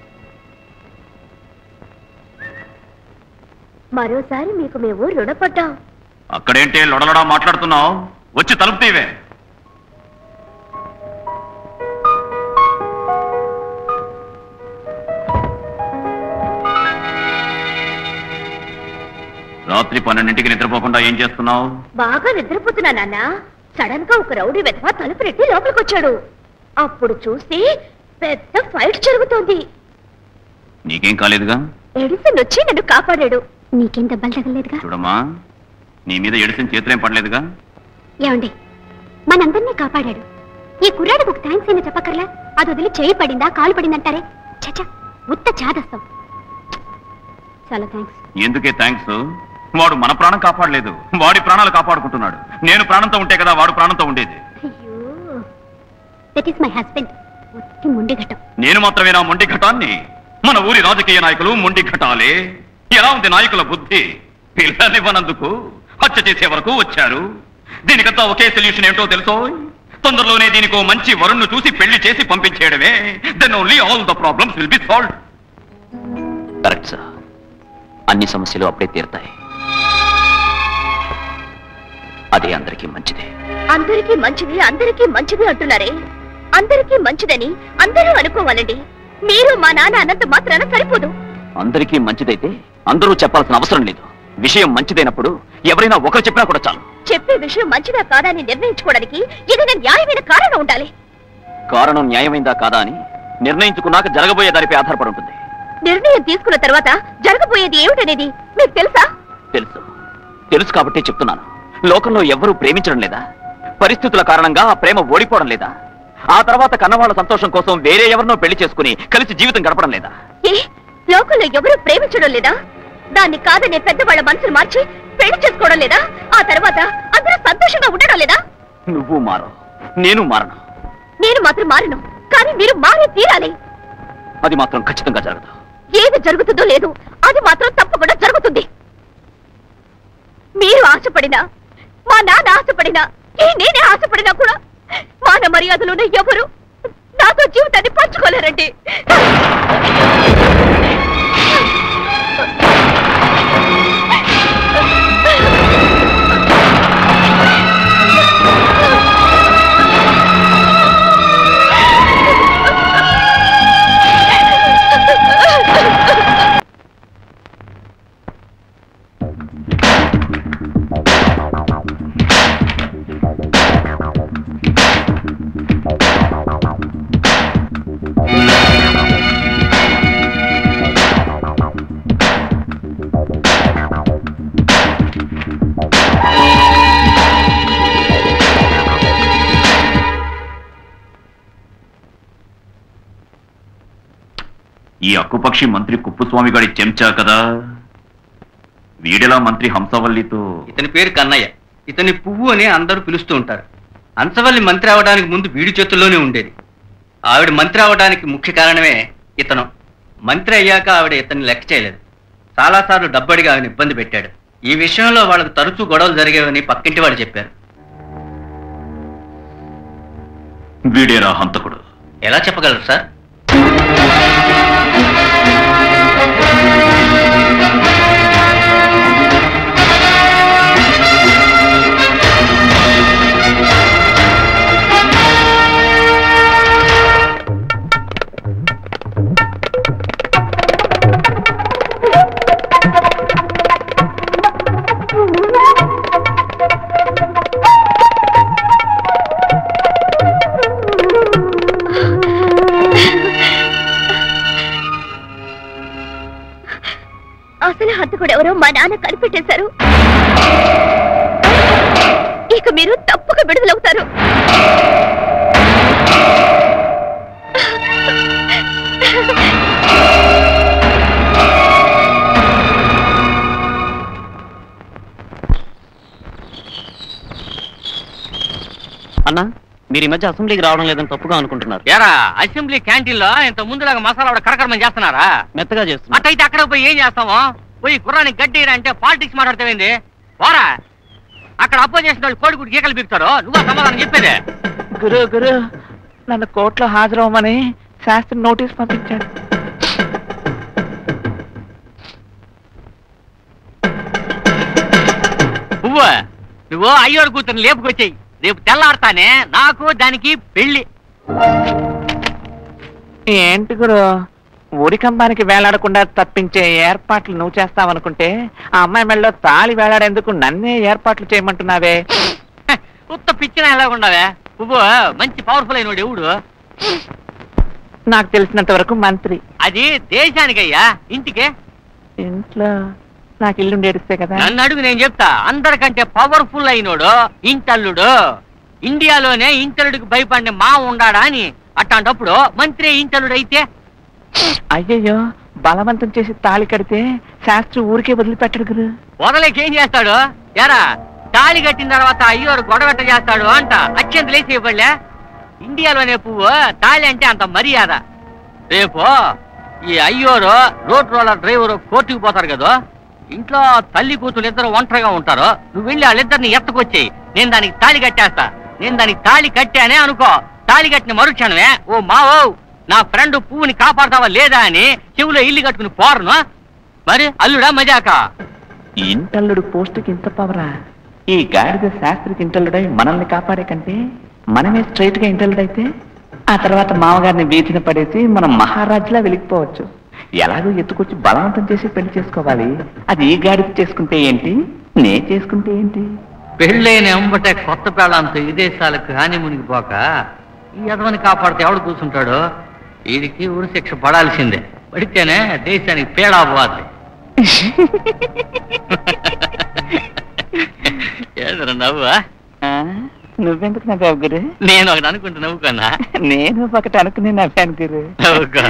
మరోసారి మీకు మేము రుణపడ్డాం అక్కడేంటే లొడలొడా మాట్లాడుతున్నావు వచ్చి తలుపు తీవే రాత్రి పన్నెండింటికి నిద్రపోకుండా ఏం చేస్తున్నావు బాగా నిద్రపోతున్నా నాన్న సడన్ గా ఒక రౌడీ వెధవ తలుపు నెట్టి లోపలికి వచ్చాడు అప్పుడు చూసి పెద్ద ఫైట్ జరుగుతోంది నీకేం కాలేదుగా ఎడిసన్ వచ్చి నన్ను కాపాడాడు నీకేం దెబ్బలు తగలేదుగా చూడమ్మా నీ మీద ఎడిసిన చేతులేం పడలేదుగా ఏమండి మనందరినీ కాపాడాడు ఈ కుర్రాడికి ఒక థ్యాంక్స్ అయినా చెప్పకర్లా అది వదిలి చేయి పడిందా కాలు పడిందంటారే చచ్చా ఉత్త చాదస్తాం చాలా థ్యాంక్స్ ఎందుకే థ్యాంక్స్ వాడు మన ప్రాణం కాపాడలేదు వాడి ప్రాణాలు కాపాడుకుంటున్నాడు నేను ప్రాణంతో ఉంటే కదా వాడు ప్రాణంతో ఉండేది అయ్యో దట్ ఈస్ మై హస్బెండ్ ఒట్టి ముండి ఘటం నేను మాత్రమేనా మొండి ఘటాన్ని మన ఊరి రాజకీయ నాయకులు మొండి ఘటాలే ఎలా ఉంది నాయకుల బుద్ధి పిల్లనివ్వనందుకు హత్య చేసే వరకు వచ్చారు దీనికంతా ఒకే సొల్యూషన్ ఏంటో తెలుసో తొందరలోనే దీనికో మంచి వరుణ్ణు చూసి పెళ్లి చేసి పంపించేయడమే then only all the problems will be solve correct sir అన్ని సమస్యలు అప్పుడే తీరుతాయి అదే అందరికీ మంచిది అందరికీ మంచిది అందరికీ మంచిది అంటున్నారే అందరికీ మంచిదని అందరూ అనుకోవాలండి మీరు మా నాన్న అన్నంత మాత్రాన సరిపోదు అందరికీ మంచిదైతే అందరూ చెప్పాల్సిన అవసరం లేదు విషయం మంచిదైనప్పుడు ఎవరైనా ఒకరు చెప్పినా కూడా చాలు చెప్పే విషయం మంచిదా కాదా అని నిర్ణయించుకోవడానికి ఏదైనా న్యాయమైన కారణం ఉండాలి కారణం న్యాయమైందా కాదా అని నిర్ణయించుకున్నాక జరగబోయే దానిపై ఆధారపడి ఉంటుంది నిర్ణయం తీసుకున్న తర్వాత జరగబోయేది ఏమిటనేది మీకు తెలుసా తెలుసు తెలుసు కాబట్టి చెప్తున్నాను లోకంలో ఎవ్వరూ ప్రేమించడం లేదా పరిస్థితుల కారణంగా ఆ ప్రేమ ఓడిపోవడం లేదా ఆ తర్వాత కన్నవాళ్ల సంతోషం కోసం వేరే ఎవరినో పెళ్లి చేసుకుని కలిసి జీవితం గడపడం లేదా ఏ లోకంలో ఎవరూ ప్రేమించడం లేదా దాన్ని కాదనే పెద్దవాళ్ళ మనసును మార్చి పెళ్లి చేసుకోవడం లేదా ఆ తర్వాత అందరూ సంతోషంగా ఉండడం లేదా నువ్వు మారవు నేను మారను నేను మాత్రం మారను కానీ మీరు మారే తీరాలి అది మాత్రం ఖచ్చితంగా జరగదు ఏది జరుగుతుందో లేదు అది మాత్రం తప్పకుండా జరుగుతుంది మీరు ఆశపడినా మా నాన్న ఆశపడినా ఈ నేనే ఆశపడినా కూడా మాన మర్యాదలోనే ఎవరు నాతో జీవితాన్ని పంచుకోలేరండి ఈ అక్కుపక్షి మంత్రి కుప్పుస్వామి గారి చెంచా కదా వీడెలా మంత్రి హంసవల్లితో ఇతని పేరు కన్నయ్య ఇతని పువ్వు అని అందరూ పిలుస్తూ ఉంటారు అంశవల్లి మంత్రి అవడానికి ముందు వీడి చేతుల్లోనే ఉండేది ఆవిడ మంత్రి అవడానికి ముఖ్య కారణమే ఇతను మంత్రి అయ్యాక ఆవిడ ఇతన్ని లెక్క చేయలేదు చాలాసార్లు డబ్బడిగా ఆవిడ ఇబ్బంది పెట్టాడు ఈ విషయంలో వాళ్ళకు తరచూ గొడవలు జరిగేవని పక్కింటి వాళ్ళు చెప్పారు వీడేరా హంతకుడు ఎలా చెప్పగలరు సార్ అసలు హంతకుడు ఎవరో మా నాన్న కనిపెట్టేశారు ఇక మీరు తప్పక విడుదలవుతారు అన్నా మీరు ఈ మధ్య అసెంబ్లీకి రావడం లేదని తప్పుగా అనుకుంటున్నారు ఏరా అసెంబ్లీ క్యాంటీన్ లో ఇంత ముందులాగా మసాలా ఆవిడ కరకరమని చేస్తున్నారా మెత్తగా చేస్తున్నారు అట్టయితే అక్కడ పోయి ఏం చేస్తాము పోయి గుర్రానికి గడ్డి అంటే పాలిటిక్స్ మాట్లాడతావేంది పోరా అక్కడ అపోజిషన్ వాళ్ళు కోడిగుడి గీకలు బిగుతారు నువ్వు సమాధానం చెప్పేదే గురు గురు నన్ను కోర్టులో హాజరవ్వమని శాస్త్రి నోటీస్ పంపించాడు నువ్వు నువ్వు అయ్యోడు కూతురు లేపుకొచ్చాయి రేపు తెల్లాడతానే నాకు దానికి పెళ్లి ఏంటి గురు ఊరికంబానికి వేలాడకుండా తప్పించే ఏర్పాట్లు నువ్వు చేస్తావనుకుంటే ఆ అమ్మాయి మెళ్ళలో తాళి వేలాడేందుకు నన్నే ఏర్పాట్లు చేయమంటున్నావే ఉత్త పిచ్చిన ఎలా ఉండవే నువ్వు మంచి పవర్ఫుల్ అయినోడు ఎవడు నాకు తెలిసినంత వరకు మంత్రి అది దేశానికయ్యా ఇంటికే ఇంట్లో నాకు ఇల్లు ఏడిస్తే కదా నన్ను అడుగు నేను చెప్తా అందరికంటే పవర్ఫుల్ అయినోడు ఇంటల్లుడు ఇండియాలోనే ఇంటల్లుడికి భయపడిన మా ఉండాడా అని అట్లాంటప్పుడు మంత్రి ఇంటల్లుడు అయితే అయ్యయ్యో బలవంతం చేసి తాళి కడితే శాస్త్రి ఊరికే వదిలిపెట్టడు గురు వదలేకేం చేస్తాడు ఎరా తాళి కట్టిన తర్వాత అయ్యోరు గొడవెట్ట చేస్తాడు అంట అత్యంత లేచి ఇవ్వలే ఇండియాలోనే పువ్వు తాళి అంటే అంత మర్యాద రేపు ఈ అయ్యోరు రోడ్ రోలర్ డ్రైవర్ కోర్టుకు పోతారు కదా ఇంట్లో తల్లి కూతురు ఇద్దరు ఒంటరిగా ఉంటారు నువ్వు వెళ్ళి వాళ్ళిద్దరిని ఎత్తుకొచ్చేయి నేను దానికి తాళి కట్టేస్తా నేను దానికి తాళి కట్టానే అనుకో తాళి కట్టిన మరుక్షణమే ఓ మావో నా ఫ్రెండ్ పువ్వుని కాపాడతావా లేదా అని చెవులో ఇల్లు కట్టుకుని పోరను మరి అల్లుడా మజాక ఇంటల్లుడు పోస్టుకి ఇంత పవరా ఈ గాడిద శాస్త్రికి ఇంటల్లుడై మనల్ని కాపాడే కంటే మనమే స్ట్రైట్ గా ఇంటల్లుడైతే ఆ తర్వాత మామగారిని వీధిన పడేసి మనం మహారాజులా వెలిగిపోవచ్చు ఎలాగో ఎత్తుకొచ్చి బలవంతం చేసి పెళ్లి చేసుకోవాలి అది ఈ గాడిద చేసుకుంటే ఏంటి నే చేసుకుంటే ఏంటి పెళ్ళైన ఎంబటే కొత్త పెళ్ళంతో విదేశాలకు హానిమునికి పోక ఈ యదవని కాపాడితే ఎవడు కూర్చుంటాడు వీడికి ఉరి శిక్ష పడాల్సిందే పడితేనే దేశానికి పేడా పోవాలి ఏదరా నవ్వా నువ్వెందుకు నవ్వావు గురు నేను ఒకటి అనుకుంటూ నవ్వుకున్నా నేను ఒకటి అనుకుని నవ్వాను గురు నవ్వుకో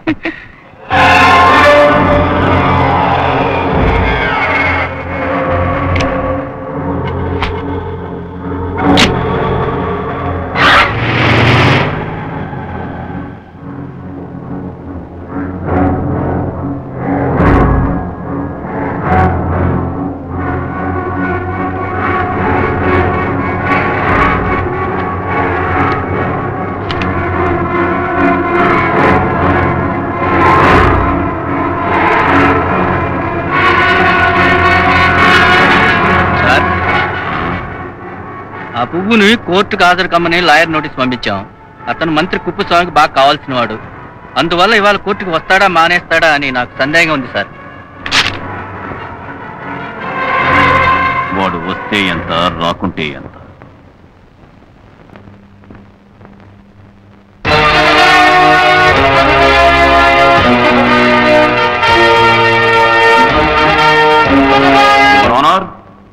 సార్ ఆ పువ్వుని కోర్టుకు హాజరు కమ్మని లాయర్ నోటీస్ పంపించాం అతను మంత్రి కుప్పస్వామికి బాగా కావాల్సిన వాడు అందువల్ల ఇవాళ కోర్టుకు వస్తాడా మానేస్తాడా అని నాకు సందేహంగా ఉంది సార్ వాడు వస్తే ఎంత రాకుంటే ఎంత ఆనర్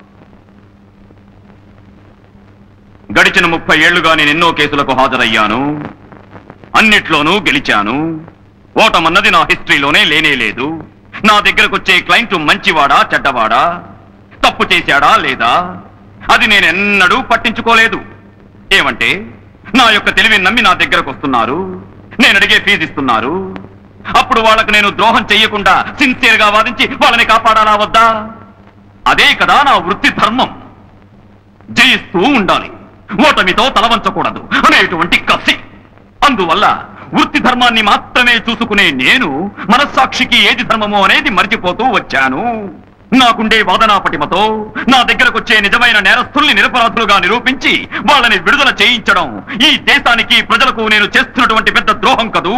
గడిచిన ముప్పై ఏళ్లుగా నేను ఎన్నో కేసులకు హాజరయ్యాను అన్నిట్లోనూ గెలిచాను ఓటమన్నది నా హిస్టరీలోనే లేనే లేదు నా దగ్గరకు వచ్చే క్లయింట్ మంచివాడా చెడ్డవాడా తప్పు చేశాడా లేదా అది నేను ఎన్నడూ పట్టించుకోలేదు ఏమంటే నా యొక్క తెలివిని నమ్మి నా దగ్గరకు వస్తున్నారు నేను అడిగే ఫీజు ఇస్తున్నారు అప్పుడు వాళ్ళకు నేను ద్రోహం చెయ్యకుండా సిన్సియర్ గా వాదించి వాళ్ళని కాపాడాలా వద్దా అదే కదా నా వృత్తి ధర్మం జయిస్తూ ఉండాలి ఓటమితో తలవంచకూడదు అనేటువంటి కసి అందువల్ల వృత్తి ధర్మాన్ని మాత్రమే చూసుకునే నేను మనస్సాక్షికి ఏది ధర్మమో అనేది మర్చిపోతూ వచ్చాను నాకుండే వాదనా పటిమతో నా దగ్గరకు వచ్చే నిజమైన నేరస్తుల్ని నిరపరాధులుగా నిరూపించి వాళ్ళని విడుదల చేయించడం ఈ దేశానికి ప్రజలకు నేను చేస్తున్నటువంటి పెద్ద ద్రోహం కదూ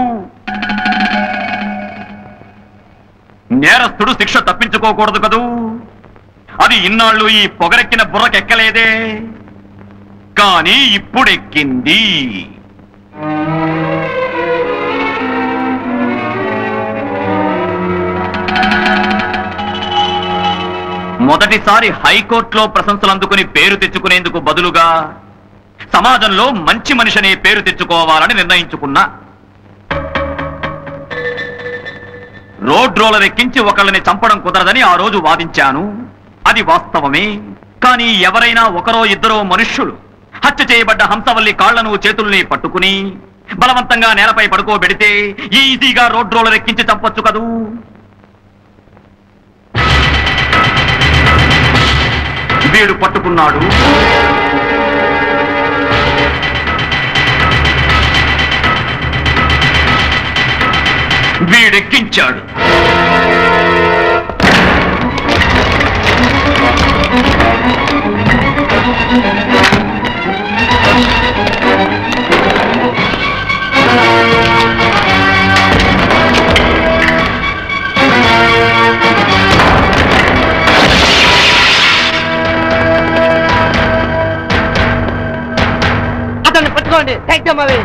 నేరస్తుడు శిక్ష తప్పించుకోకూడదు కదూ అది ఇన్నాళ్ళు ఈ పొగరెక్కిన బుర్రకెక్కలేదే కానీ ఇప్పుడెక్కింది మొదటిసారి హైకోర్టులో ప్రశంసలు అందుకుని పేరు తెచ్చుకునేందుకు బదులుగా సమాజంలో మంచి మనిషి అనే పేరు తెచ్చుకోవాలని నిర్ణయించుకున్నా రోడ్ రోలర్ ఎక్కించి ఒకళ్ళని చంపడం కుదరదని ఆ రోజు వాదించాను అది వాస్తవమే కానీ ఎవరైనా ఒకరో ఇద్దరో మనుష్యులు హత్య చేయబడ్డ హంసవల్లి కాళ్లను చేతుల్ని పట్టుకుని బలవంతంగా నేలపై పడుకోబెడితే ఈజీగా రోడ్ రోలర్ ఎక్కించి చంపొచ్చు కదూ వీడు పట్టుకున్నాడు వీడెక్కించాడు ఏంటమ్మా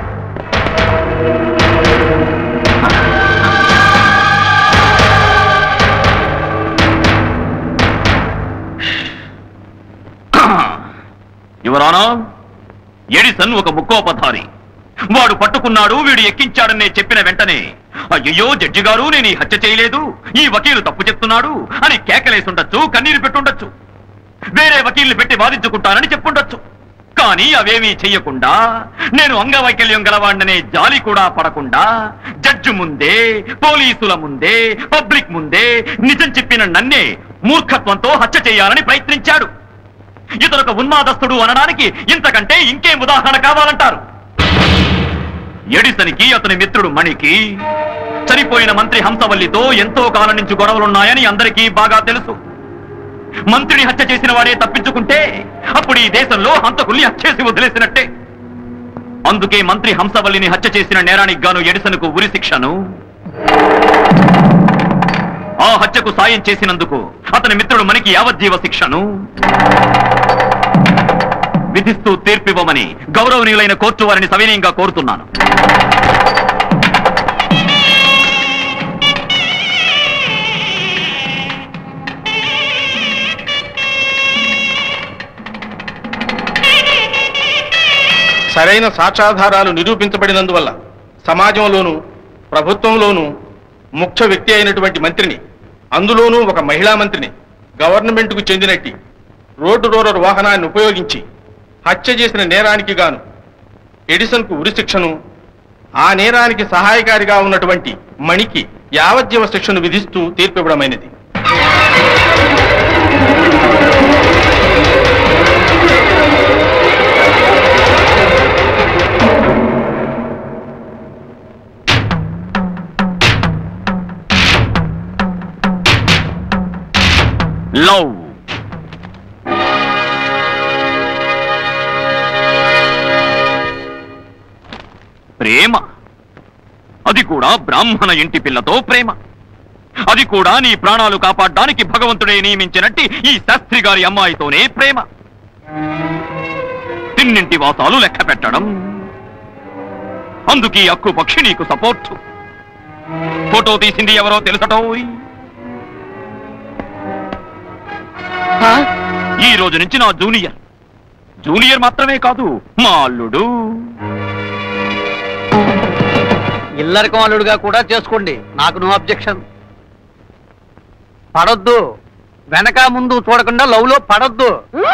యువరానా ఎడిసన్ ఒక ముక్కోపధారి వాడు పట్టుకున్నాడు వీడు ఎక్కించాడనే చెప్పిన వెంటనే అయ్యో జడ్జి గారు నేను ఈ హత్య చేయలేదు ఈ వకీలు తప్పు చెప్తున్నాడు అని కేకలేసుండొచ్చు కన్నీరు పెట్టుండొచ్చు వేరే వకీల్ని పెట్టి వాదించుకుంటానని చెప్పుండొచ్చు కానీ అవేమీ చెయ్యకుండా నేను అంగవైకల్యం గలవాడిననే జాలి కూడా పడకుండా జడ్జి ముందే పోలీసుల ముందే పబ్లిక్ ముందే నిజం చెప్పిన నన్నే మూర్ఖత్వంతో హత్య చేయాలని ప్రయత్నించాడు ఇతనొక ఉన్మాదస్తుడు అనడానికి ఇంతకంటే ఇంకేం ఉదాహరణ కావాలంటారు ఎడిసనికి అతని మిత్రుడు మణికి చనిపోయిన మంత్రి హంసవల్లితో ఎంతో కాలం నుంచి గొడవలున్నాయని అందరికీ బాగా తెలుసు మంత్రిని హత్య చేసిన వాడే తప్పించుకుంటే అప్పుడు ఈ దేశంలో హంతకుల్ని హత్య చేసి వదిలేసినట్టే అందుకే మంత్రి హంసవల్లిని హత్య చేసిన నేరానికి గాను ఎడిసన్కు ఉరి శిక్షను ఆ హత్యకు సాయం చేసినందుకు అతని మిత్రుడు మనకి యావజ్జీవ శిక్షను విధిస్తూ తీర్పివ్వమని గౌరవనీయులైన కోర్టు వారిని సవినయంగా కోరుతున్నాను సరైన సాక్ష్యాధారాలు నిరూపించబడినందువల్ల సమాజంలోనూ ప్రభుత్వంలోనూ ముఖ్య వ్యక్తి అయినటువంటి మంత్రిని అందులోనూ ఒక మహిళా మంత్రిని గవర్నమెంట్కు చెందినట్టి రోడ్డు రోలర్ వాహనాన్ని ఉపయోగించి హత్య చేసిన నేరానికి గాను ఎడిసన్కు ఉరిశిక్షను ఆ నేరానికి సహాయకారిగా ఉన్నటువంటి మణికి యావజ్జీవ శిక్షను విధిస్తూ తీర్పివ్వడమైనది లవ్ ప్రేమ అది కూడా బ్రాహ్మణ ఇంటి పిల్లతో ప్రేమ అది కూడా నీ ప్రాణాలు కాపాడడానికి భగవంతుడే నియమించినట్టి ఈ శాస్త్రి గారి అమ్మాయితోనే ప్రేమ తిన్నింటి వాసాలు లెక్క పెట్టడం అందుకీ అక్కు పక్షి నీకు సపోర్ట్ ఫోటో తీసింది ఎవరో తెలుసటోయ్ ఈ రోజు నుంచి నా జూనియర్ జూనియర్ మాత్రమే కాదు మా అల్లుడు ఇల్లరికం అల్లుడుగా కూడా చేసుకోండి నాకు నో అబ్జెక్షన్ పడొద్దు వెనక ముందు చూడకుండా లవ్ లో పడొద్దు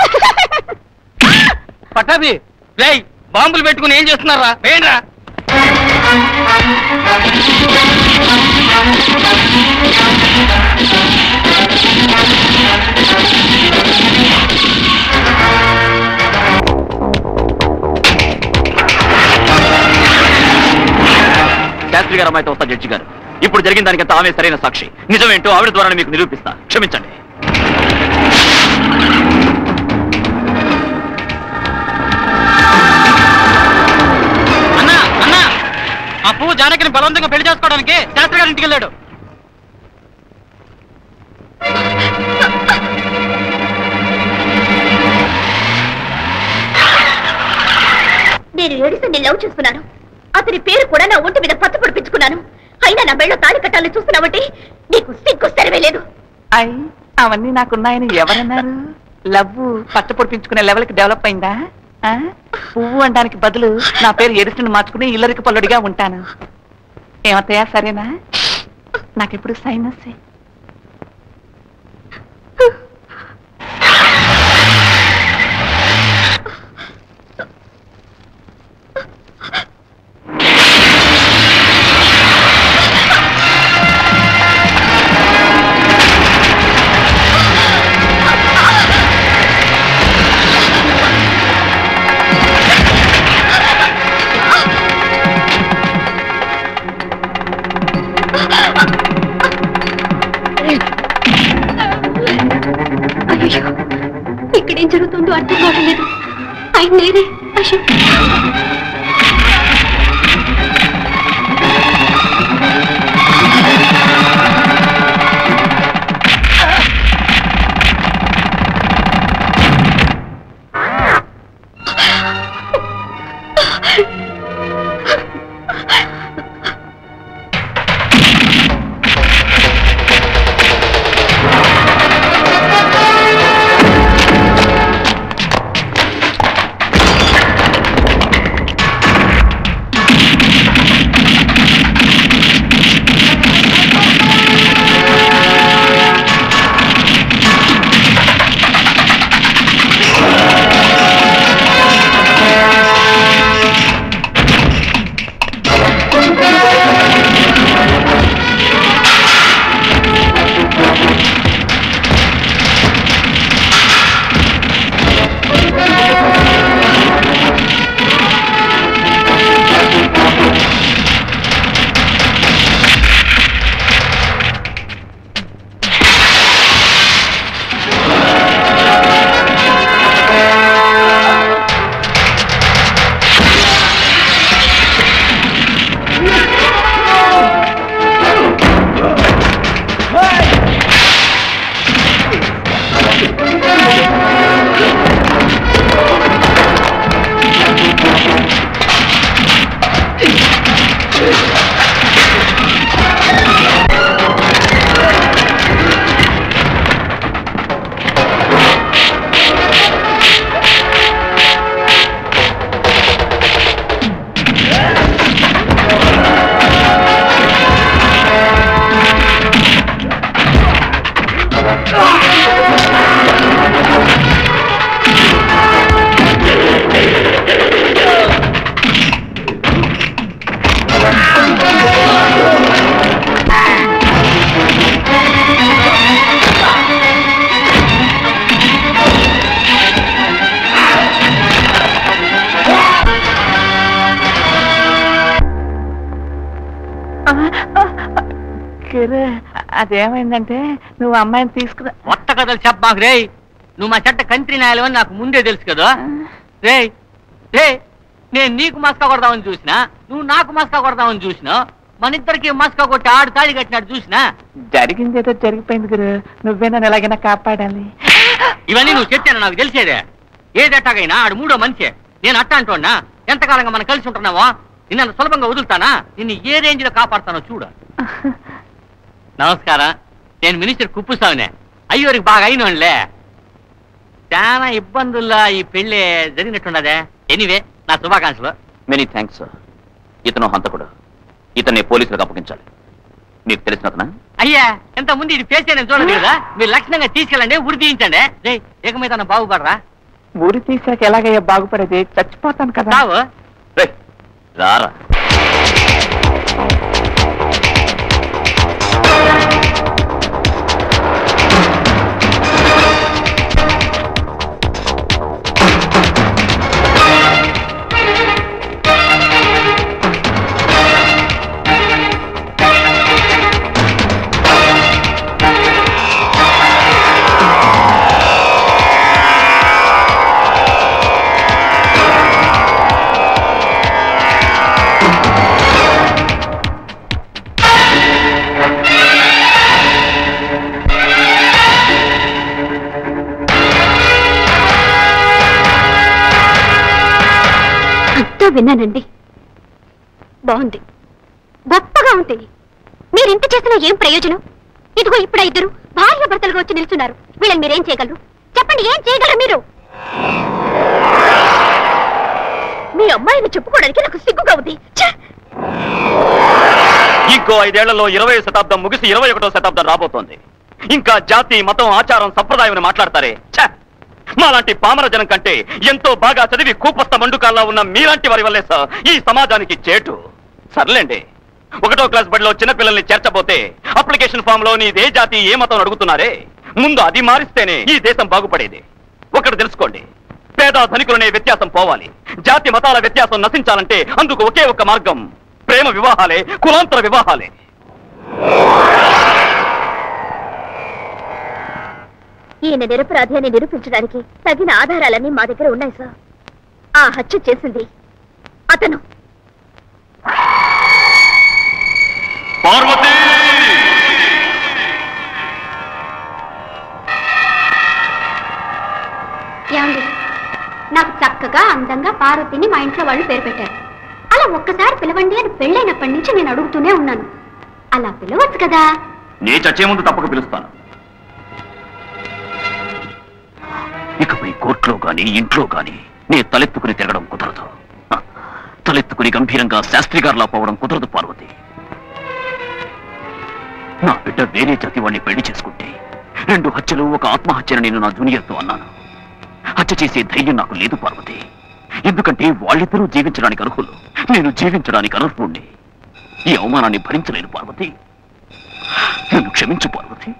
పట్టాభి రేయ్ బాంబులు పెట్టుకుని ఏం చేస్తున్నారా వేయండిరా శాస్త్రి గారు అమ్మాయితో వస్తా జడ్జి గారు ఇప్పుడు జరిగిన దానికంతా ఆమె సరైన సాక్షి నిజమేంటో ఆవిడ ద్వారా మీకు నిరూపిస్తా క్షమించండి అన్నా అన్నా ఆ పువ్వు జానకిని బలవంతంగా పెళ్లి చేసుకోవడానికి శాస్త్రి గారి ఇంటికి వెళ్ళాడు నేను ఏడిసన్ని లవ్ చేసుకున్నాను అతని పేరు కూడా నా ఒంటి మీద పత్తు పొడిపించుకున్నాను అయినా నా మెళ్ళో తాళి కట్టాలని చూస్తున్నావంటే నీకు సిగ్గు సరివే లేదు అయ్ అవన్నీ నాకున్నాయని ఎవరన్నారు లవ్ పట్టు పొడిపించుకునే లెవెల్కి డెవలప్ అయిందా ఆ? పువ్వు అనడానికి బదులు నా పేరు ఎరుసుని మార్చుకుని ఇల్లరికి పల్లుడిగా ఉంటాను ఏమత్తయ్యా సరేనా నాకెప్పుడు సైనస్ అయ్యో ఇక్కడేం జరుగుతుందో అర్థం కావడం లేదు ఆయన నేనే అశోక్ కిరే అదేమైందంటే నువ్వు అమ్మాయిని తీసుకురా కొత్త కథలు చెప్పమాకు రేయ్ నువ్వు మా చెట్ట కంత్రి నాయలు అని నాకు ముందే తెలుసు కదా రేయ్ రే నేను నీకు మస్కా కొడదామని చూసినా నువ్వు నాకు మస్కా కొడదామని చూసినా మన ఇద్దరికి మస్కా కొట్టి ఆడు తాళి కట్టినట్టు చూసినా జరిగింది ఏదో జరిగిపోయింది గురు నువ్వే నన్ను ఎలాగైనా కాపాడాలి ఇవన్నీ నువ్వు చెప్తాను నాకు తెలిసేదే ఏదెట్టాగైనా ఆడు మూడో మనిషే నేను అట్ట అంటోన్నా ఎంతకాలంగా మనం కలిసి ఉంటున్నావో నిన్ను సులభంగా వదులుతానా నిన్ను ఏ రేంజ్ లో కాపాడుతానో చూడు నమస్కారం నేను మినిస్టర్ కుప్పుస్వామినే అయ్యోరికి బాగా అయినోళ్ళే చాలా ఇబ్బందుల్లో ఈ పెళ్లి జరిగినట్టున్నదే ఎనీవే నా శుభాకాంక్షలు మెనీ థ్యాంక్స్ ఇతను హంతకుడు ఇతన్ని పోలీసులకు అప్పగించాలి మీకు తెలిసినతనా అయ్యా ఎంత ముందు ఇది ఫేస్ నేను చూడదు కదా మీరు లక్షణంగా తీసుకెళ్ళండి ఉరి తీయించండి రే ఇక మీద నా బాగుపడరా ఊరి తీసాక ఎలాగయ్యా బాగుపడేది చచ్చిపోతాను కదా చావు రేయ్, రారా అంతా విన్నానండి బాగుంది గొప్పగా ఉంది మీరు ఇంత చేసినా ఏం ప్రయోజనం ఇదిగో ఇప్పుడు ఇద్దరు భార్య భర్తలుగా వచ్చి నిల్చున్నారు వీళ్ళని మీరేం చేయగలరు చెప్పండి ఏం చేయగలరు మీరు మీ అమ్మాయిని చెప్పుకోవడానికి నాకు సిగ్గుగా ఉంది ఛే! ఇంకో ఐదేళ్లలో ఇరవై శతాబ్దం ముగిసి ఇరవై ఒకటో శతాబ్దం రాబోతోంది ఇంకా జాతి మతం ఆచారం సంప్రదాయం మాట్లాడతారే ఛ! మాలాంటి పామర జనం కంటే ఎంతో బాగా చదివి కూపస్థ మండుకాల్లో ఉన్న మీలాంటి వారి వల్లే సార్ ఈ సమాజానికి చేటు సర్లేండి ఒకటో క్లాస్ బడిలో చిన్నపిల్లల్ని చేర్చబోతే అప్లికేషన్ ఫామ్ లో నీదే జాతి ఏ మతం అడుగుతున్నారే ముందు అది మారిస్తేనే ఈ దేశం బాగుపడేది ఒకటి తెలుసుకోండి పేద ధనికులనే వ్యత్యాసం పోవాలి జాతి మతాల వ్యత్యాసం నశించాలంటే అందుకు ఒకే ఒక్క మార్గం ప్రేమ వివాహాలే కులాంతర వివాహాలే ఈయన నిరపరాధి అని నిరూపించడానికి తగిన ఆధారాలన్నీ మా దగ్గర ఉన్నాయి సార్ ఆ హత్య చేసింది అతను పార్వతి ఏమండి నాకు చక్కగా అందంగా పార్వతిని మా ఇంట్లో వాళ్ళు పేరు పెట్టారు అలా ఒక్కసారి పిలవండి అని పెళ్ళైనప్పటి నుంచి నేను అడుగుతూనే ఉన్నాను అలా పిలవచ్చు కదా నీ చచ్చే ముందు తప్పక పిలుస్తాను ఇకపై కోర్టులో గాని ఇంట్లో గాని నీ తలెత్తుకుని తిరగడం కుదరదు హ, తలెత్తుకుని గంభీరంగా శాస్త్రి గారిలా పోవడం కుదరదు పార్వతి నా బిడ్డ వేరే జాతి వాడిని పెళ్లి చేసుకుంటే రెండు హత్యలు ఒక ఆత్మహత్యను నేను నా జూనియర్తో అన్నాను హత్య చేసే ధైర్యం నాకు లేదు పార్వతి ఎందుకంటే వాళ్ళిద్దరూ జీవించడానికి అర్హులు నేను జీవించడానికి అనర్హుణ్ణి ఈ అవమానాన్ని భరించలేను పార్వతి నన్ను క్షమించు పార్వతి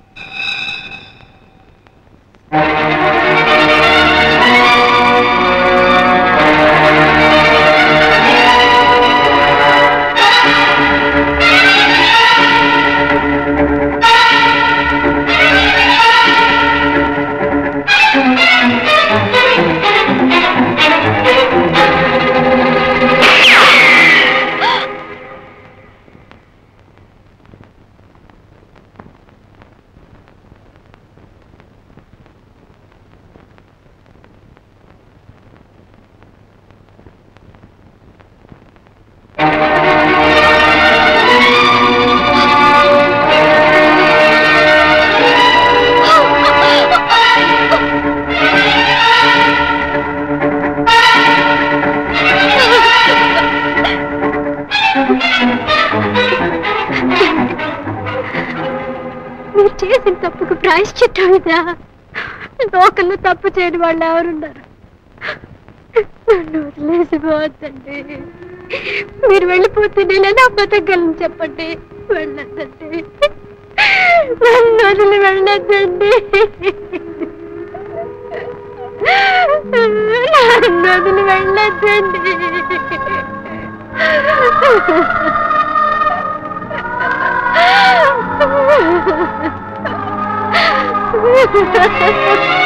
మీరు చేసిన తప్పుకు ప్రాయశ్చిత్తం ఇదా లోకల్లో తప్పు చేయని వాళ్ళు ఎవరున్నారు నన్ను వదిలేసి పోవద్దండి మీరు వెళ్ళిపోతే నేను ఎలా బతకగలను చెప్పండి వెళ్ళొద్దండి నన్ను వదిలి వెళ్ళొద్దండి నన్ను వదిలి వెళ్ళొద్దండి ఆ